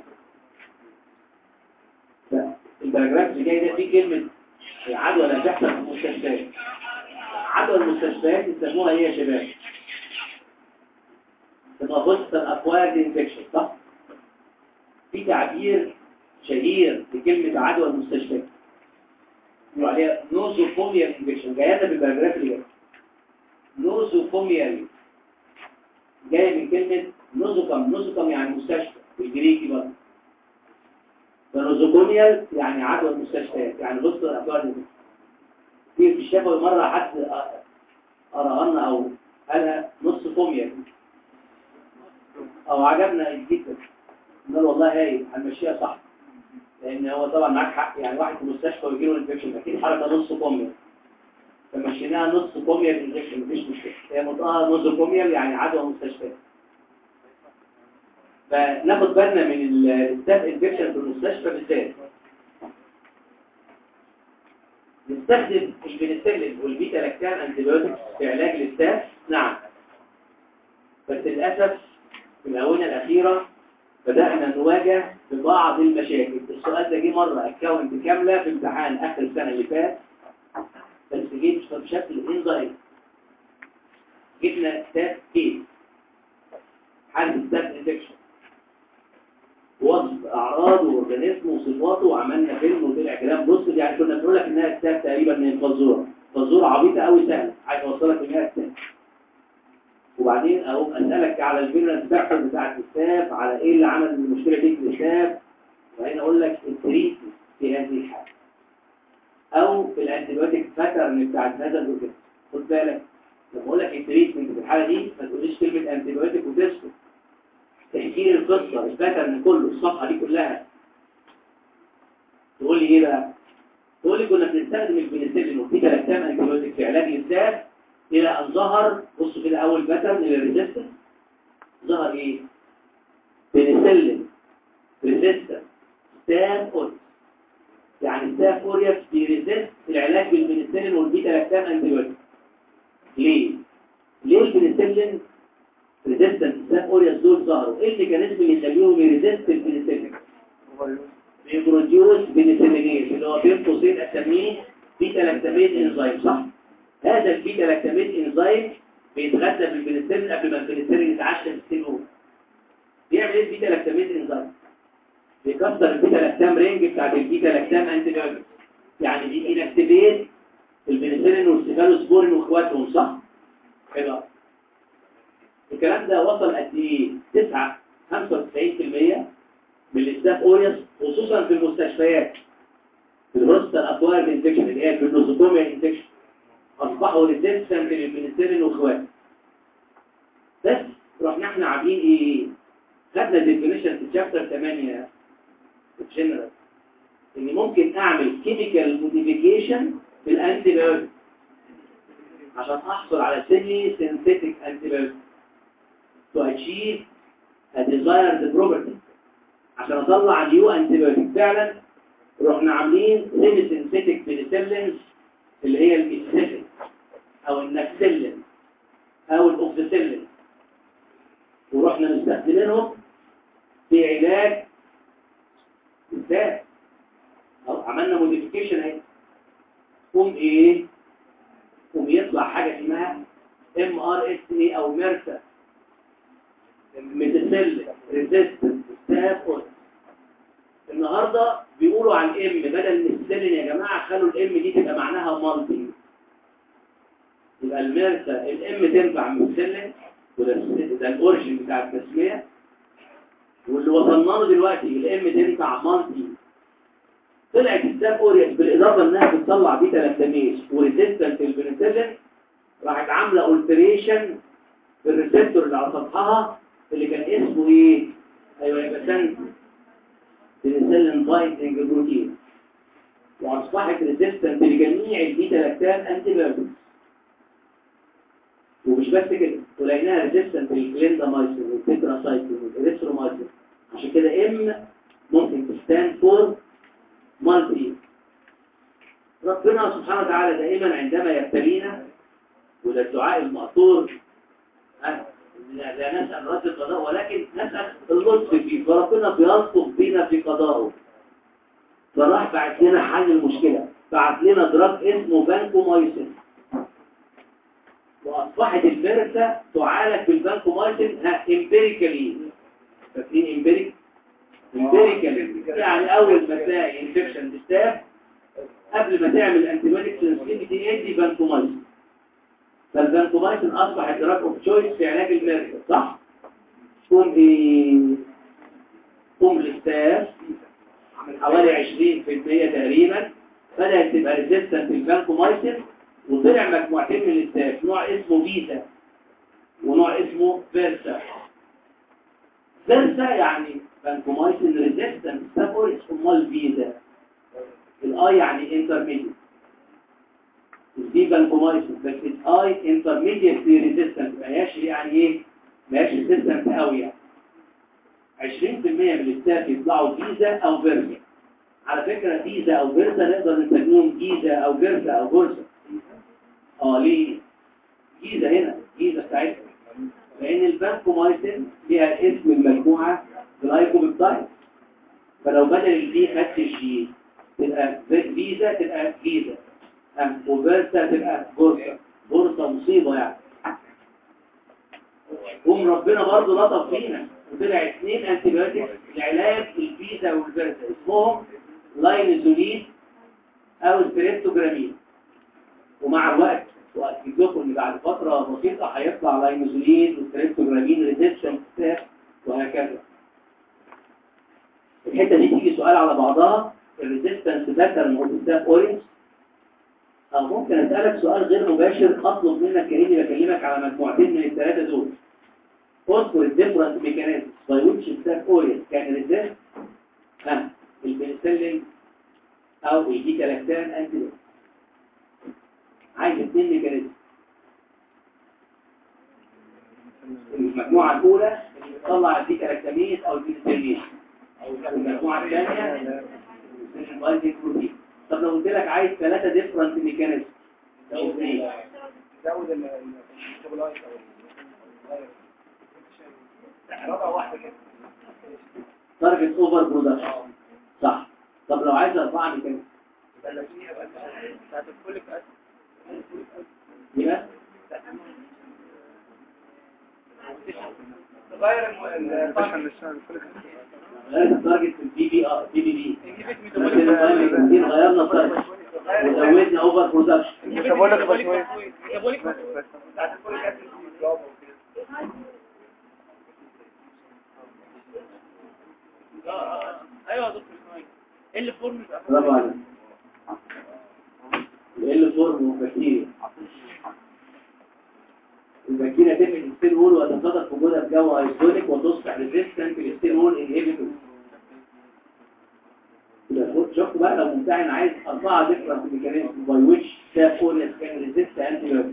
فالباراجراف اللي جاي ده فيه كلمه العدوى لا تحصل في المستشفيات عدوى المستشفيات يسموها ايه يا شباب اسمها بوستر اكوايرد انفكشن صح في تعبير شهير لكلمه عدوى المستشفيات يقولوا عليها نوزوفوميال انفكشن جايه لنا في الباراجراف اللي جاي نوزوفوميال جايه من كلمه نوزوكم نوزوكم يعني مستشفى بالجريكي برضه فنوزوكوميال يعني عدوى المستشفيات يعني بوستر اكوايرد في في الشفوي مرة حد قرأ لنا أو قالها نص فوميا أو عجبنا جدا قال والله هاي هنمشيها صح لأن هو طبعا معاك حق يعني واحد في المستشفى ويجي له انفكشن أكيد حركة نص فوميا فمشيناها نص فوميا انفكشن مفيش مشكلة هي منطقة نص فوميا يعني عدوى مستشفى فناخد بالنا من الستاف انفكشن في المستشفى بالذات نستخدم البنسلين والبيتا لاكتام انتيبيوتكس في علاج الاستاف نعم بس للاسف في الاونه الاخيره بدانا نواجه ببعض المشاكل السؤال ده جه مره اكونت كامله في امتحان اخر السنه اللي فات بس جه بشكل انظري جبنا ستاف كيس حالة ستاف انفكشن وصف اعراض واورجانيزم وصفاته وعملنا فيلم وطلع كلام بص يعني كنا بنقول لك انها كتاب تقريبا من الفزوره فزوره عبيطه قوي سهله عايز اوصلك انها كتاب وبعدين اهو اسالك على الفيرنس فاكتور بتاع الكتاب على ايه اللي عمل المشكله دي في الكتاب وبعدين اقول لك التريت في هذه الحاله او في الانتيبيوتيك باترن بتاعت هذا الاورجانيزم خد بالك لما اقول لك التريتمنت في الحاله دي ما تقوليش كلمه انتيبيوتيك وتسكت تحكي لي القصة الباترن كله الصفحة دي كلها تقول لي ايه بقى تقول لي كنا بنستخدم البنسلين وفي ثلاث انتيبيوتيك في علاج الستاف الى ان ظهر بصوا كده اول باترن للريزيستنس ظهر ايه بنسلين ريزيستنس ستاف اوريس يعني ستاف اوريس بيريزيست العلاج بالبنسلين والبيتا لاكتام انتيبيوتيك ليه؟ ليه البنسلين ريزيستنت ستاف اوريوس دول ظهروا ايه الميكانيزم اللي يخليهم يريزيست البنسلين بيبروديوس بنسلينيز اللي هو بين قوسين اسميه بيتا لاكتاميز انزيم صح هذا البيتا لاكتاميز انزيم بيتغذى بالبنسلين قبل ما البنسلين يتعشى في السيلول بيعمل ايه البيتا لاكتاميز انزيم بيكسر البيتا لاكتام رينج بتاعت البيتا لاكتام انتي بايوتيك يعني بينكتيفيت البنسلين والسيفالوسبورين واخواتهم صح حلو الكلام ده وصل قد ايه 9 95% من الاستاف اوريوس خصوصا في المستشفيات في الهوستال اكوارد انفكشن اللي هي النوزوكوميا انفكشن اصبحوا ريزيستنت للبنسلين واخواته بس رحنا احنا عاملين ايه خدنا ديفينيشن في شابتر 8 في جنرال ان ممكن اعمل كيميكال موديفيكيشن في الانتي بايوتيك عشان احصل على سيمي سينثيتيك انتي بايوتيك to achieve a desired property عشان اطلع نيو انتي بايوتيك فعلا رحنا عاملين سيمي سينثيتيك بنسلينز اللي هي الاسيتيك او النكسلين او الاوكسيسيلين ورحنا مستخدمينهم في علاج ازاي أو عملنا موديفيكيشن اهي قوم ايه قوم يطلع حاجه اسمها ام ار اس اي او ميرسا ميتسل ريزيستنت ستاف النهارده بيقولوا عن ام بدل ميتسلين يا جماعه خلوا الام دي تبقى معناها مالتي يبقى الميرسا الام تنفع ميتسلين وده ده الاوريجن بتاع التسميه واللي وصلنا له دلوقتي الام تنفع مالتي طلعت الستاف اوريس بالاضافه انها بتطلع بيتا لاكتاميز وريزيستنت للبنسلين راحت عامله اولتريشن في الريسبتور اللي على سطحها اللي كان اسمه ايه ايوه يبقى سنت بنسلين بايندنج بروتين واصبحت ريزيستنت لجميع البيتا لاكتام انتي بايوتكس ومش بس كده ولقيناها ريزيستنت للكليندامايسين والتتراسايكلين والاريثرومايسين عشان كده ام ممكن تستاند فور مالتي ربنا سبحانه وتعالى دائما عندما يبتلينا وده الدعاء المأثور أه لا نسأل رد القضاء ولكن نسأل اللطف فيه فربنا بيلطف بينا في قضائه فراح بعت لنا حل المشكلة بعت لنا دراج اسمه بانكومايسين واصبحت الفيرسة تعالج بالبانكومايسين ها امبيريكالي فاكرين امبيريك امبيريكالي يعني اول ما تلاقي انفكشن ستاف قبل ما تعمل انتيبيوتيك سنسيتيفيتي ادي بانكومايسين فالبانكومايسين اصبح الدراج اوف تشويس في علاج الميركل صح قوم ايه قوم الاستاف من حوالي 20% تقريبا بدأت تبقى ريزيستنت للبانكومايسين وطلع مجموعتين من الاستاف نوع اسمه فيتا ونوع اسمه فيرسا فيرسا يعني بانكومايسين ريزيستنت ستاف اوريس امال فيتا الاي يعني انترميديت دي بانكومايسين بس الاي انترميديت ريزيستنت ما هياش يعني ايه ما هياش ريزيستنت قوي يعني 20% من الاستاف يطلعوا فيزا او فيرسا على فكرة فيزا او فيرسا نقدر نسميهم جيزا او فيرسا او فيرسا اه ليه جيزة هنا جيزة بتاعتها لان البانكومايسين ليها اسم المجموعة جلايكوبيبتايد فلو بدل البي خدت الجي تبقى فيزا تبقى جيزة وفيرسا تبقى بورصة بورصة مصيبة يعني قوم ربنا برضه لطف فينا وطلع اثنين انتيبيوتكس لعلاج الفيزا والفيرسا اسمهم لاينزولين او ستريبتوجرامين ومع الوقت واكد لكم ان بعد فتره بسيطه هيطلع لاينزولين وستريبتوجرامين ريزيستنت ستاف وهكذا الحته دي تيجي سؤال على بعضها الريزيستنس باترن اوف ستاف اورينج او ممكن اسالك سؤال غير مباشر اطلب منك كاني بكلمك على مجموعتين من الثلاثه دول اذكر الديفرنت ميكانيزم باي ويتش ستاف اورينج كان ريزيست ها البنسلين او البيتا لاكتان انتي عايز اثنين ميكانيزم المجموعة الأولى اللي بتطلع البيتا لاكتاميز أو البنسلين المجموعة الثانية البايندينج بروتين طب لو قلت لك عايز ثلاثة ديفرنت ميكانيزم لو ايه تزود ال- ال- الشغلايت او ال- لا، ربع واحده كده تارجت اوفر برودكشن صح طب لو عايز اربعه ميكانيك بل فيها بقى بتاعت الفوليك اسيد يبقى تغير الم- ال- غير التارجت في البي بي ار بي بي بي انهبت كتير غيرنا التارجت وزودنا اوفر برودكشن ميتابوليك ميتابوليك بتاعت الفوليك اسيد برافو كده ايوه يا دكتور اسماعيل ايه اللي فورم برافو عليك ال فورم وبكتيريا البكتيريا تفقد الستيل وول وتتصدق وجودها في جو ايزوليك وتصبح ريزيستنت للستيل وول انهبيتور شفت بقى لو ممتحن عايز أربعة ديفرنت ميكانيزم باي ويتش ستاف اوريس كان ريزيست انتي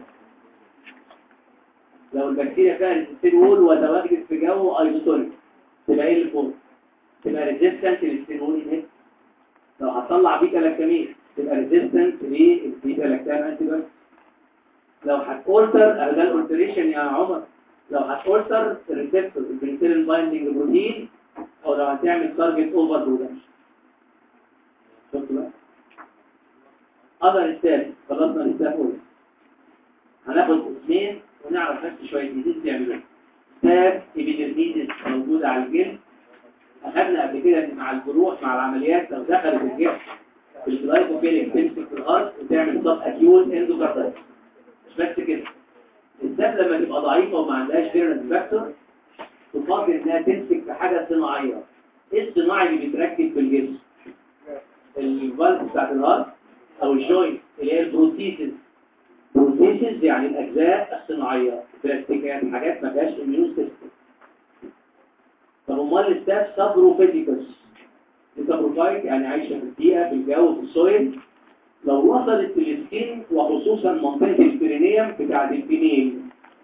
لو البكتيريا فيها ريزيستنت وول وتواجدت في جو ايزوليك تبقى ايه اللي فوق تبقى ريزيستنت للستيل وول انهبيتور لو هتطلع بيتا لاكتامين تبقى ريزيستنت للبيتا لاكتام انتي بيوتيك لو هتأولتر ده الأولتريشن يا عمر لو هتأولتر الريسبتور البنسلين بايندينج بروتين او لو هتعمل تارجت اوفر برودكشن شفت بقى اذر ستاف خلصنا الستاف اول هناخد اسمين ونعرف بس شويه جديد بيعملوا ستاف ايبيدرميدس موجوده على الجلد اخذنا قبل كده إن مع الجروح مع العمليات لو دخلت الجسم في الجلايكوبيليك تمسك في الهارت وتعمل سب اكيوت اندوكاردايتس مش بس كده الساب لما تبقى ضعيفه وما عندهاش فيرنس فاكتور تفضل انها تمسك في حاجه صناعيه ايه الصناعي اللي بيتركب في الجسم الفالف بتاعت الهارت او الجوينت اللي هي البروتيسز بروتيسز يعني الاجزاء الصناعيه بلاستيكات حاجات ما فيهاش اميون سيستم طب امال الستاف سابروفيتيكس السابروفايت يعني عايشه في البيئه في الجو في السويل لو وصلت للسكين وخصوصا منطقة البرينيوم بتاعت الفيميل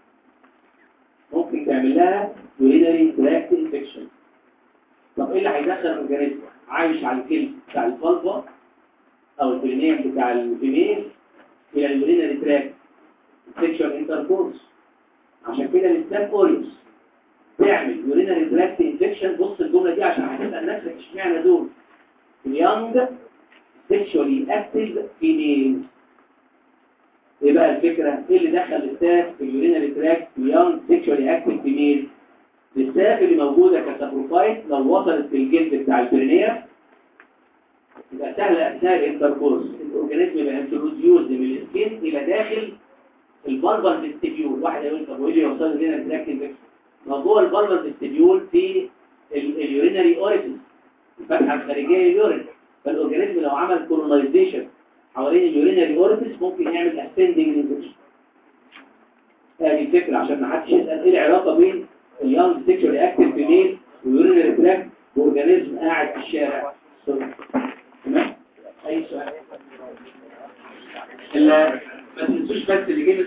ممكن تعمل لها urinary tract infection طب ايه اللي هيدخل الاورجانيزم عايش على الجلد بتاع الفالفا او البرينيوم بتاع الفيميل الى اليورينري تراكت sexual intercourse عشان كده الستاف اوريوس تعمل urinary tract infection بص الجملة دي عشان هتسأل نفسك اشمعنى دول اليونج sexually active female ايه بقى الفكرة ايه اللي دخل الستاف في اليورينري تراكت young sexually active female الستاف اللي موجودة كسابروفايت لو وصلت للجلد بتاع البرينيا يبقى سهل اثناء الانتركورس الاورجانيزم يبقى انتروديوز من السكين الى داخل البلبر فيستيبيول واحد يقول طب وايه اللي يوصل لنا تراكت ما جوه البلبر فيستيبيول في ال- اليورينري اوريفيس الفتحه الخارجيه لليورين فالاورجانيزم لو عمل كولونايزيشن حوالين اليورينري اوريفيس ممكن يعمل اسندنج انفكشن هذه الفكره عشان ما حدش يسال ايه العلاقه بين اليونج سيكشوال اكتيف فيميل واليورينري تراك واورجانيزم قاعد في الشارع سوري. تمام اي سؤال ال- ما تنسوش بس اللي جه